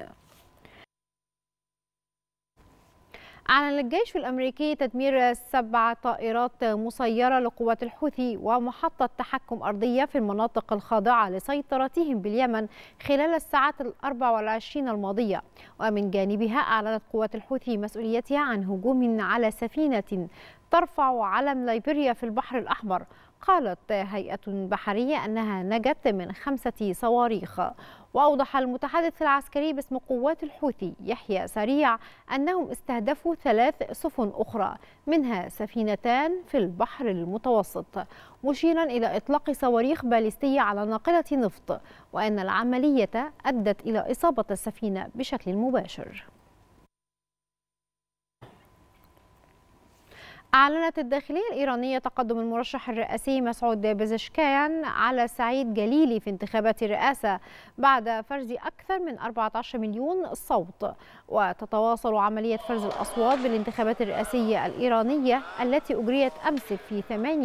أعلن الجيش الأمريكي تدمير سبع طائرات مسيرة لقوات الحوثي ومحطة تحكم أرضية في المناطق الخاضعة لسيطرتهم باليمن خلال الساعات الأربع والعشرين الماضية ومن جانبها أعلنت قوات الحوثي مسؤوليتها عن هجوم على سفينة ترفع علم ليبيريا في البحر الأحمر قالت هيئة بحرية أنها نجت من خمسة صواريخ وأوضح المتحدث العسكري باسم قوات الحوثي يحيى سريع أنهم استهدفوا ثلاث سفن أخرى منها سفينتان في البحر المتوسط مشيرا إلى إطلاق صواريخ باليستية على ناقلة نفط وأن العملية أدت إلى إصابة السفينة بشكل مباشر أعلنت الداخلية الإيرانية تقدم المرشح الرئاسي مسعود بزشكيان على سعيد جليلي في انتخابات الرئاسة بعد فرز أكثر من 14 مليون صوت وتتواصل عملية فرز الأصوات بالانتخابات الرئاسية الإيرانية التي أجريت أمس في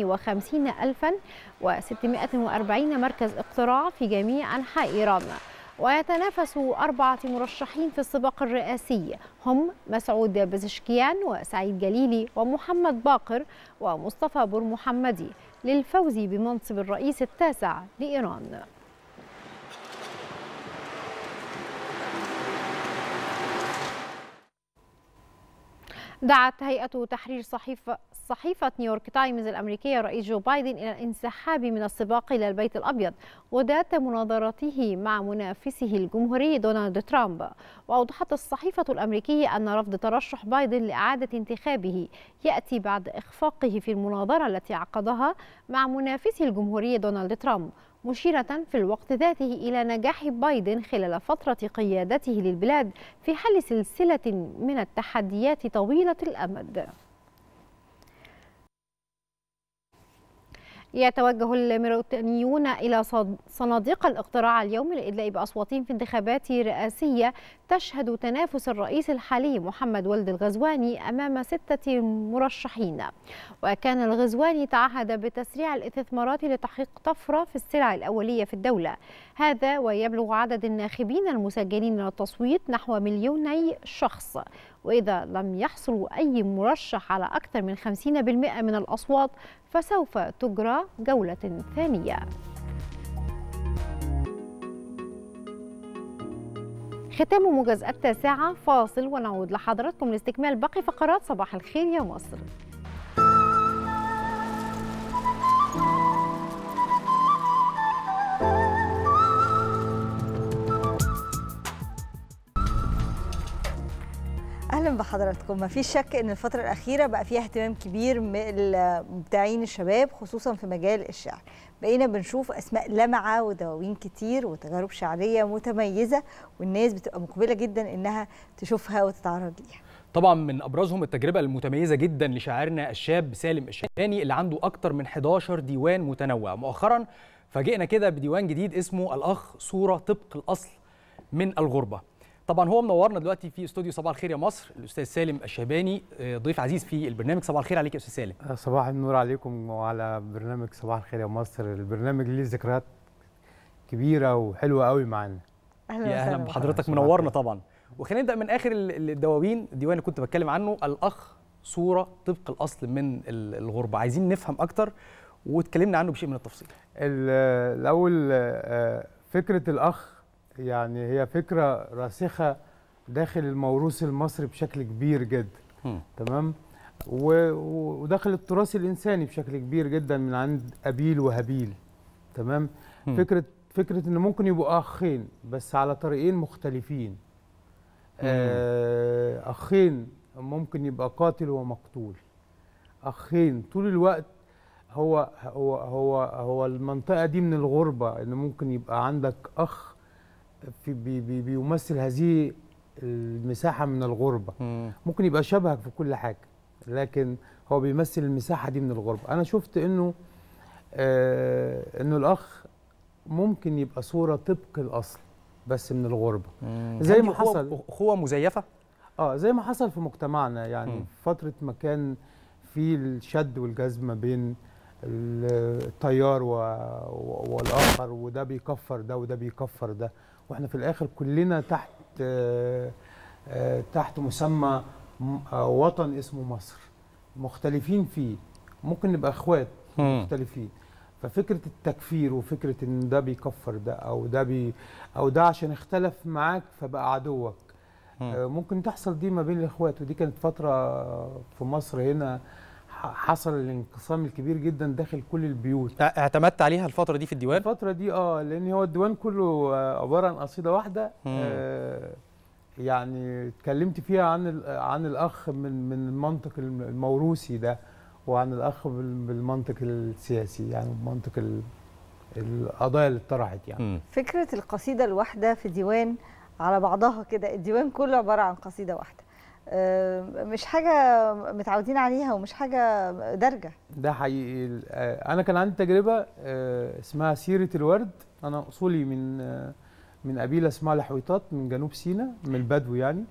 58640 مركز اقتراع في جميع أنحاء إيران ويتنافس أربعة مرشحين في السباق الرئاسي هم مسعود بزشكيان وسعيد جليلي ومحمد باقر ومصطفى بور محمدي للفوز بمنصب الرئيس التاسع لإيران دعت هيئة تحرير صحيفة صحيفة نيويورك تايمز الأمريكية رئيس جو بايدن إلى الانسحاب من السباق إلى البيت الأبيض وذات مناظرته مع منافسه الجمهوري دونالد ترامب وأوضحت الصحيفة الأمريكية أن رفض ترشح بايدن لإعادة انتخابه يأتي بعد إخفاقه في المناظرة التي عقدها مع منافسه الجمهوري دونالد ترامب مشيرة في الوقت ذاته إلى نجاح بايدن خلال فترة قيادته للبلاد في حل سلسلة من التحديات طويلة الأمد يتوجه الميروتانيون إلى صناديق الاقتراع اليوم للإدلاء بأصواتهم في انتخابات رئاسية تشهد تنافس الرئيس الحالي محمد ولد الغزواني أمام ستة مرشحين وكان الغزواني تعهد بتسريع الاستثمارات لتحقيق طفرة في السلع الأولية في الدولة هذا ويبلغ عدد الناخبين المسجلين للتصويت نحو مليوني شخص وإذا لم يحصل أي مرشح على أكثر من 50% من الأصوات فسوف تجرى جولة ثانية ختام موجز التاسعة فاصل ونعود لحضراتكم لاستكمال باقي فقرات صباح الخير يا مصر اهلا بحضراتكم ما فيش شك ان الفتره الاخيره بقى فيها اهتمام كبير من المبدعين الشباب خصوصا في مجال الشعر بقينا بنشوف اسماء لمعه ودواوين كتير وتجارب شعريه متميزه والناس بتبقى مقبله جدا انها تشوفها وتتعرض ليها طبعا من ابرزهم التجربه المتميزه جدا لشاعرنا الشاب سالم الشهباني اللي عنده اكتر من 11 ديوان متنوع مؤخرا فاجئنا كده بديوان جديد اسمه الاخ صوره طبق الاصل من الغربه طبعا هو منورنا دلوقتي في استوديو صباح الخير يا مصر الاستاذ سالم الشهباني ضيف عزيز في البرنامج صباح الخير عليك يا استاذ سالم صباح النور عليكم وعلى برنامج صباح الخير يا مصر البرنامج ليه ذكريات كبيره وحلوه قوي معانا اهلا يا اهلا بحضرتك منورنا طبعا وخلينا نبدا من اخر الدواوين الديوان اللي كنت بتكلم عنه الاخ صوره طبق الاصل من الغربه عايزين نفهم اكتر واتكلمنا عنه بشيء من التفصيل الاول فكره الاخ يعني هي فكرة راسخة داخل الموروث المصري بشكل كبير جدا م. تمام وداخل التراث الإنساني بشكل كبير جدا من عند أبيل وهابيل تمام م. فكرة فكرة إن ممكن يبقوا أخين بس على طريقين مختلفين آه أخين ممكن يبقى قاتل ومقتول أخين طول الوقت هو هو هو هو المنطقة دي من الغربة إن ممكن يبقى عندك أخ في بي بي بيمثل هذه المساحة من الغربة مم. ممكن يبقى شبهك في كل حاجة لكن هو بيمثل المساحة دي من الغربة أنا شفت إنه آه إنه الأخ ممكن يبقى صورة طبق الأصل بس من الغربة مم. زي ما حصل أخوة مزيفة اه زي ما حصل في مجتمعنا يعني مم. فترة ما كان في الشد والجذب ما بين التيار والاخر وده بيكفر ده وده بيكفر ده واحنا في الاخر كلنا تحت آآ آآ تحت مسمى وطن اسمه مصر مختلفين فيه ممكن نبقى اخوات مختلفين ففكره التكفير وفكره ان ده بيكفر ده او ده بي او ده عشان اختلف معاك فبقى عدوك ممكن تحصل دي ما بين الاخوات ودي كانت فتره في مصر هنا حصل الانقسام الكبير جدا داخل كل البيوت اعتمدت عليها الفتره دي في الديوان الفتره دي اه لان هو الديوان كله عباره عن قصيده واحده آه يعني اتكلمت فيها عن عن الاخ من من المنطق الموروثي ده وعن الاخ بالمنطق السياسي يعني بمنطق القضايا اللي اتطرحت يعني م. فكره القصيده الواحده في ديوان على بعضها كده الديوان كله عباره عن قصيده واحده آه، مش حاجه متعودين عليها ومش حاجه دارجه ده حقيقي آه، انا كان عندي تجربه آه، اسمها سيره الورد انا اصولي من آه، من قبيله اسمها الحويطات من جنوب سيناء من البدو يعني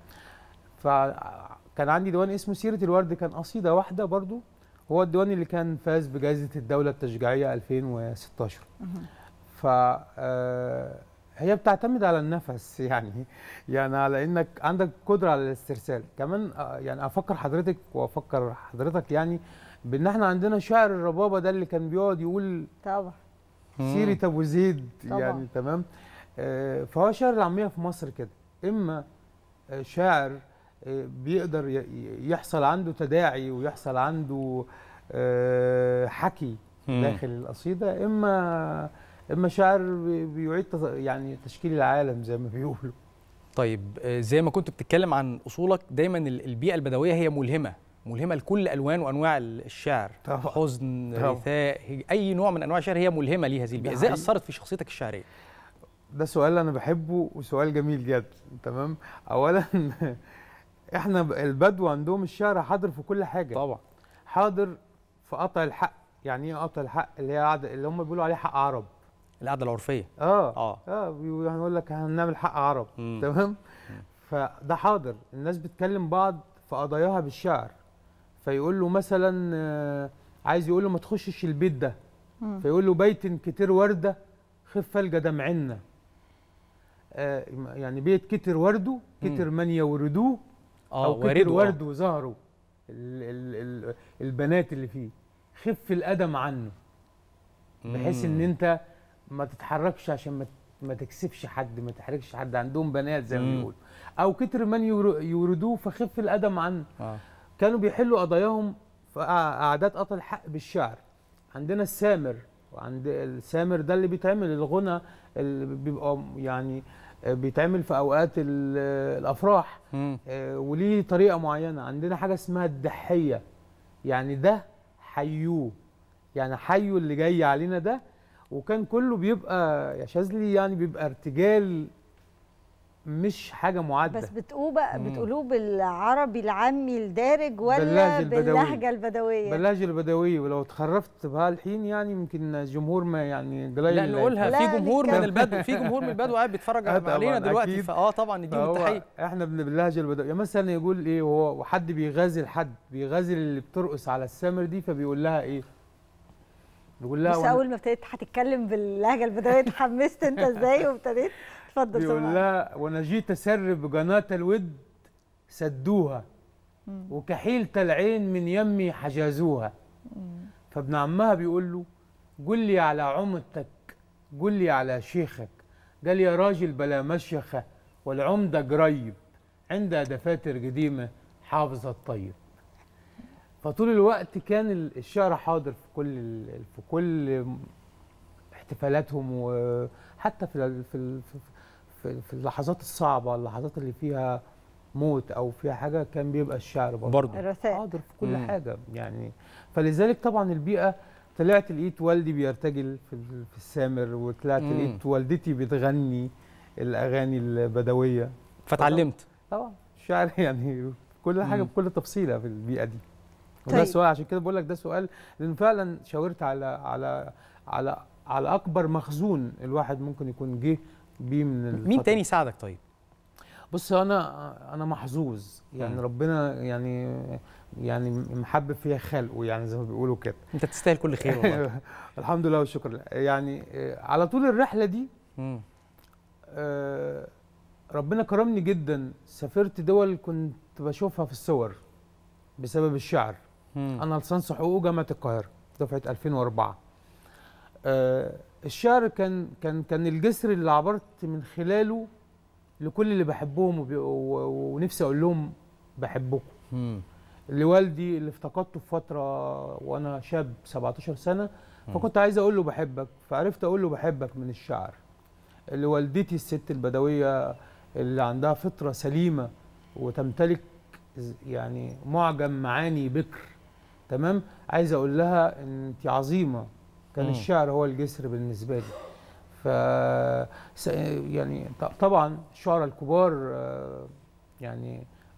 فكان عندي ديوان اسمه سيره الورد كان قصيده واحده برضو هو الديوان اللي كان فاز بجائزه الدوله التشجيعيه 2016 ف آه، هي بتعتمد على النفس يعني يعني على انك عندك قدره على الاسترسال كمان آه، يعني افكر حضرتك وافكر حضرتك يعني بان احنا عندنا شاعر الربابه ده اللي كان بيقعد يقول طبعا سيره ابو زيد طبعاً. يعني تمام آه، فهو شاعر العاميه في مصر كده اما آه، شاعر آه، بيقدر ي- ي- يحصل عنده تداعي ويحصل عنده آه، حكي مم. داخل القصيده اما اما شاعر بي- بيعيد تز- يعني تشكيل العالم زي ما بيقولوا طيب آه، زي ما كنت بتتكلم عن اصولك دايما ال- البيئه البدويه هي ملهمه ملهمه لكل الوان وانواع ال- الشعر طبعاً. حزن طبعاً. رثاء هج- اي نوع من انواع الشعر هي ملهمه ليه هذه البيئه ازاي حقيقي. اثرت في شخصيتك الشعريه ده سؤال انا بحبه وسؤال جميل جدا تمام اولا احنا ب- البدو عندهم الشعر حاضر في كل حاجه طبعا حاضر في قطع الحق يعني ايه قطع الحق اللي هي قاعده اللي هم بيقولوا عليه حق عرب القعده العرفيه اه اه اه بيقولوا هنقول لك هنعمل حق عرب مم. تمام فده حاضر الناس بتكلم بعض في قضاياها بالشعر فيقول له مثلا آه، عايز يقول له ما تخشش البيت ده مم. فيقول له بيت كتير ورده خف الجى دمعنا آه يعني بيت كتر ورده كتر من يوردوه اه او كتر وارده، آه. ورده وزهره ال ال ال البنات اللي فيه خف القدم عنه بحيث ان مم. انت ما تتحركش عشان ما ما تكسفش حد ما تحركش حد عندهم بنات زي ما مم. بيقولوا او كتر من يور- يوردوه فخف القدم عنه اه كانوا بيحلوا قضاياهم في قع- قعدات قطع الحق بالشعر عندنا السامر وعند السامر ده اللي بيتعمل الغنى اللي بيبقى يعني آه، بيتعمل في اوقات ال- الافراح مم. آه، وليه طريقه معينه عندنا حاجه اسمها الدحيه يعني ده حيوه يعني حيو اللي جاي علينا ده وكان كله بيبقى يا شاذلي يعني بيبقى ارتجال مش حاجه معده بس بتقولوا بقى مم. بتقولوه بالعربي العامي الدارج ولا باللهجة البدوية. باللهجه البدويه باللهجه البدويه ولو اتخرفت بها الحين يعني يمكن الجمهور ما يعني قليل لا نقولها لا، في جمهور من نتكلم. البدو في جمهور من البدو قاعد بيتفرج آه طبعاً، علينا دلوقتي أكيد. فاه طبعا نديهم فهو التحيه احنا بن- باللهجه البدويه يعني مثلا يقول ايه هو وحد بيغازل حد بيغازل اللي بترقص على السامر دي فبيقول لها ايه بيقول لها بس وأنا- اول ما ابتديت هتتكلم باللهجه البدويه اتحمست انت ازاي وابتديت اتفضل بيقول سامعك. لها وانا جيت اسرب بقناه الود سدوها مم. وكحيلة العين من يمي حجازوها فابن عمها بيقول له قل لي على عمدتك قل لي على شيخك قال يا راجل بلا مشيخة والعمدة قريب عندها دفاتر قديمة حافظة الطيب فطول الوقت كان ال- الشعر حاضر في كل ال- في كل احتفالاتهم وحتى في ال- في ال- في- في في اللحظات الصعبة اللحظات اللي فيها موت او فيها حاجه كان بيبقى الشعر برضه برضه. الرثاء. حاضر في كل مم. حاجه يعني فلذلك طبعا البيئه طلعت لقيت والدي بيرتجل في ال- في السامر وطلعت مم. لقيت والدتي بتغني الاغاني البدويه فتعلمت طبعا الشعر يعني كل حاجه مم. بكل تفصيله في البيئه دي وده طيب. سؤال عشان كده بقول لك ده سؤال لان فعلا شاورت على على على على اكبر مخزون الواحد ممكن يكون جه بيه من مين الفترة تاني ساعدك طيب بص انا انا محظوظ يعني مم. ربنا يعني يعني محبب فيها خلقه يعني زي ما بيقولوا كده انت تستاهل كل خير والله الحمد لله والشكر لله يعني آه، على طول الرحله دي مم. آه، ربنا كرمني جدا سافرت دول كنت بشوفها في الصور بسبب الشعر مم. انا لسان حقوق جامعه القاهره دفعه 2004 آه، الشعر كان كان كان الجسر اللي عبرت من خلاله لكل اللي بحبهم وبي- و- و- ونفسي اقول لهم بحبكم مم. لوالدي اللي افتقدته في فتره وانا شاب 17 سنه فكنت عايز اقول له بحبك فعرفت اقول له بحبك من الشعر لوالدتي الست البدويه اللي عندها فطره سليمه وتمتلك ز- يعني معجم معاني بكر تمام عايز اقول لها ان انت عظيمه كان مم. الشعر هو الجسر بالنسبه لي ف س- يعني ط- طبعا الشعراء الكبار آه، يعني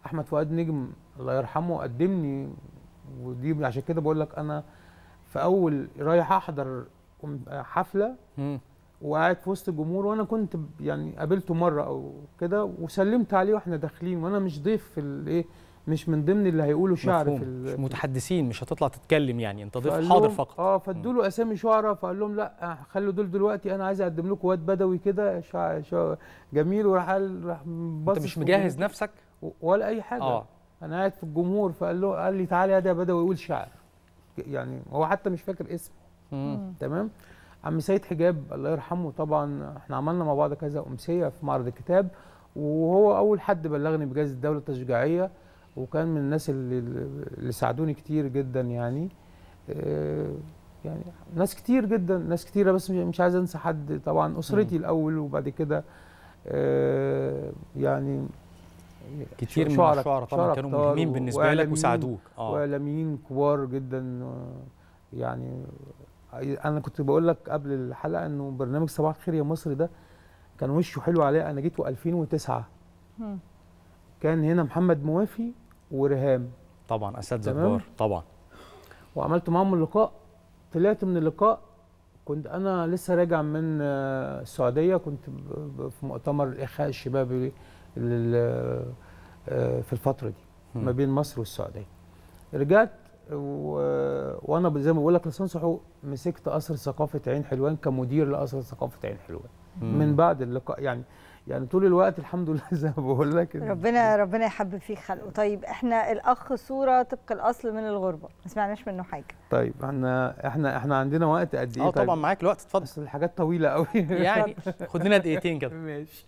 احمد فؤاد نجم الله يرحمه قدمني ودي عشان كده بقول لك انا في اول رايح احضر حفله وقاعد في وسط الجمهور وانا كنت ب- يعني قابلته مره او كده وسلمت عليه واحنا داخلين وانا مش ضيف في الايه مش من ضمن اللي هيقولوا شعر مفهوم. في مش ال- متحدثين مش هتطلع تتكلم يعني انت ضيف فقال حاضر لهم- فقط اه فادوا له اسامي شعراء فقال لهم لا خلوا دول دلوقتي انا عايز اقدم لكم واد بدوي كده شع... شع... جميل وراح قال راح انت مش مجهز نفسك ولا اي حاجه آه. انا قاعد في الجمهور فقال له قال لي تعالى يا ده بدوي يقول شعر يعني هو حتى مش فاكر اسمه مم. تمام عم سيد حجاب الله يرحمه طبعا احنا عملنا مع بعض كذا امسيه في معرض الكتاب وهو اول حد بلغني بجائزه الدوله التشجيعيه وكان من الناس اللي, اللي ساعدوني كتير جدا يعني آه، يعني ناس كتير جدا ناس كتيره بس مش- مش عايز انسى حد طبعا اسرتي الاول وبعد كده آه، يعني كتير من شعراء- الشعراء طبعاً شعراء كانوا كتار مهمين بالنسبة لك وإعلاميين- وساعدوك. آه. واعلاميين كبار جدا آه، يعني انا كنت بقول لك قبل الحلقه انه برنامج صباح الخير يا مصر ده كان وشه حلو عليه انا جيته 2009 كان هنا محمد موافي وريهام طبعا اساتذه تمام. كبار طبعا وعملت معاهم اللقاء طلعت من اللقاء كنت انا لسه راجع من آه، السعوديه كنت ب- ب- في مؤتمر الاخاء الشبابي لل- آه، في الفتره دي مم. ما بين مصر والسعوديه رجعت و... وانا ب- زي ما بقول لك لسان حقوق مسكت قصر ثقافه عين حلوان كمدير لقصر ثقافه عين حلوان مم. من بعد اللقاء يعني يعني طول الوقت الحمد لله زي ما بقول لك إن- ربنا ربنا يحبب فيك خلقه طيب احنا الاخ صوره طبق الاصل من الغربه ما سمعناش منه حاجه طيب احنا احنا احنا عندنا وقت قد ايه اه طيب؟ طبعا معاك الوقت اتفضل اصل الحاجات طويله قوي يعني خد لنا دقيقتين كده ماشي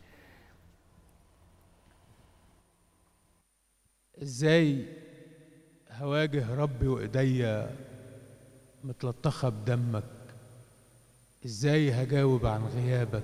ازاي هواجه ربي وايديا متلطخه بدمك ازاي هجاوب عن غيابك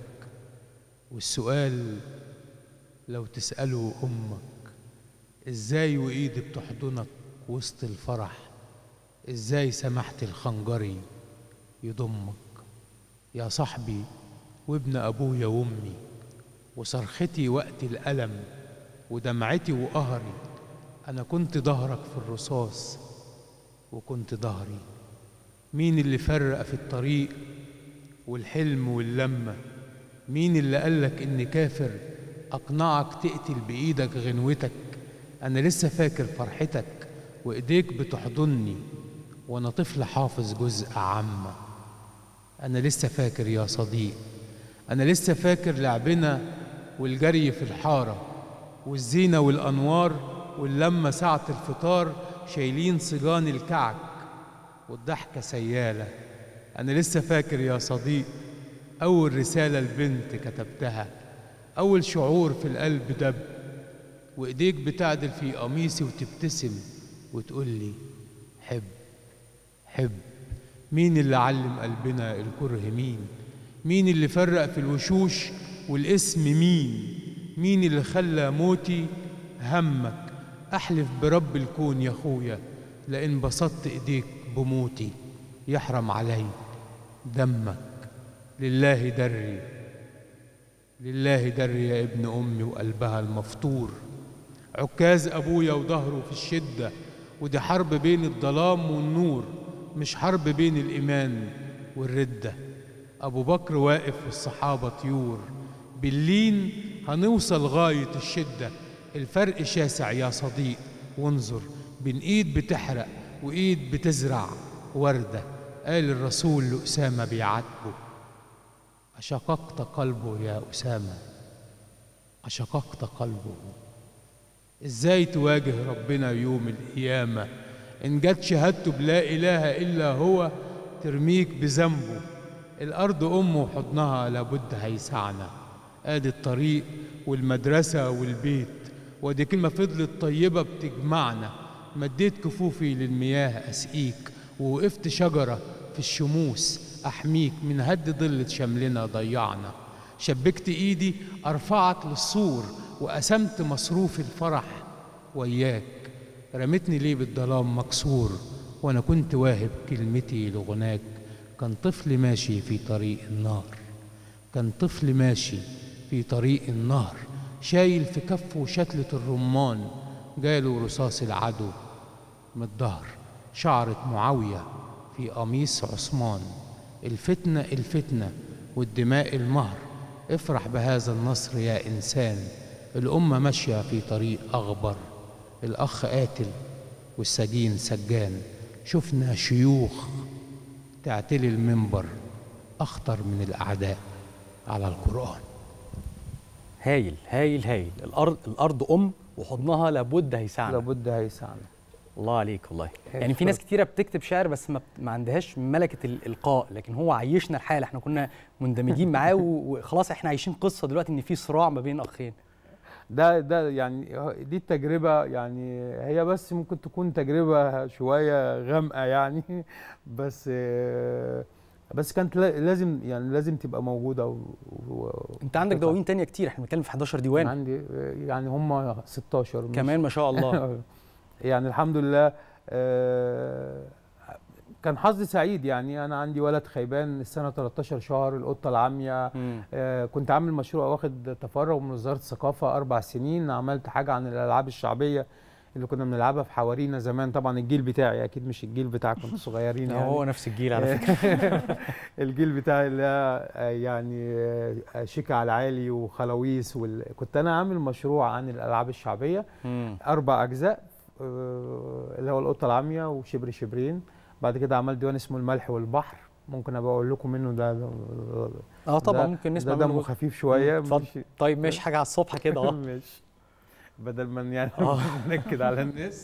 والسؤال لو تساله امك ازاي وايدي بتحضنك وسط الفرح ازاي سمحت الخنجري يضمك يا صاحبي وابن ابويا وامي وصرختي وقت الالم ودمعتي وقهري انا كنت ظهرك في الرصاص وكنت ظهري مين اللي فرق في الطريق والحلم واللمه مين اللي قالك اني كافر اقنعك تقتل بايدك غنوتك انا لسه فاكر فرحتك وايديك بتحضني وانا طفل حافظ جزء عامه انا لسه فاكر يا صديق انا لسه فاكر لعبنا والجري في الحاره والزينه والانوار واللمه ساعه الفطار شايلين صجان الكعك والضحكه سياله انا لسه فاكر يا صديق اول رساله لبنت كتبتها اول شعور في القلب دب وايديك بتعدل في قميصي وتبتسم وتقول لي حب حب مين اللي علم قلبنا الكره مين مين اللي فرق في الوشوش والاسم مين مين اللي خلى موتي همك احلف برب الكون يا اخويا لان بسطت ايديك بموتي يحرم علي دمك لله دري لله دري يا ابن امي وقلبها المفطور عكاز ابويا وظهره في الشده ودي حرب بين الظلام والنور مش حرب بين الايمان والرده ابو بكر واقف والصحابه طيور باللين هنوصل غايه الشده الفرق شاسع يا صديق وانظر بين ايد بتحرق وايد بتزرع ورده قال الرسول لاسامه بيعاتبه اشققت قلبه يا اسامه اشققت قلبه ازاي تواجه ربنا يوم القيامه ان جت شهادته بلا اله الا هو ترميك بذنبه الارض امه وحضنها لابد هيسعنا ادي الطريق والمدرسه والبيت ودي كلمه فضلت طيبه بتجمعنا مديت كفوفي للمياه اسقيك ووقفت شجره في الشموس احميك من هد ضلة شملنا ضيعنا شبكت ايدي ارفعك للسور وقسمت مصروف الفرح وياك رمتني ليه بالظلام مكسور وانا كنت واهب كلمتي لغناك كان طفل ماشي في طريق النار كان طفل ماشي في طريق النهر شايل في كفه شتلة الرمان جاله رصاص العدو من الظهر شعرة معاوية في قميص عثمان الفتنة الفتنة والدماء المهر افرح بهذا النصر يا إنسان الأمة ماشية في طريق أغبر الأخ قاتل والسجين سجان شفنا شيوخ تعتلي المنبر أخطر من الأعداء على القرآن هايل هايل هايل الارض الارض ام وحضنها لابد هيسعنا لابد هيسعنا الله عليك والله يعني في ناس كتيره بتكتب شعر بس ما, بت- ما عندهاش ملكه الالقاء لكن هو عيشنا الحاله احنا كنا مندمجين معاه و- وخلاص احنا عايشين قصه دلوقتي ان في صراع ما بين اخين ده ده يعني دي التجربة يعني هي بس ممكن تكون تجربة شوية غامقة يعني بس بس كانت لا- لازم يعني لازم تبقى موجودة و... و... انت عندك دواوين تانية كتير احنا بنتكلم في 11 ديوان عندي يعني هم 16 مش- كمان ما شاء الله. يعني الحمد لله آه، كان حظي سعيد يعني انا عندي ولد خيبان السنه 13 شهر القطه العاميه آه، كنت عامل مشروع واخد تفرغ من وزاره الثقافه اربع سنين عملت حاجه عن الالعاب الشعبيه اللي كنا بنلعبها في حوارينا زمان طبعا الجيل بتاعي اكيد مش الجيل بتاعكم انتوا صغيرين لا، يعني هو نفس الجيل على فكرة. الجيل بتاعي اللي هي، آه، يعني آه، شيكا على العالي وخلاويص وال... كنت انا عامل مشروع عن الالعاب الشعبيه مم. اربع اجزاء آه، اللي هو القطه العاميه وشبر شبرين بعد كده عملت ديوان اسمه الملح والبحر ممكن ابقى اقول لكم منه ده اه طبعا ده- ممكن نسمع ده منه دمه جزء. خفيف شويه مم، اتفضل. مش- طيب ماشي حاجه على الصبح كده اه ماشي بدل ما يعني آه. نكد على الناس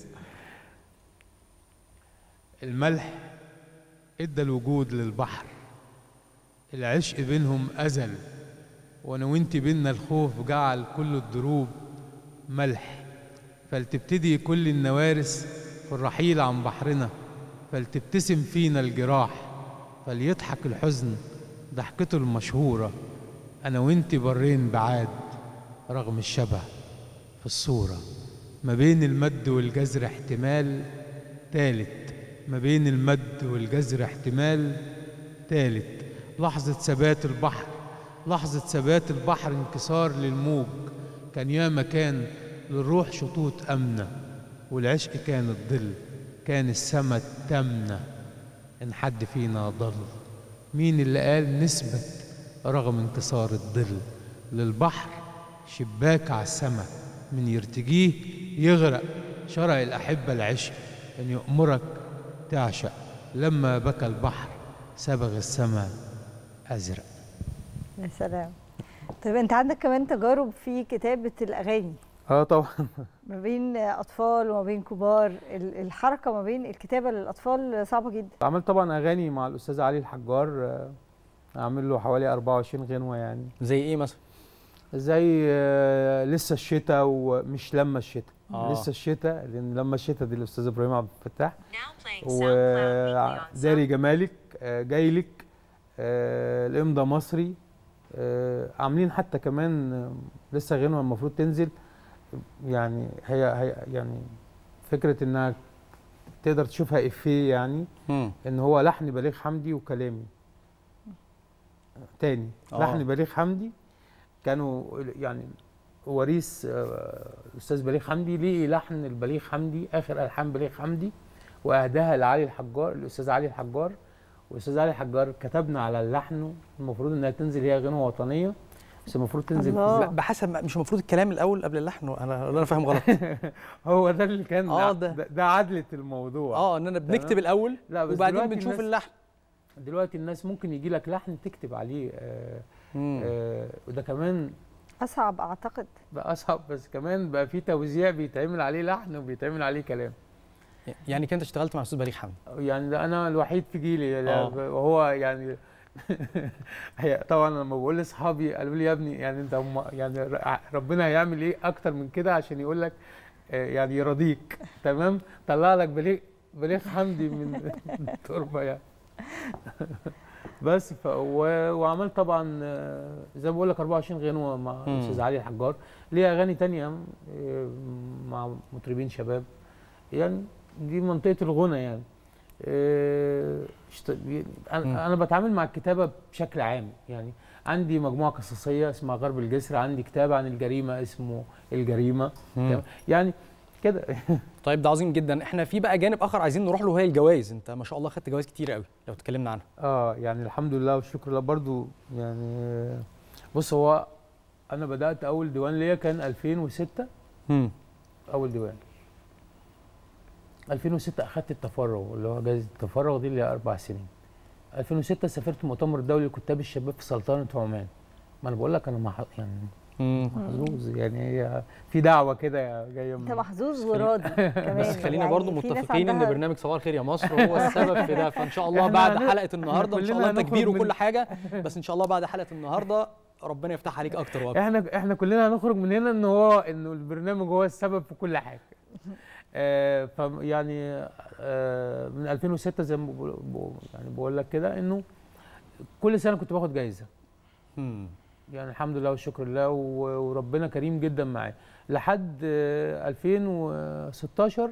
الملح ادى الوجود للبحر العشق بينهم أزل وانا وانت بينا الخوف جعل كل الدروب ملح فلتبتدي كل النوارس في الرحيل عن بحرنا فلتبتسم فينا الجراح فليضحك الحزن ضحكته المشهورة أنا وانت برين بعاد رغم الشبه في الصورة ما بين المد والجزر احتمال تالت ما بين المد والجزر احتمال تالت لحظة ثبات البحر لحظة ثبات البحر انكسار للموج كان يا مكان للروح شطوط أمنة والعشق كان الظل كان السما تمنة إن حد فينا ضل مين اللي قال نثبت رغم انكسار الظل للبحر شباك على السما من يرتجيه يغرق شرع الأحبة العشق أن يأمرك تعشق لما بكى البحر صبغ السما أزرق يا سلام طيب انت عندك كمان تجارب في كتابه الاغاني اه طبعا ما بين اطفال وما بين كبار ال- الحركه ما بين الكتابه للاطفال صعبه جدا عملت طبعا اغاني مع الاستاذ علي الحجار آه، عامل له حوالي 24 غنوه يعني زي ايه مثلا زي آه، لسه الشتاء ومش لما الشتاء آه. لسه الشتاء لان لما الشتاء دي الاستاذ ابراهيم عبد الفتاح وداري جمالك آه، جايلك آه، الامضى مصري آه، عاملين حتى كمان آه، لسه غنوه المفروض تنزل يعني هي هي يعني فكره انها تقدر تشوفها افيه يعني مم. ان هو لحن بليغ حمدي وكلامي تاني آه. لحن بليغ حمدي كانوا يعني وريث آه، الاستاذ بليغ حمدي ليه لحن البليغ حمدي اخر الحان بليغ حمدي واهداها لعلي الحجار الاستاذ علي الحجار والاستاذ علي الحجار كتبنا على اللحن المفروض انها تنزل هي غنوه وطنيه بس المفروض تنزل لا، في بحسب مش المفروض الكلام الاول قبل اللحن انا انا فاهم غلط هو ده اللي كان اه ده, ده ده عدله الموضوع اه اننا بنكتب تمام؟ الاول لا بس وبعدين دلوقتي بنشوف الناس- اللحن دلوقتي الناس ممكن يجي لك لحن تكتب عليه آه مم. آه وده كمان اصعب اعتقد بقى اصعب بس كمان بقى في توزيع بيتعمل عليه لحن وبيتعمل عليه كلام يعني كنت اشتغلت مع الاستاذ بليغ حمدي يعني ده انا الوحيد في جيلي آه. وهو يعني هي طبعا لما بقول لاصحابي قالوا لي يا ابني يعني انت هم يعني ر- ربنا هيعمل ايه اكتر من كده عشان يقول لك آه، يعني يرضيك تمام طلع لك بليغ بليغ حمدي من من التربه يعني بس ف و... وعملت طبعا آه، زي ما بقول لك 24 غنوه مع مم. الاستاذ علي الحجار ليه اغاني تانية آه، مع مطربين شباب يعني دي منطقه الغنى يعني آه، اشت- انا أنا بتعامل مع الكتابه بشكل عام يعني عندي مجموعه قصصيه اسمها غرب الجسر عندي كتاب عن الجريمه اسمه الجريمه مم. تمام؟ يعني كده طيب ده عظيم جدا احنا في بقى جانب اخر عايزين نروح له وهي الجوائز انت ما شاء الله خدت جوائز كتير قوي لو تكلمنا عنها اه يعني الحمد لله والشكر لله برضو يعني بص هو انا بدات اول ديوان ليا كان 2006 امم اول ديوان 2006 اخدت التفرغ اللي هو جائزه التفرغ دي اللي هي اربع سنين 2006 سافرت المؤتمر الدولي لكتاب الشباب في سلطنه عمان ما انا بقول لك انا مح... يعني محظوظ يعني هي في دعوه كده جايه انت محظوظ وراضي كمان بس خلينا يعني برضو في ناس متفقين ان عندها- برنامج صباح الخير يا مصر هو السبب في ده فان شاء الله إحنا بعد هن- حلقه النهارده ان شاء كلنا الله انت هنخرج كبير من- وكل حاجه بس ان شاء الله بعد حلقه النهارده ربنا يفتح عليك اكتر واكتر احنا احنا كلنا هنخرج من هنا ان هو انه البرنامج هو السبب في كل حاجه آه ف يعني آه من 2006 زي ما بقول بقول- يعني بقول لك كده انه كل سنه كنت باخد جايزه مم. يعني الحمد لله والشكر لله و- وربنا كريم جدا معايا لحد آه 2016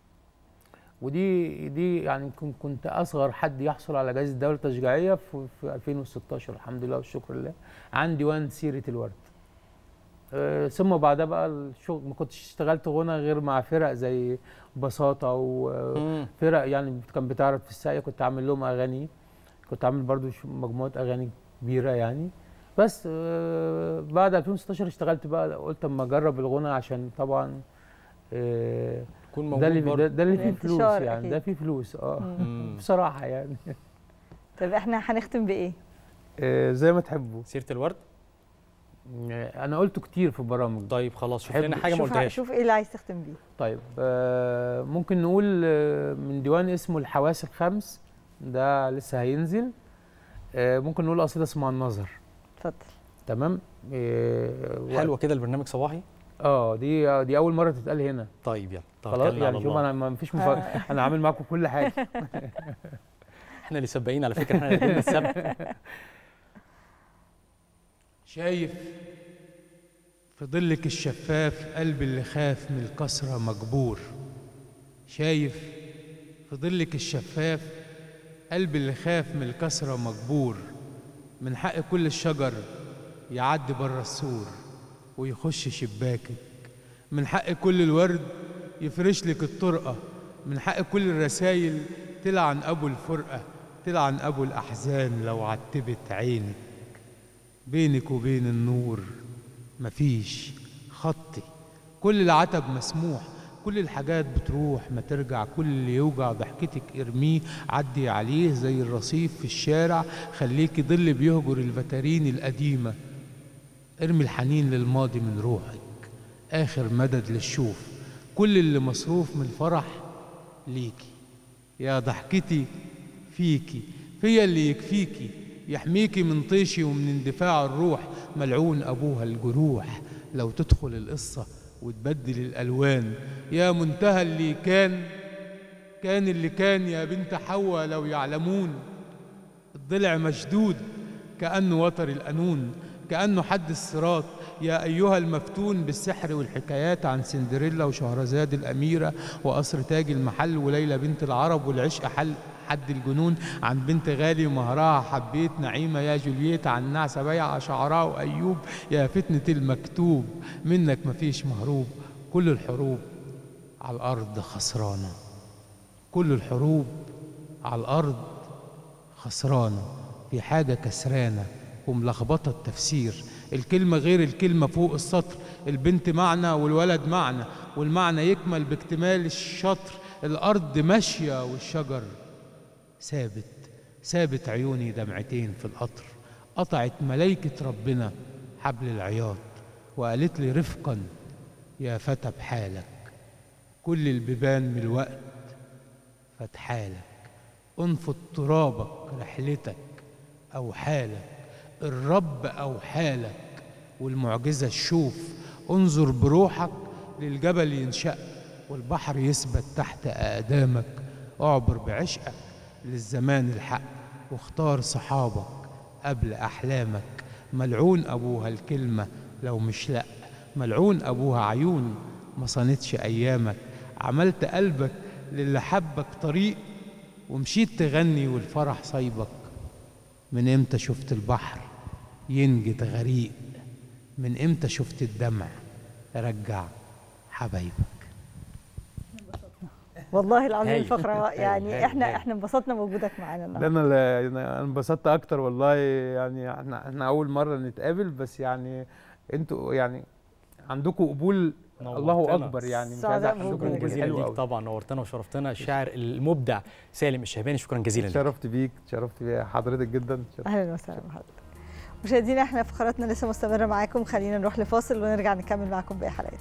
ودي دي يعني كن- كنت اصغر حد يحصل على جائزه الدوله التشجيعيه في, في 2016 الحمد لله والشكر لله عن ديوان سيره الورد آه، ثم بعدها بقى الشغل ما كنتش اشتغلت غنى غير مع فرق زي بساطه وفرق يعني كان بتعرض في الساقيه كنت عامل لهم اغاني كنت عامل برضو ش- مجموعه اغاني كبيره يعني بس آه، بعد 2016 اشتغلت بقى قلت اما اجرب الغنى عشان طبعا آه، تكون ده موجود اللي برضو. ده, ده اللي فيه فلوس الانتشار يعني أكيد. ده فيه فلوس اه مم. بصراحه يعني طب احنا هنختم بايه؟ آه، زي ما تحبوا سيره الورد انا قلته كتير في برامج طيب خلاص شوف تحب- لنا حاجه ما شوف قلتهاش شوف ايه اللي عايز تختم بيه طيب آه، ممكن نقول آه، من ديوان اسمه الحواس الخمس ده لسه هينزل آه، ممكن نقول قصيده اسمها النظر اتفضل تمام آه، حلوه كده البرنامج صباحي اه دي دي اول مره تتقال هنا طيب يلا خلاص توكلنا على يعني شوف الله. انا ما فيش مفاجاه انا عامل معاكم كل حاجه احنا اللي سباقين على فكره احنا اللي ادينا السبق شايف في ظلك الشفاف قلب اللي خاف من الكسرة مجبور شايف في ظلك الشفاف قلب اللي خاف من الكسرة مجبور من حق كل الشجر يعدي بره السور ويخش شباكك من حق كل الورد يفرش لك الطرقة من حق كل الرسايل تلعن أبو الفرقة تلعن أبو الأحزان لو عتبت عينك بينك وبين النور مفيش خطي كل العتب مسموح كل الحاجات بتروح ما ترجع كل اللي يوجع ضحكتك ارميه عدي عليه زي الرصيف في الشارع خليكي ظل بيهجر الفترين القديمة ارمي الحنين للماضي من روحك آخر مدد للشوف كل اللي مصروف من فرح ليكي يا ضحكتي فيكي فيا اللي يكفيكي يحميكي من طيشي ومن اندفاع الروح ملعون أبوها الجروح لو تدخل القصة وتبدل الألوان يا منتهى اللي كان كان اللي كان يا بنت حواء لو يعلمون الضلع مشدود كأنه وتر القانون كأنه حد الصراط يا أيها المفتون بالسحر والحكايات عن سندريلا وشهرزاد الأميرة وقصر تاج المحل وليلى بنت العرب والعشق حل حد الجنون عن بنت غالي ومهرها حبيت نعيمة يا جولييت عن نعسة بيع شعراء وأيوب يا فتنة المكتوب منك مفيش مهروب كل الحروب على الأرض خسرانة كل الحروب على الأرض خسرانة في حاجة كسرانة وملخبطة التفسير الكلمة غير الكلمة فوق السطر البنت معنى والولد معنى والمعنى يكمل باكتمال الشطر الأرض ماشية والشجر ثابت ثابت عيوني دمعتين في القطر قطعت ملايكة ربنا حبل العياط وقالت لي رفقا يا فتى بحالك كل البيبان من الوقت فتحالك انفض ترابك رحلتك أو حالك الرب أو حالك والمعجزة الشوف انظر بروحك للجبل ينشأ والبحر يثبت تحت أقدامك اعبر بعشقك للزمان الحق واختار صحابك قبل أحلامك ملعون أبوها الكلمة لو مش لأ ملعون أبوها عيون ما صانتش أيامك عملت قلبك للي حبك طريق ومشيت تغني والفرح صيبك من امتى شفت البحر ينجد غريق من امتى شفت الدمع رجع حبايبك والله العظيم هايل. الفقره هايل، يعني هايل، احنا هايل. احنا انبسطنا بوجودك معانا لا النهارده انا انا انبسطت اكتر والله يعني احنا احنا اول مره نتقابل بس يعني انتوا يعني عندكم قبول الله نورتنا. اكبر يعني مش عايز سعداء عندكم شكرا قبول جزيلا حلو ليك قوي طبعا نورتنا وشرفتنا الشاعر المبدع سالم الشهباني شكرا جزيلا ليك شرفت بيك شرفت بحضرتك جدا شرفت. اهلا وسهلا بحضرتك مشاهدينا احنا فقراتنا لسه مستمره معاكم خلينا نروح لفاصل ونرجع نكمل معاكم باقي حلقات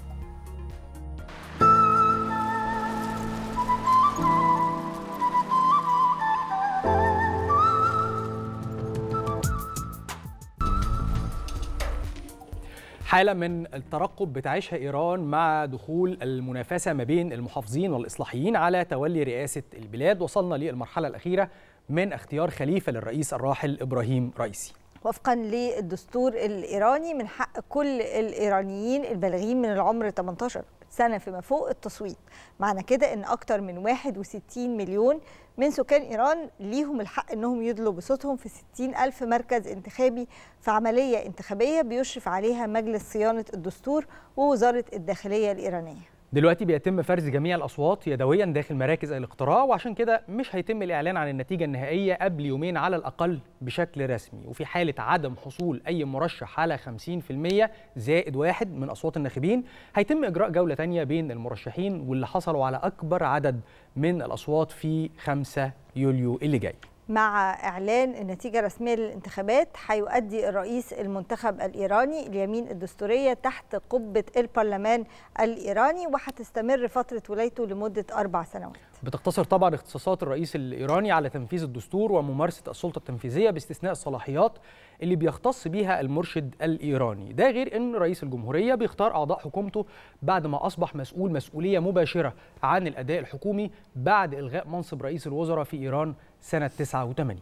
حالة من الترقب بتعيشها إيران مع دخول المنافسة ما بين المحافظين والإصلاحيين على تولي رئاسة البلاد وصلنا للمرحلة الأخيرة من اختيار خليفة للرئيس الراحل إبراهيم رئيسي وفقا للدستور الايراني من حق كل الايرانيين البالغين من العمر 18 سنه فيما فوق التصويت معنى كده ان اكتر من 61 مليون من سكان ايران ليهم الحق انهم يدلوا بصوتهم في 60 الف مركز انتخابي في عمليه انتخابيه بيشرف عليها مجلس صيانه الدستور ووزاره الداخليه الايرانيه دلوقتي بيتم فرز جميع الأصوات يدويا داخل مراكز الاقتراع وعشان كده مش هيتم الإعلان عن النتيجة النهائية قبل يومين على الأقل بشكل رسمي وفي حالة عدم حصول أي مرشح على 50% زائد واحد من أصوات الناخبين هيتم إجراء جولة تانية بين المرشحين واللي حصلوا على أكبر عدد من الأصوات في 5 يوليو اللي جاي مع إعلان النتيجة الرسمية للانتخابات هيؤدي الرئيس المنتخب الإيراني اليمين الدستورية تحت قبة البرلمان الإيراني وهتستمر فترة ولايته لمدة أربع سنوات بتقتصر طبعا اختصاصات الرئيس الإيراني على تنفيذ الدستور وممارسة السلطة التنفيذية باستثناء الصلاحيات اللي بيختص بيها المرشد الإيراني ده غير أن رئيس الجمهورية بيختار أعضاء حكومته بعد ما أصبح مسؤول مسؤولية مباشرة عن الأداء الحكومي بعد إلغاء منصب رئيس الوزراء في إيران سنة 89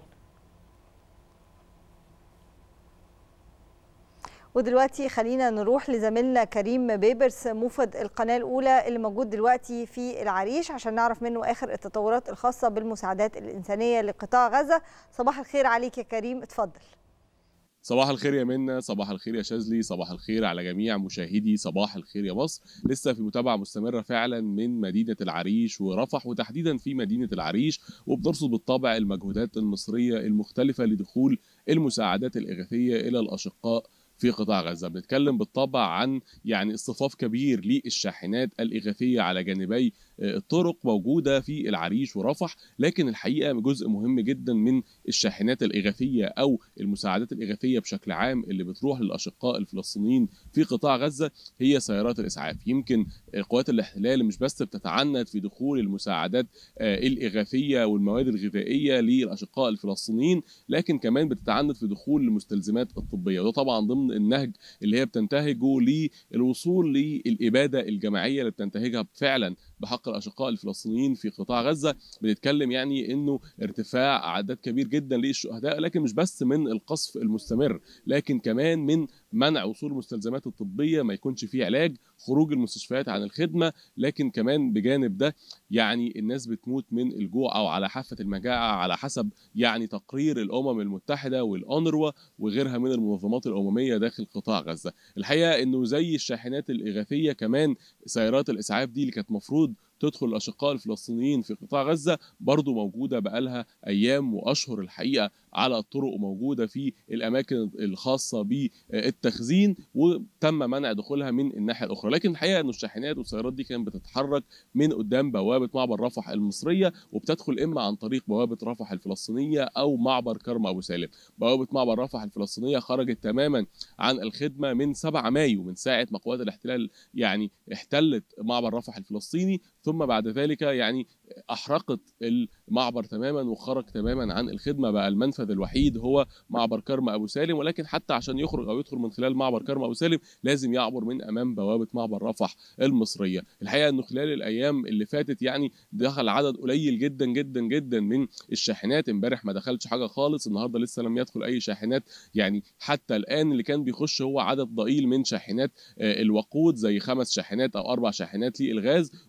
ودلوقتي خلينا نروح لزميلنا كريم بيبرس موفد القناة الأولى اللي موجود دلوقتي في العريش عشان نعرف منه آخر التطورات الخاصة بالمساعدات الإنسانية لقطاع غزة صباح الخير عليك يا كريم اتفضل صباح الخير يا منى صباح الخير يا شاذلي صباح الخير على جميع مشاهدي صباح الخير يا مصر لسه في متابعه مستمره فعلا من مدينه العريش ورفح وتحديدا في مدينه العريش وبترصد بالطبع المجهودات المصريه المختلفه لدخول المساعدات الاغاثيه الى الاشقاء في قطاع غزه بنتكلم بالطبع عن يعني اصطفاف كبير للشاحنات الاغاثيه على جانبي الطرق موجوده في العريش ورفح لكن الحقيقه جزء مهم جدا من الشاحنات الاغاثيه او المساعدات الاغاثيه بشكل عام اللي بتروح للاشقاء الفلسطينيين في قطاع غزه هي سيارات الاسعاف يمكن قوات الاحتلال مش بس بتتعنت في دخول المساعدات الاغاثيه والمواد الغذائيه للاشقاء الفلسطينيين لكن كمان بتتعنت في دخول المستلزمات الطبيه وده طبعا ضمن النهج اللي هي بتنتهجه للوصول للاباده الجماعيه اللي بتنتهجها فعلا بحق الاشقاء الفلسطينيين في قطاع غزه بنتكلم يعني انه ارتفاع اعداد كبير جدا للشهداء لكن مش بس من القصف المستمر لكن كمان من منع وصول المستلزمات الطبيه ما يكونش فيه علاج خروج المستشفيات عن الخدمه لكن كمان بجانب ده يعني الناس بتموت من الجوع او على حافه المجاعه على حسب يعني تقرير الامم المتحده والأونروا وغيرها من المنظمات الامميه داخل قطاع غزه الحقيقه انه زي الشاحنات الاغاثيه كمان سيارات الاسعاف دي اللي كانت مفروض تدخل الاشقاء الفلسطينيين في قطاع غزه برضو موجوده بقالها ايام واشهر الحقيقه على الطرق وموجوده في الاماكن الخاصه بالتخزين وتم منع دخولها من الناحيه الاخرى لكن الحقيقه انه الشاحنات والسيارات دي كانت بتتحرك من قدام بوابه معبر رفح المصريه وبتدخل اما عن طريق بوابه رفح الفلسطينيه او معبر كرم ابو سالم بوابه معبر رفح الفلسطينيه خرجت تماما عن الخدمه من 7 مايو من ساعه ما قوات الاحتلال يعني احتلت معبر رفح الفلسطيني ثم بعد ذلك يعني احرقت المعبر تماما وخرج تماما عن الخدمه بقى المنفذ الوحيد هو معبر كرم ابو سالم ولكن حتى عشان يخرج او يدخل من خلال معبر كرم ابو سالم لازم يعبر من امام بوابه معبر رفح المصريه الحقيقه انه خلال الايام اللي فاتت يعني دخل عدد قليل جدا جدا جدا من الشاحنات امبارح ما دخلش حاجه خالص النهارده لسه لم يدخل اي شاحنات يعني حتى الان اللي كان بيخش هو عدد ضئيل من شاحنات الوقود زي خمس شاحنات او اربع شاحنات للغاز وبيتم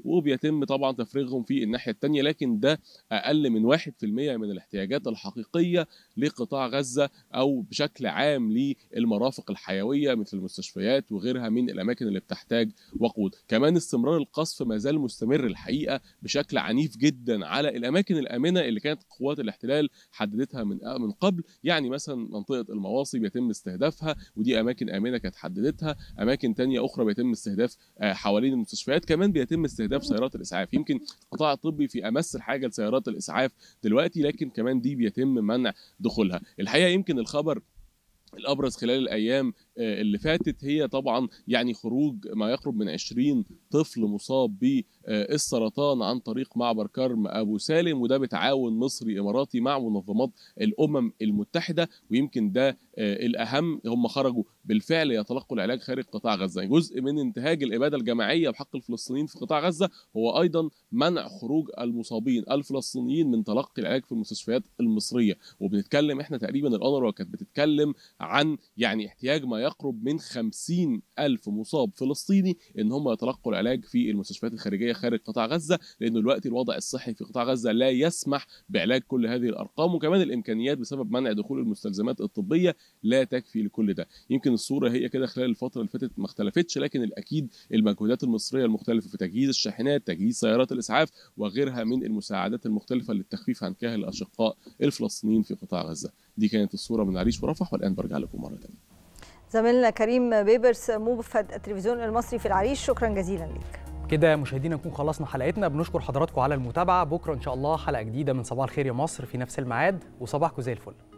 بيتم طبعا تفريغهم في الناحيه الثانيه لكن ده اقل من 1% من الاحتياجات الحقيقيه لقطاع غزه او بشكل عام للمرافق الحيويه مثل المستشفيات وغيرها من الاماكن اللي بتحتاج وقود كمان استمرار القصف ما زال مستمر الحقيقه بشكل عنيف جدا على الاماكن الامنه اللي كانت قوات الاحتلال حددتها من من قبل يعني مثلا منطقه المواصي بيتم استهدافها ودي اماكن امنه كانت حددتها اماكن تانية اخرى بيتم استهداف حوالين المستشفيات كمان بيتم استهداف سيارات الاسعاف يمكن القطاع الطبي في امس الحاجه لسيارات الاسعاف دلوقتي لكن كمان دي بيتم منع دخولها الحقيقه يمكن الخبر الابرز خلال الايام اللي فاتت هي طبعا يعني خروج ما يقرب من 20 طفل مصاب بالسرطان عن طريق معبر كرم ابو سالم وده بتعاون مصري اماراتي مع منظمات الامم المتحده ويمكن ده الاهم هم خرجوا بالفعل يتلقوا العلاج خارج قطاع غزه جزء من انتهاج الاباده الجماعيه بحق الفلسطينيين في قطاع غزه هو ايضا منع خروج المصابين الفلسطينيين من تلقي العلاج في المستشفيات المصريه وبنتكلم احنا تقريبا الانروا كانت بتتكلم عن يعني احتياج ما يقرب من 50 ألف مصاب فلسطيني إن هم يتلقوا العلاج في المستشفيات الخارجية خارج قطاع غزة لأنه دلوقتي الوضع الصحي في قطاع غزة لا يسمح بعلاج كل هذه الأرقام وكمان الإمكانيات بسبب منع دخول المستلزمات الطبية لا تكفي لكل ده يمكن الصورة هي كده خلال الفترة اللي فاتت ما اختلفتش لكن الأكيد المجهودات المصرية المختلفة في تجهيز الشاحنات تجهيز سيارات الإسعاف وغيرها من المساعدات المختلفة للتخفيف عن كاهل الأشقاء الفلسطينيين في قطاع غزة دي كانت الصورة من عريش ورفح والآن برجع لكم مرة ثانية زميلنا كريم بيبرس موفد التلفزيون المصري في العريش شكرا جزيلا ليك كده مشاهدينا نكون خلصنا حلقتنا بنشكر حضراتكم على المتابعه بكره ان شاء الله حلقه جديده من صباح الخير يا مصر في نفس الميعاد وصباحكم زي الفل